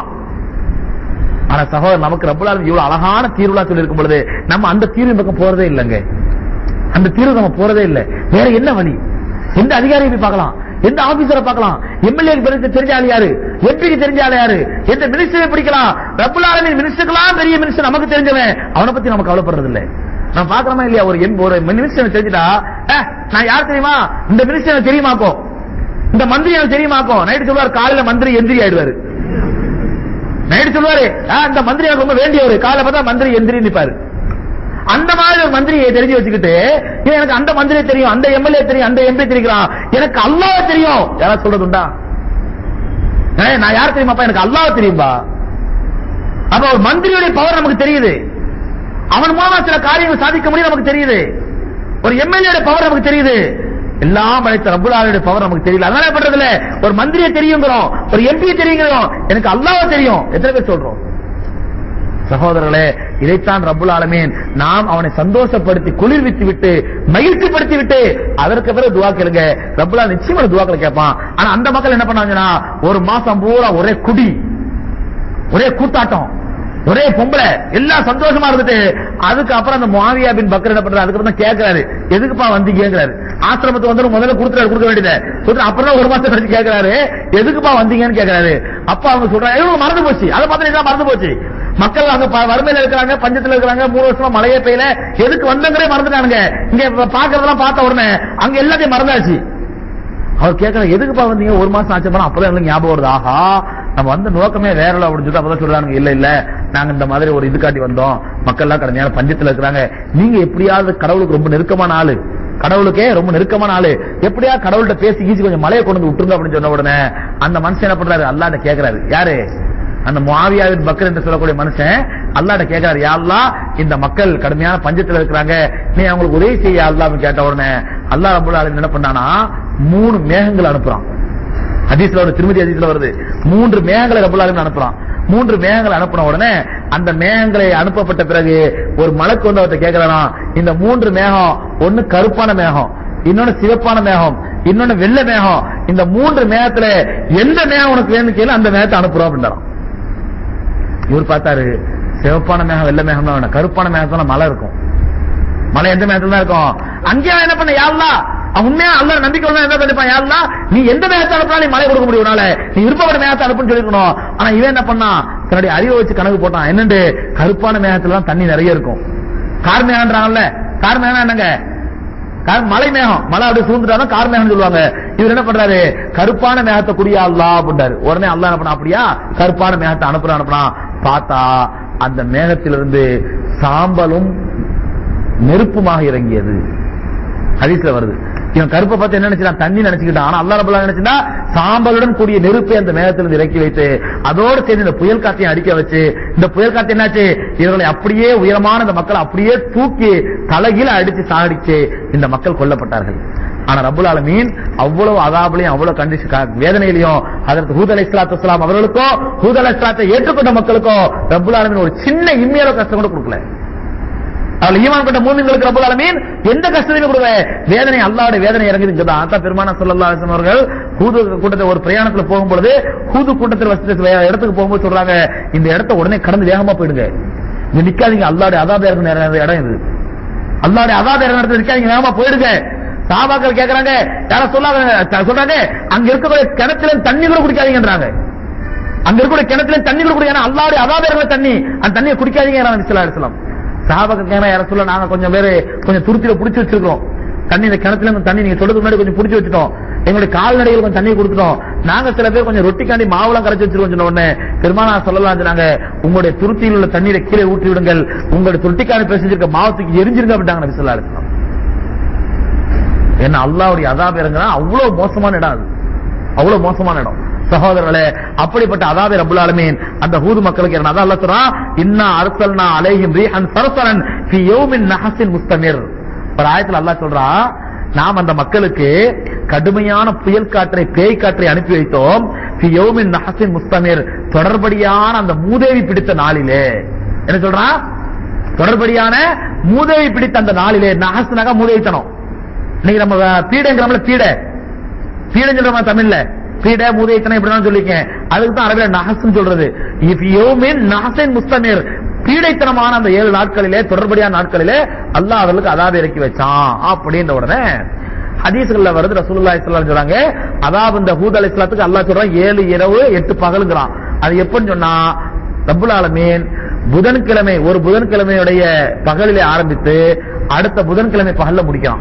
ஆனா சகோதரர் நமக்கு ரப்பலாலும் இவ்வளவு அழகான தீர்வுலாம் சொல்லி இருக்கும் பொழுது நம்ம அந்த தீர்வு பக்கம் போறதே இல்லைங்க அந்த தீர்வு நம்ம போறதே இல்ல வேற என்ன வழி எந்த அதிகாரியை போய் பார்க்கலாம் எந்த ஆபீசரை பார்க்கலாம் எம்எல்ஏ தெரிஞ்ச ஆள் யாரு எம்பிக்கு தெரிஞ்ச ஆள் யாரு எந்த மினிஸ்டரை பிடிக்கலாம் ரப்பலாலின் மினிஸ்டர்களாம் பெரிய மினிஸ்டர் நமக்கு தெரிஞ்சவன் அவனை பத்தி நம்ம கவலைப்படுறது இல்ல நான் பாக்குறோமா இல்லையா ஒரு எம் ஒரு மினிஸ்டர் தெரிஞ்சுட்டா "ஏ, நான் யார் தெரியுமா இந்த மினிஸ்டர் எனக்கு தெரியுமாக்கும் இந்த மந்திரி எனக்கு தெரியுமாக்கும் நைட்டு சொல்லுவார் காலையில மந்திரி எந்திரி ஆயிடுவாரு நைட்டு சொல்லுவாரு "ஆ, இந்த மந்திரி எனக்கு ரொம்ப வேண்டியவர் காலை பார்த்தா மந்திரி எந்திரி நிப்பாரு அந்த மாதிரி ஒரு மந்திரியை தெரிஞ்சு வச்சுக்கிட்டு "ஏன் எனக்கு அந்த மந்திரி தெரியும் அந்த எம்எல்ஏ தெரியும் அந்த எம்பி தெரியும் எனக்கு அல்லாஹ் தெரியும் யாராவது சொல்றது உண்டா ஏய், நான் யார் தெரியுமாப்பா எனக்கு அல்லாஹ் தெரியும்பா அப்ப ஒரு மந்திரியுடைய பவர் நமக்கு தெரியுது அவன் மூலமா சில காரியங்கள் சாதிக்க முடியும் நமக்கு தெரியுது ஒரு எம்எல்ஏ பவர் நமக்கு தெரியுது எல்லாம் அழைத்த ரப்புலாவுடைய பவர் நமக்கு தெரியல அதனால என்ன பண்றதுல ஒரு மந்திரியை தெரியுங்கிறோம் ஒரு எம்பியை தெரியுங்கிறோம் எனக்கு அல்லாஹ் தெரியும் எத்தனை பேர் சொல்றோம் சகோதரர்களே இதைத்தான் ரப்புல் ஆலமீன் நாம் அவனை சந்தோஷப்படுத்தி குளிர்வித்து விட்டு மகிழ்ச்சிப்படுத்தி விட்டு அதற்கு பிறகு துவா கேளுங்க ரப்புலா நிச்சயமா துவாக்களை கேட்பான் ஆனா அந்த மக்கள் என்ன பண்ணாங்கன்னா ஒரு மாசம் பூரா ஒரே குடி ஒரே கூத்தாட்டம் ஒரே பொம்பளை எல்லாம் சந்தோஷமா இருந்துட்டு அதுக்கு அப்புறம் அந்த முஆவியா பின் பக்கர் என்ன பண்றாரு அதுக்கு தான் கேக்குறாரு எதுக்குப்பா வந்தீங்கங்கிறாரு ஆசிரமத்துக்கு வந்து முதல்ல கொடுத்துறாரு கொடுக்க வேண்டியது கொடுத்து அப்புறம் தான் ஒரு மாசம் கழிச்சு கேக்குறாரு எதுக்குப்பா வந்தீங்கன்னு கேக்குறாரு அப்ப அவங்க சொல்றாங்க "ஐயோ, மறந்து போச்சு அதை பார்த்து இதான் மறந்து போச்சு மக்கள் அங்க ப- வறுமையில இருக்கிறாங்க பஞ்சத்துல இருக்கிறாங்க மூணு வருஷமா மழையே பெய்யல எதுக்கு வந்தங்கிறே மறந்துட்டானுங்க இங்க பாக்குறதெல்லாம் பார்த்த உடனே அங்க எல்லாத்தையும் மறந்தாச்சு அவர் கேட்கற எதுக்குப்பா வந்தீங்க ஒரு மாசம் ஆச்சு போனா அப்பதான் எனக்கு ஞாபகம் வருது ஆஹா நம்ம வந்த நோக்கமே வேற இல்ல அப்படின்னு சொல்லிட்டு அப்பதான் சொல்றாங்க இல்ல இல்ல நாங்க இந்த மாதிரி ஒரு இது காட்டி வந்தோம் மக்கள் எல்லாம் கடுமையான பஞ்சத்துல இருக்கிறாங்க நீங்க எப்படியாவது கடவுளுக்கு ரொம்ப நெருக்கமான ஆளு கடவுளுக்கே ரொம்ப நெருக்கமான ஆளு எப்படியா கடவுள்கிட்ட பேசி கீசி கொஞ்சம் மலையை கொண்டு வந்து விட்டுருங்க அப்படின்னு சொன்ன உடனே அந்த மனுஷன் என்ன பண்றாரு அல்லாட்ட கேக்குறாரு யாரு அந்த முஆவியாவின் பக்கர் என்று சொல்லக்கூடிய மனுஷன் அல்லாட்ட கேட்கிறாரு யா அல்லாஹ் இந்த மக்கள் கடுமையான பஞ்சத்துல இருக்கிறாங்க நீ அவங்களுக்கு உதவி செய்ய அல்லாஹ்னு கேட்ட உடனே அல்லாஹ் ரப்பல் ஆலமீன் என்ன பண்ணானா மூணு மேகங்கள் அனுப்புறான் ஹதீஸ்ல ஒரு திருமதி ஹதீஸ்ல வருது மூன்று மேகங்களை ரப்பல் ஆலமீன் அனுப்புறான் மூன்று மேகங்களை அனுப்பின உடனே அந்த மேகங்களை அனுப்பப்பட்ட பிறகு ஒரு மலக்கு வந்து அவர்கிட்ட கேட்கிறாராம் இந்த மூன்று மேகம் ஒன்னு கருப்பான மேகம் இன்னொன்னு சிவப்பான மேகம் இன்னொன்னு வெள்ளை மேகம் இந்த மூன்று மேகத்துல எந்த மேகம் உனக்கு வேணும்னு கேளு அந்த மேகத்தை அனுப்புறோம் அப்படின்றாராம் இவர் பார்த்தாரு சிவப்பான மேகம் வெள்ளை மேகம் தான் வேணும் கருப்பான மேகத்துல மழை இருக்கும் மழை எந்த மேகத்துல தான் இருக்கும் அங்கே அவன் என்ன பண்ண யாருலா அவன் உண்மையா அல்ல நம்பிக்கை உள்ள என்ன பண்ணிப்பான் யாருலா நீ எந்த மேகத்தை அனுப்பினா நீ மழை கொடுக்க முடியும் உன்னால நீ விருப்பப்பட்ட மேகத்தை அனுப்புன்னு சொல்லிருக்கணும் ஆனா இவன் என்ன பண்ணா தன்னுடைய அறிவை வச்சு கணக்கு போட்டான் என்னண்டு கருப்பான மேகத்துல தான் தண்ணி நிறைய இருக்கும் கார் மேகன்றாங்கல்ல கார் மேகம் என்னங்க கார் மலை மேகம் மலை அப்படி சூழ்ந்துட்டாலும் கார் மேகம் சொல்லுவாங்க இவர் என்ன பண்றாரு கருப்பான மேகத்தை குடியா அல்லா அப்படின்றாரு உடனே அல்லாஹ் என்ன பண்ணா அப்படியா கருப்பான மேகத்தை அனுப்புற அனுப்புனா பார்த்தா அந்த மேகத்திலிருந்து சாம்பலும் நெருப்புமாக இறங்கியது ஹதீஸ்ல வருது இவன் கருப்பை பார்த்து என்ன நினைச்சான் தண்ணி நினைச்சுக்கிட்டான் ஆனா அல்லாஹ் ரப்பல் நினைச்சுனா சாம்பலுடன் கூடிய நெருப்பை அந்த மேகத்திலிருந்து இறக்கி வைத்து அதோடு சேர்ந்து இந்த புயல் காத்தையும் அடிக்க வச்சு இந்த புயல் காத்து என்னாச்சு இவர்களை அப்படியே உயரமான இந்த மக்கள் அப்படியே தூக்கி தலைகீழ அடிச்சு சாடிச்சு இந்த மக்கள் கொல்லப்பட்டார்கள் ஆனா ரப்புல் ஆலமீன் அவ்வளவு அதாபலையும் அவ்வளவு கண்டிஷன் வேதனையிலையும் அதற்கு ஹூத் அலை இஸ்லாத்து அவர்களுக்கோ ஹூத் அலை இஸ்லாத்தை ஏற்றுக்கொண்ட மக்களுக்கோ ரப்புல் ஆலமீன் ஒரு சின்ன இம்மையால கஷ்டம் கூட கொடுக்கல அவள் ஈமான் கொண்ட மூமின்களுக்கு ரப்பல் ஆலமீன் எந்த கஷ்டத்தையும் கொடுவே வேதனை அல்லாஹ்வுடைய வேதனை இறங்குதுன்னு சொன்னா அதான் பெருமானா ஸல்லல்லாஹு அலைஹி வஸல்லம் அவர்கள் ஹூது கூட்டத்தில் ஒரு பிரயாணத்துல போகும்பொழுது ஹூது கூட்டத்தில் வசித்த இடத்துக்கு போகும்போது சொல்றாங்க இந்த இடத்த உடனே கடந்து வேகமா போயிடுங்க இங்க நிக்காதீங்க அல்லாஹ்வுடைய அதாப இறங்குன இடம் இடம் இது அல்லாஹ்வுடைய அதாப இறங்குன இடத்துல நிக்காதீங்க வேகமா போயிடுங்க சாபாக்கள் கேக்குறாங்க யார சொல்லாத சொல்றாங்க அங்க இருக்கக்கூடிய கிணத்துல தண்ணி கூட குடிக்காதீங்கன்றாங்க அங்க இருக்கக்கூடிய கிணத்துல தண்ணி கூட குடிக்க அல்லாவுடைய அதாப தண்ணி அந்த தண்ணியை குடிக்காதீங்க அலிஸ்லாம் சாபாக்கள் கேட்கறா யார சொல்ல நாங்க கொஞ்சம் பேரு கொஞ்சம் துருத்தில புடிச்சு வச்சிருக்கோம் தண்ணி இந்த கிணத்துல இருந்து தண்ணி நீங்க சொல்றதுக்கு முன்னாடி கொஞ்சம் புடிச்சு வச்சுட்டோம் எங்களுடைய கால்நடைகள் கொஞ்சம் தண்ணி கொடுத்துட்டோம் நாங்க சில பேர் கொஞ்சம் ரொட்டிக்காண்டி மாவுலாம் கரைச்சு வச்சிருக்கோம் சொன்ன உடனே பெருமானா சொல்லலாம் சொன்னாங்க உங்களுடைய துருத்தியில் உள்ள தண்ணீரை கீழே ஊற்றி விடுங்கள் உங்களுடைய துருட்டிக்காண்டி பேசிச்சிருக்க மாவத்துக்கு எரிஞ்சிருங்க அப்படின்ட்டாங்க நபி ஸல்லல்லாஹு அலைஹி வஸல்லம் ஏன்னா அல்லாவுடைய அதாப் இறங்குனா அவ்வளவு மோசமான இடம் அது அவ்வளவு மோசமான இடம் சகோதரர்களே அப்படிப்பட்ட அதாபி ரப்புல் ஆலமீன் அந்த ஹூது மக்களுக்கு என்ன அதான் அல்லாஹ் சொல்றான் இன்னா அர்சல்னா அலைஹிம் ரீஹன் சரசரன் ஃபி யௌமின் நஹஸின் முஸ்தமிர் ஒரு ஆயத்துல அல்லாஹ் சொல்றான் நாம் அந்த மக்களுக்கு கடுமையான புயல் காற்றை பேய் காற்றை அனுப்பி வைத்தோம் ஃபி யௌமின் நஹஸின் முஸ்தமிர் தொடர்படியான அந்த மூதேவி பிடித்த நாளிலே என்ன சொல்றான் தொடர்படியான மூதேவி பிடித்த அந்த நாளிலே நஹஸ்னாக மூதேவித்தனம் இன்னைக்கு நம்ம பீடைங்கிறோம்ல பீடை பீடை சொல்றோமா தமிழ்ல பீடை மூதைத்தனை இப்படிதான் சொல்லிருக்கேன் அதுக்கு தான் அரபில நஹஸ்ன்னு சொல்றது இஃப் யோமின் நஹசின் முஸ்தமிர் பீடைத்தனமான அந்த ஏழு நாட்களிலே தொடர்படியான நாட்களிலே அல்லாஹ் அவர்களுக்கு அதாப இறக்கி வச்சான் அப்படின்ற உடனே ஹதீஸ்கள்ல வருது ரசூலுல்லாஹி ஸல்லல்லாஹு அலைஹி சொல்றாங்க அதாவது இந்த ஹூத் அலைஹிஸ்ஸலாத்துக்கு அல்லாஹ் சொல்றான் ஏழு இரவு எட்டு பகலுங்கிறான் அது எப்படின்னு சொன்னா ரப்புல் ஆலமீன் புதன்கிழமை ஒரு புதன்கிழமையுடைய பகலிலே ஆரம்பித்து அடுத்த புதன்கிழமை பகல்ல முடிக்கிறான்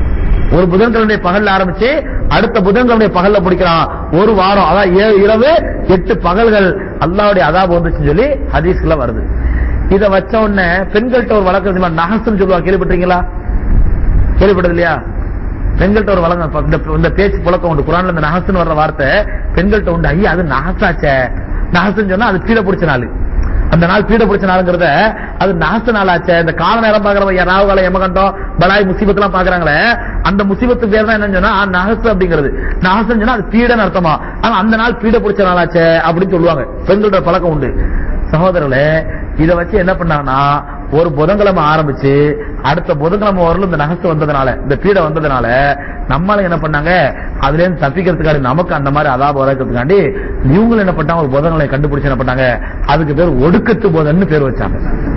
ஒரு புதன்கிழமை பகல்ல ஆரம்பிச்சு அடுத்த புதன்கிழமை பகல்ல முடிக்கிறான் ஒரு வாரம் அதான் ஏழு இரவு எட்டு பகல்கள் அல்லாவுடைய அதாபு வந்துச்சுன்னு சொல்லி ஹதீஸ்ல வருது இத வச்ச உடனே பெண்கள்கிட்ட ஒரு வழக்கம் நகசுன்னு சொல்லுவாங்க கேள்விப்பட்டீங்களா கேள்விப்பட்டது இல்லையா பெண்கள்கிட்ட ஒரு வழக்கம் இந்த இந்த பேச்சு புழக்கம் உண்டு குரான்ல இந்த நகசுன்னு வர்ற வார்த்தை பெண்கள்கிட்ட உண்டு ஐயா அது நகசாச்சே நகசுன்னு சொன்னா அது கீழே பிடிச்ச நாள் அந்த நாள் பீட பிடிச்ச நாளுங்கிறத அது நாச நாள் ஆச்சே இந்த கால நேரம் பாக்குறவங்க ராவு காலம் எமகண்டம் பலாய் முசீபத் எல்லாம் பாக்குறாங்களே அந்த முசீபத்து பேர் தான் என்னன்னு சொன்னா நகசு அப்படிங்கிறது நகசுன்னு சொன்னா அது பீடன்னு அர்த்தமா ஆனா அந்த நாள் பீட பிடிச்ச நாள் ஆச்சே அப்படின்னு சொல்லுவாங்க பெண்களோட பழக்கம் உண்டு சகோதரர்களே இத வச்சு என்ன பண்ணாங்கன்னா ஒரு புதன்கிழமை ஆரம்பிச்சு அடுத்த புதன்கிழமை வரலும் இந்த நகசு வந்ததுனால இந்த பீடை வந்ததுனால நம்மள என்ன பண்ணாங்க அதுல இருந்து தப்பிக்கிறதுக்காண்டி நமக்கு அந்த மாதிரி அதாப வரக்கிறதுக்காண்டி இவங்களும் என்ன பண்ணாங்க ஒரு புதன்களை கண்டுபிடிச்சு என்ன பண்ணாங்க அதுக்கு பேர் ஒடுக்கத்து புதன்னு பேர் வச்சாங்க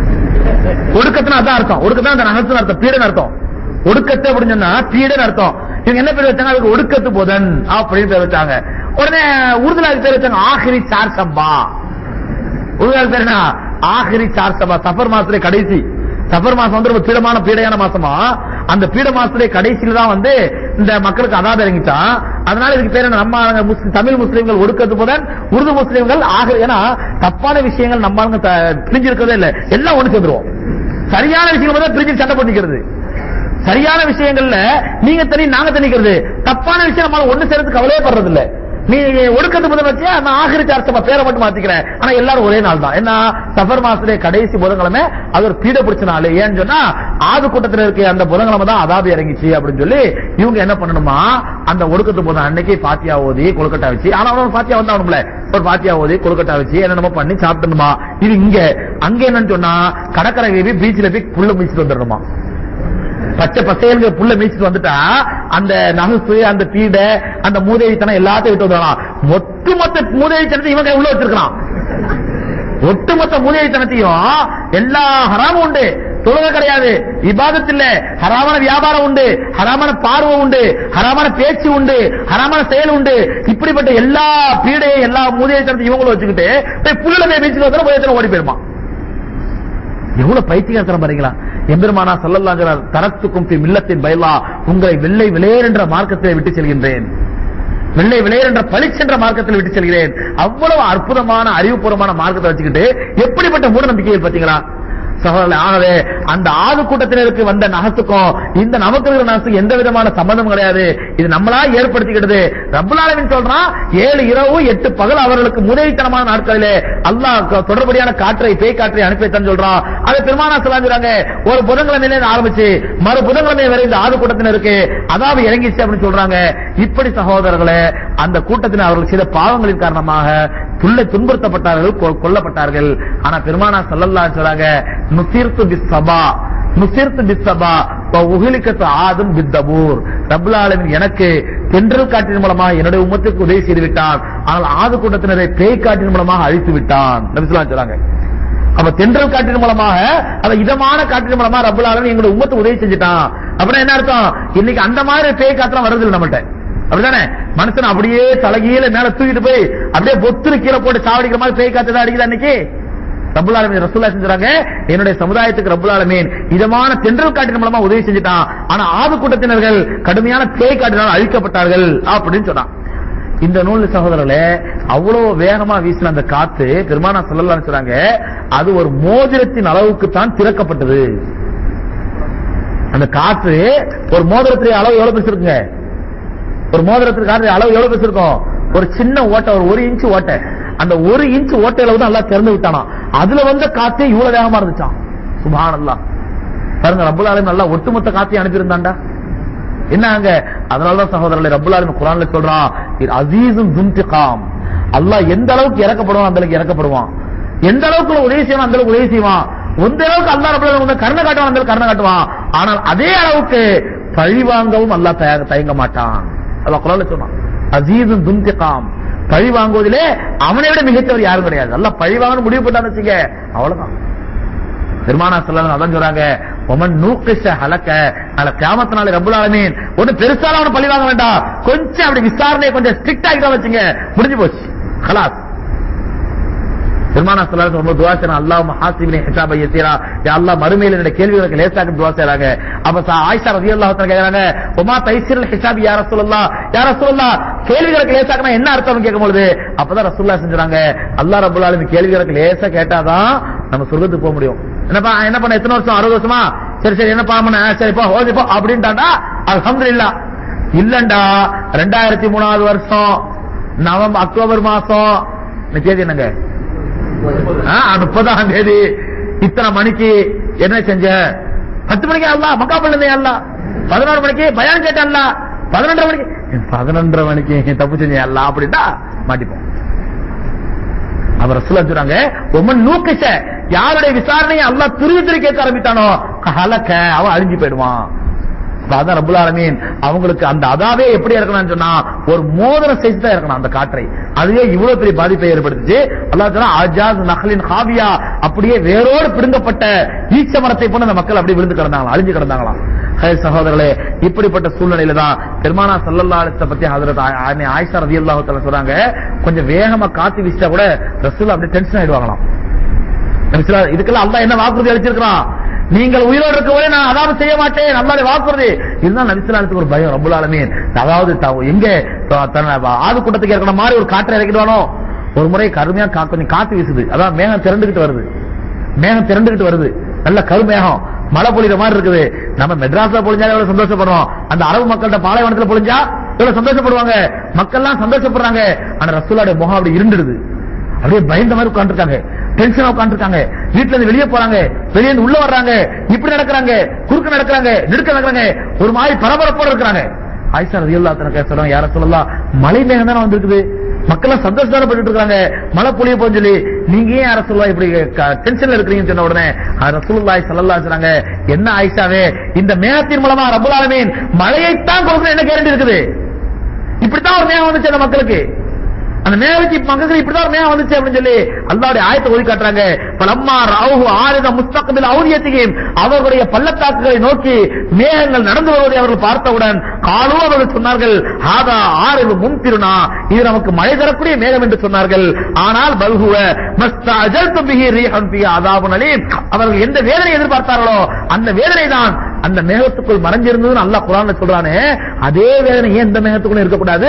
ஒடுக்கத்துனா அதான் அர்த்தம் ஒடுக்கத்தான் அந்த நகசு அர்த்தம் பீடன் அர்த்தம் ஒடுக்கத்து அப்படின்னு சொன்னா பீடன் அர்த்தம் இவங்க என்ன பேர் வச்சாங்க அதுக்கு ஒடுக்கத்து புதன் அப்படின்னு பேர் வச்சாங்க உடனே உருதுல அதுக்கு பேர் வச்சாங்க ஆஹிரி சார் சம்பா உருதுல பேர் என்ன ஆஹிரி சார் சபா சஃபர் மாசத்துல கடைசி சஃபர் மாசம் வந்து ரொம்ப பீடமான பீடையான மாசமா அந்த பீட மாசத்துடைய கடைசியில தான் வந்து இந்த மக்களுக்கு அதாப இறங்கிட்டான் அதனால இதுக்கு பேர் என்ன நம்ம ஆளுங்க முஸ்லிம் தமிழ் முஸ்லிம்கள் ஒடுக்கத்து போதன் உருது முஸ்லிம்கள் ஆக ஏன்னா தப்பான விஷயங்கள் நம்ம ஆளுங்க த- பிரிஞ்சிருக்கிறதே இல்ல எல்லாம் ஒண்ணு சேர்ந்துருவோம் சரியான விஷயங்கள் தான் பிரிஞ்சு சண்டை பண்ணிக்கிறது சரியான விஷயங்கள்ல நீங்க தனி நாங்க தனிக்கிறது தப்பான விஷயம் நம்மளால ஒண்ணு சேர்த்து கவலையப்படுறது இல்ல நீ ஒடுக்கத்து முதல் வச்சு நான் ஆகிரிச்சு அர்த்தமா பேரை மட்டும் மாத்திக்கிறேன் ஆனா எல்லாரும் ஒரே நாள் தான் என்ன சஃபர் மாசத்துடைய கடைசி புதன்கிழமை அது ஒரு பீட பிடிச்ச நாள் ஏன்னு சொன்னா ஆது கூட்டத்துல இருக்க அந்த புதன்கிழமை தான் அதாபி இறங்கிச்சு அப்படின்னு சொல்லி இவங்க என்ன பண்ணணுமா அந்த ஒடுக்கத்து புதன் அன்னைக்கு பாத்தியா ஓதி கொழுக்கட்டா வச்சு ஆனா அவன் பாத்தியா வந்து அவனும்ல ஒரு பாத்தியா ஓதி கொழுக்கட்டா வச்சு என்னென்னமோ பண்ணி சாப்பிட்டணுமா இது இங்க அங்க என்னன்னு சொன்னா கடற்கரை போய் பீச்ல போய் புள்ள பீச்சுக்கு வந்துடணுமா பச்சை பசையல்கிற புள்ள மீச்சிட்டு வந்துட்டா அந்த நகசு அந்த பீடை அந்த மூதேவித்தனம் எல்லாத்தையும் விட்டு வந்துடலாம் ஒட்டுமொத்த மூதேவித்தனத்தை இவங்க உள்ள வச்சிருக்கான் ஒட்டுமொத்த மூதேவித்தனத்தையும் எல்லா ஹராமும் உண்டு தொழுகை கிடையாது இபாதத் இல்ல ஹராமான வியாபாரம் உண்டு ஹராமான பார்வை உண்டு ஹராமான பேச்சு உண்டு ஹராமான செயல் உண்டு இப்படிப்பட்ட எல்லா பீடையும் எல்லா மூதேவித்தனத்தையும் இவங்களும் வச்சுக்கிட்டு போய் புள்ள போய் மீச்சிட்டு வந்து மூதேவித்தனம் ஓடி போயிருமா எவ்வளவு பைத்தியகாரத்தனம் பாருங்களா எம்பெருமானா சல்லல்லாஹு அலைஹி வஸல்லம் தரத்துக்கும் ஃபி மில்லத்தின் பைலா உங்களை வெள்ளை விளையர் என்ற மார்க்கத்தை விட்டு செல்கின்றேன் வெள்ளை விளையர் என்ற பளிச்சென்ற மார்க்கத்தில் விட்டு செல்கிறேன் அவ்வளவு அற்புதமான அறிவுபூர்வமான மார்க்கத்தை வச்சுக்கிட்டு எப்படிப்பட்ட மூட நம்பிக்கைகள் பாத்தீங்களா சகோதரர்களே ஆகவே அந்த ஆது கூட்டத்தினருக்கு வந்த நகத்துக்கும் இந்த நமக்கு இருக்கிற நகத்துக்கு எந்த விதமான சம்பந்தம் கிடையாது இது நம்மளா ஏற்படுத்திக்கிட்டது ரப்புலாலவின் சொல்றான் ஏழு இரவு எட்டு பகல் அவர்களுக்கு முதலித்தனமான நாட்களிலே அல்லாஹ் க- தொடர்படியான காற்றை பேய் காற்றை அனுப்பி வைத்தான் சொல்றான் அதை பெருமானா சொல்றாங்க ஒரு புதன்கிழமையில இருந்து ஆரம்பிச்சு மறு புதன்கிழமை வரை இந்த ஆது கூட்டத்தினருக்கு அதாவது இறங்கிச்சு அப்படின்னு சொல்றாங்க இப்படி சகோதரர்களே அந்த கூட்டத்தினர் அவர்கள் செய்த பாவங்களின் காரணமாக துள்ளை துன்புறுத்தப்பட்டார்கள் கொ- கொல்லப்பட்டார்கள் ஆனா பெருமானா சல்லல்லா சொல்றாங்க நுசீர்த்து பிஸ் சபா நுசிர்த்து பிஸ்ஸபா வ உஹ்லிகத் ஆதும் பித்தபூர் ரப்பல் ஆலமீன் எனக்கு தென்றல் காற்றின் மூலமாக என்னுடைய உம்மத்துக்கு உதவி செய்து விட்டான் ஆனால் ஆது கூட்டத்தினரை பேய் காற்றின் மூலமாக அழித்து விட்டான் நபி ஸல்லல்லாஹு அலைஹி சொல்றாங்க அப்ப தென்றல் காற்றின் மூலமாக அந்த இதமான காற்றின் மூலமா ரப்பல் ஆலமீன் எங்களுடைய உம்மத்துக்கு உதவி செஞ்சுட்டான் அப்படின்னா என்ன அர்த்தம் இன்னைக்கு அந்த மாதிரி பேய் காத்துலாம் வருது நம்மள்ட்ட அப்படிதானே மனுஷன் அப்படியே தலைகீழ மேல தூக்கிட்டு போய் அப்படியே பொத்துரு கீழே போட்டு சாவடிக்கிற மாதிரி பேய் காத்து தான் அடிக்குது அன்னைக்கு ரப்புல் ஆலமீன் ரசூல்லா செஞ்சுறாங்க என்னுடைய சமுதாயத்துக்கு ரப்புல் ஆலமீன் இதமான தென்றல் காற்றின் மூலமா உதவி செஞ்சுட்டான் ஆனா ஆது கூட்டத்தினர்கள் கடுமையான பேய் காற்றினால் அழிக்கப்பட்டார்கள் அப்படின்னு சொன்னான் இந்த நூல் சகோதரர்களே அவ்வளவு வேகமா வீசின அந்த காத்து பெருமானா சொல்லலாம் சொல்றாங்க அது ஒரு மோதிரத்தின் அளவுக்கு தான் திறக்கப்பட்டது அந்த காத்து ஒரு மோதிரத்துடைய அளவு எவ்வளவு பெருசு இருக்குங்க ஒரு மோதிரத்துக்கு காத்து அளவு எவ்வளவு பெருசு இருக்கும் ஒரு சின்ன ஓட்டை ஒரு ஒரு இன்ச் ஓட்டை அந்த ஒரு இன்ச் ஓட்டையில வந்து நல்லா திறந்து விட்டானா அதுல வந்த காத்தே இவ்வளவு வேகமா இருந்துச்சான் சுபானல்லா பாருங்க ரப்புல் ஆலமீன் நல்லா ஒட்டுமொத்த காத்தையும் அனுப்பியிருந்தாண்டா என்ன அங்க அதனாலதான் சகோதரர்களை ரப்புல் ஆலமீன் குர்ஆன்ல சொல்றான் இது அசீசும் துன்திகாம் அல்லாஹ் எந்த அளவுக்கு இறக்கப்படுவான் அந்த அளவுக்கு இறக்கப்படுவான் எந்த அளவுக்கு உதவி செய்வான் அந்த அளவுக்கு உதவி செய்வான் எந்த அளவுக்கு அல்லாஹ் ரப்புல் ஆலமீன் வந்து கருணை காட்டுவான் அந்த அளவுக்கு கருணை காட்டுவான் ஆனால் அதே அளவுக்கு பழி வாங்கவும் அல்லாஹ் தய- தயங்க மாட்டான் அல்லாஹ் குர்ஆன்ல சொன்னான் அசீசும் துன்திகாம் பழி வாங்குவதிலே அவனை விட மிகச்சவர் யாரும் கிடையாது அல்லாஹ் பழி வாங்கணும் முடிவு போட்டான்னு வச்சுக்க அவ்வளவுதான் பெருமானா சொல்லலாம் அதான் சொல்றாங்க ஒமன் நூக்கிஷ ஹலக்க அல்ல கியாமத்தினால ரப்புல் ஆலமீன் ஒண்ணு பெருசால அவனை பழி வாங்க வேண்டாம் கொஞ்சம் அப்படி விசாரணையை கொஞ்சம் ஸ்ட்ரிக்ட் ஆகிட்டா வச்சுங்க முடிஞ்சு போச்சு ஹலாஸ் பெருமானா சொல்லலாம் ரொம்ப துவா செய்யறான் அல்லாஹ் மஹாசிபினி ஹிசாப யசீரா யா அல்லாஹ் மறுமையில என்னோட கேள்விகளுக்கு லேசாக்க துவா செய்றாங்க அப்ப சா- ஆயிஷா ரலியல்லாஹு தஆலா கேக்குறாங்க உமா தைசிரல் ஹிசாபி யா ரசூலுல்லாஹ் யா ரசூலுல்லாஹ் கேள்விகளுக்கு லேசாக்கனா என்ன அர்த்தம் கேட்கும்போது அப்பதான் ரசூலுல்லாஹ் செஞ்சுறாங்க அல்லாஹ் ரப்பல் ஆலமீன் கேள்விகளுக்கு லேசா கேட்டாதான் நம்ம சொர்க்கத்துக்கு போக முடியும் என்னப்பா என்ன பண்ண எத்தனை வருஷம் அறுபது வருஷமா சரி சரி என்ன பண்ண சரி போ ஓதி போ அப்படின்ட்டாண்டா அல்ஹம்துலில்லாஹ் இல்லண்டா ரெண்டாயிரத்தி மூணாவது வருஷம் நவம்பர் அக்டோபர் மாசம் இந்த தேதி என்னங்க ஆ, முப்பதாம் தேதி இத்தனை மணிக்கு என்ன செஞ்ச பத்து மணிக்கு அல்ல மக்கா பண்ணதே அல்ல பதினோரு மணிக்கு பயான் கேட்டல்ல பதினொன்றரை மணிக்கு பதினொன்றரை மணிக்கு தப்பு செஞ்ச அல்ல அப்படின்னா மாட்டிப்போம் அவர் ரசூலா சொல்றாங்க உமன் நூக்கிச்ச யாருடைய விசாரணையை அல்லாஹ் துருவி துருவி கேட்க ஆரம்பித்தானோ கலக்க அவன் அழிஞ்சு போயிடுவான் அப்ப அதான் ரப்புல் ஆலமீன் அவங்களுக்கு அந்த அதாவே எப்படி இருக்கணும்னு சொன்னா ஒரு மோதிர சைஸ் தான் இருக்கணும் அந்த காற்றை அதுவே இவ்வளவு பெரிய பாதிப்பை ஏற்படுத்துச்சு அல்லாஹ் சொன்னா அஜாஸ் நஹலின் ஹாவியா அப்படியே வேரோடு பிடுங்கப்பட்ட ஈச்ச மரத்தை போல அந்த மக்கள் அப்படியே விழுந்து கிடந்தாங்களாம் அழிஞ்சு கிடந்தாங்களாம் ஹே சகோதரர்களே இப்படிப்பட்ட சூழ்நிலையில தான் பெருமானா சல்லல்லா அலிஸ்த பத்தி ஹதரத் ஆ- ஆ- ஆயிஷா ரதியல்லாஹு தஆலா சொல்றாங்க கொஞ்சம் வேகமா காத்து வீசிட்டா கூட ரசூல் அப்படியே டென்ஷன் ஆயிடுவாங்களாம் நபிசுல்லா, இதுக்கெல்லாம் அல்லாஹ் என்ன வாக்குறுதி அளிச்சிருக்கிறான் நீங்கள் உயிரோடு இருக்கவரை நான் அதாவது செய்ய மாட்டேன் அல்லாஹ் வாக்குறுதி இதுதான் நபிசுல்லாத்துக்கு ஒரு பயம் ரப்புல் ஆலமீன் அதாவது த- எங்க த- தன்னை ஆது கூட்டத்துக்கு இருக்கிற மாதிரி ஒரு காற்றை இறக்கிடுவானோ ஒரு முறை கருமையா கா- கொஞ்சம் காத்து வீசுது அதான் மேகம் திரண்டுகிட்டு வருது மேகம் திரண்டுகிட்டு வருது நல்ல கருமேகம் மழை பொழிகிற மாதிரி இருக்குது நம்ம மெட்ராஸ்ல பொழிஞ்சா எவ்வளவு சந்தோஷப்படுறோம் அந்த அரபு மக்கள்கிட்ட பாலைவனத்துல பொழிஞ்சா எவ்வளவு சந்தோஷப்படுவாங்க மக்கள்லாம் சந்தோஷப்படுறாங்க ஆனா ரசூலாடைய முகம் அப்படி இருண்டுடுது அப்படியே பயந்த மாதிரி உட்காந்துருக்காங்க டென்ஷனா உட்காந்துருக்காங்க வீட்டுல இருந்து வெளியே போறாங்க வெளியே இருந்து உள்ள வர்றாங்க இப்படி நடக்கிறாங்க குறுக்க நடக்கிறாங்க நெடுக்க நடக்கிறாங்க ஒரு மாதிரி பரபரப்போட இருக்கிறாங்க ஆயிஷா ரதியுல்லா தனக்கு சொல்றாங்க யார சொல்லலாம் மழை மேகம் தானே வந்திருக்குது மக்கள் சந்தோஷம் பட்டு இருக்காங்க மழை பொழிய போன்னு சொல்லி நீங்க ஏன் யார சொல்லலாம் இப்படி டென்ஷன்ல இருக்கிறீங்கன்னு சொன்ன உடனே ரசூலுல்லாஹி ஸல்லல்லாஹு அலைஹி சொல்றாங்க என்ன ஆயிஷாவே இந்த மேகத்தின் மூலமா ரப்பல் ஆலமீன் மழையைத்தான் கொடுக்கணும் என்ன கேரண்டி இருக்குது இப்படித்தான் ஒரு மேகம் வந்துச்சு அந்த மக்களுக்கு அந்த மேகத்துக்கு மக்களுக்கு இப்படிதான் ஒரு மேகம் வந்துச்சு அப்படின்னு சொல்லி அல்லாவுடைய ஆயத்தை ஒதுக்கி காட்டுறாங்க பலம்மா ராகு ஆயுத முஸ்தகமில் அவுரியத்தையும் அவர்களுடைய பள்ளத்தாக்குகளை நோக்கி மேகங்கள் நடந்து வருவதை அவர்கள் பார்த்தவுடன் காலோ அவர்கள் சொன்னார்கள் ஆதா ஆறு முன்திருனா இது நமக்கு மழை தரக்கூடிய மேகம் என்று சொன்னார்கள் ஆனால் பல்குவ மஸ்தாஜல் தும்பிகி ரீஹன் பி அதாபுன் அலீம் அவர்கள் எந்த வேதனை எதிர்பார்த்தார்களோ அந்த வேதனை தான் அந்த மேகத்துக்குள் மறைஞ்சிருந்ததுன்னு அல்லாஹ் குரான்ல சொல்றானே அதே வேதனை ஏன் இந்த மேகத்துக்குள்ள இருக்கக்கூடாது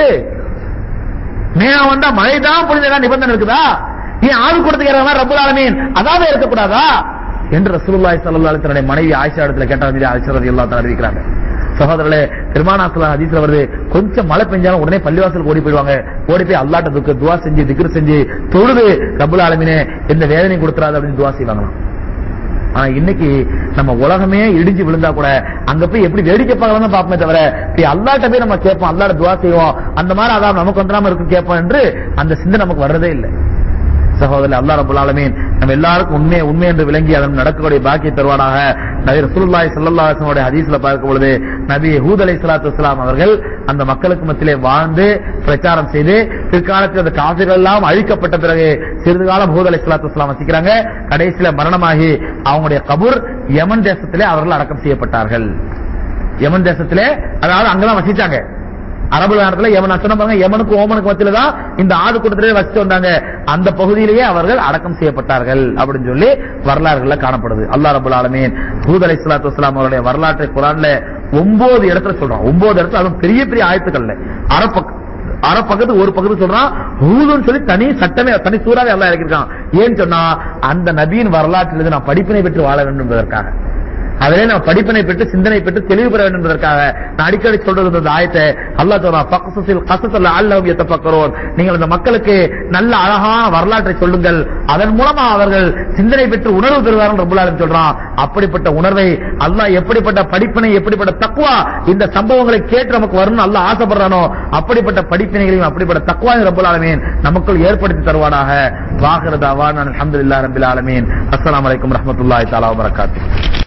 மேகம் வந்தா மழைதான் புரிஞ்சதா நிபந்தனை இருக்குதா ஏன் ஆள் கொடுத்துக்கிற மாதிரி ரப்புல் ஆலமீன் அதாவது இருக்கக்கூடாதா என்று ரசூலுல்லாஹி ஸல்லல்லாஹு அலைஹி வஸல்லம் மனைவி ஆயிஷா இடத்துல கேட்டாங்க ஆயிஷா ரலியல்லாஹு தஆலா அறிவிக்கிறாங்க சகோதரர்களே பெருமானா ஸல்லல்லாஹு ஹதீஸ்ல வருது கொஞ்சம் மழை பெஞ்சாலும் உடனே பள்ளிவாசலுக்கு ஓடி போயிடுவாங்க ஓடி போய் அல்லாஹ்ட்ட துக்க துவா செஞ்சு திக்ர் செஞ்சு தொழுது ரப்புல் ஆலமீனே எந்த வேதனை கொடுத்துறாது அப்படின்னு துவா செய்வாங்களாம் ஆனா இன்னைக்கு நம்ம உலகமே இடிஞ்சு விழுந்தா கூட அங்க போய் எப்படி வேடிக்கை பார்க்கலாம் பார்ப்போமே தவிர போய் அல்லாட்ட போய் நம்ம கேட்போம் அல்லாட துவா செய்வோம் அந்த மாதிரி அதான் நமக்கு வந்துடாம இருக்கு கேட்போம் என்று அந்த சிந்தை நமக்கு வர்றதே இல்லை சகோதரர் அல்லாஹ் ரபுல் ஆலமீன் நம்ம எல்லாருக்கும் உண்மை உண்மை என்று விளங்கி அதன் நடக்கக்கூடிய பாக்கிய தருவானாக நபி ரசூலுல்லாஹி ஸல்லல்லாஹு அலைஹி வஸல்லம் ஹதீஸ்ல பார்க்கும் பொழுது நபி ஹூத் அலைஹிஸ்ஸலாத்து வஸ்ஸலாம் அவர்கள் அந்த மக்களுக்கு மத்தியிலே வாழ்ந்து பிரச்சாரம் செய்து பிற்காலத்தில் அந்த காபிர்கள் எல்லாம் அழிக்கப்பட்ட பிறகு சிறிது காலம் ஹூத் அலைஹிஸ்ஸலாத்து வஸ்ஸலாம் வசிக்கிறாங்க கடைசியில மரணமாகி அவங்களுடைய கபூர் யமன் தேசத்திலே அவர்கள் அடக்கம் செய்யப்பட்டார்கள் யமன் தேசத்திலே அதாவது அங்கதான் வசிச்சாங்க அரபு நாட்டில் யமன் நான் சொன்ன பாருங்க யமனுக்கு ஓமனுக்கு மத்தியில தான் இந்த ஆடு கூட்டத்திலே வசித்து வந்தாங்க அந்த பகுதியிலேயே அவர்கள் அடக்கம் செய்யப்பட்டார்கள் அப்படின்னு சொல்லி வரலாறுகள்ல காணப்படுது அல்லாஹ் ரபுல் ஆலமீன் ஹூத் அலை சலாத்து வஸ்லாம் அவருடைய வரலாற்றை குரான்ல ஒன்பது இடத்துல சொல்றான் ஒன்பது இடத்துல அதுவும் பெரிய பெரிய ஆயத்துக்கள்ல அறப்பக்க அரை பக்கத்துக்கு ஒரு பக்கத்து சொல்றான் ஹூதுன்னு சொல்லி தனி சட்டமே தனி சூறாவே எல்லாம் இறக்கிருக்கான் ஏன்னு சொன்னா அந்த நபியின் வரலாற்றிலிருந்து நான் படிப்பினை பெற்று வாழ வேண்டும் என்பதற்காக அதிலே நான் படிப்பினை பெற்று சிந்தனை பெற்று தெளிவு பெற வேண்டும் என்பதற்காக நான் அடிக்கடி சொல்றது இந்த ஆயத்தை அல்லாஹ் சொல்றான் ஃபக்ஸஸில் கஸஸல் அல்லஹும் யத்தஃபக்கரூன் நீங்கள் இந்த மக்களுக்கு நல்ல அழகான வரலாற்றை சொல்லுங்கள் அதன் மூலமா அவர்கள் சிந்தனை பெற்று உணர்வு பெறுவார்கள் ரப்பல் ஆலமீன் சொல்றான் அப்படிப்பட்ட உணர்வை அல்லாஹ் எப்படிப்பட்ட படிப்பினை எப்படிப்பட்ட தக்குவா இந்த சம்பவங்களை கேட்டு நமக்கு வரணும் அல்லாஹ் ஆசைப்படுறானோ அப்படிப்பட்ட படிப்பினைகளையும் அப்படிப்பட்ட தக்குவா ரப்பல் ஆலமீன் நமக்குள் ஏற்படுத்தி தருவானாக வாஹிரதாவான் அல்ஹம்துலில்லாஹி ரப்பில் ஆலமீன் அஸ்ஸலாமு அலைக்கும் வரஹ்மத்துல்லாஹி தஆலா வபரகாத்துஹு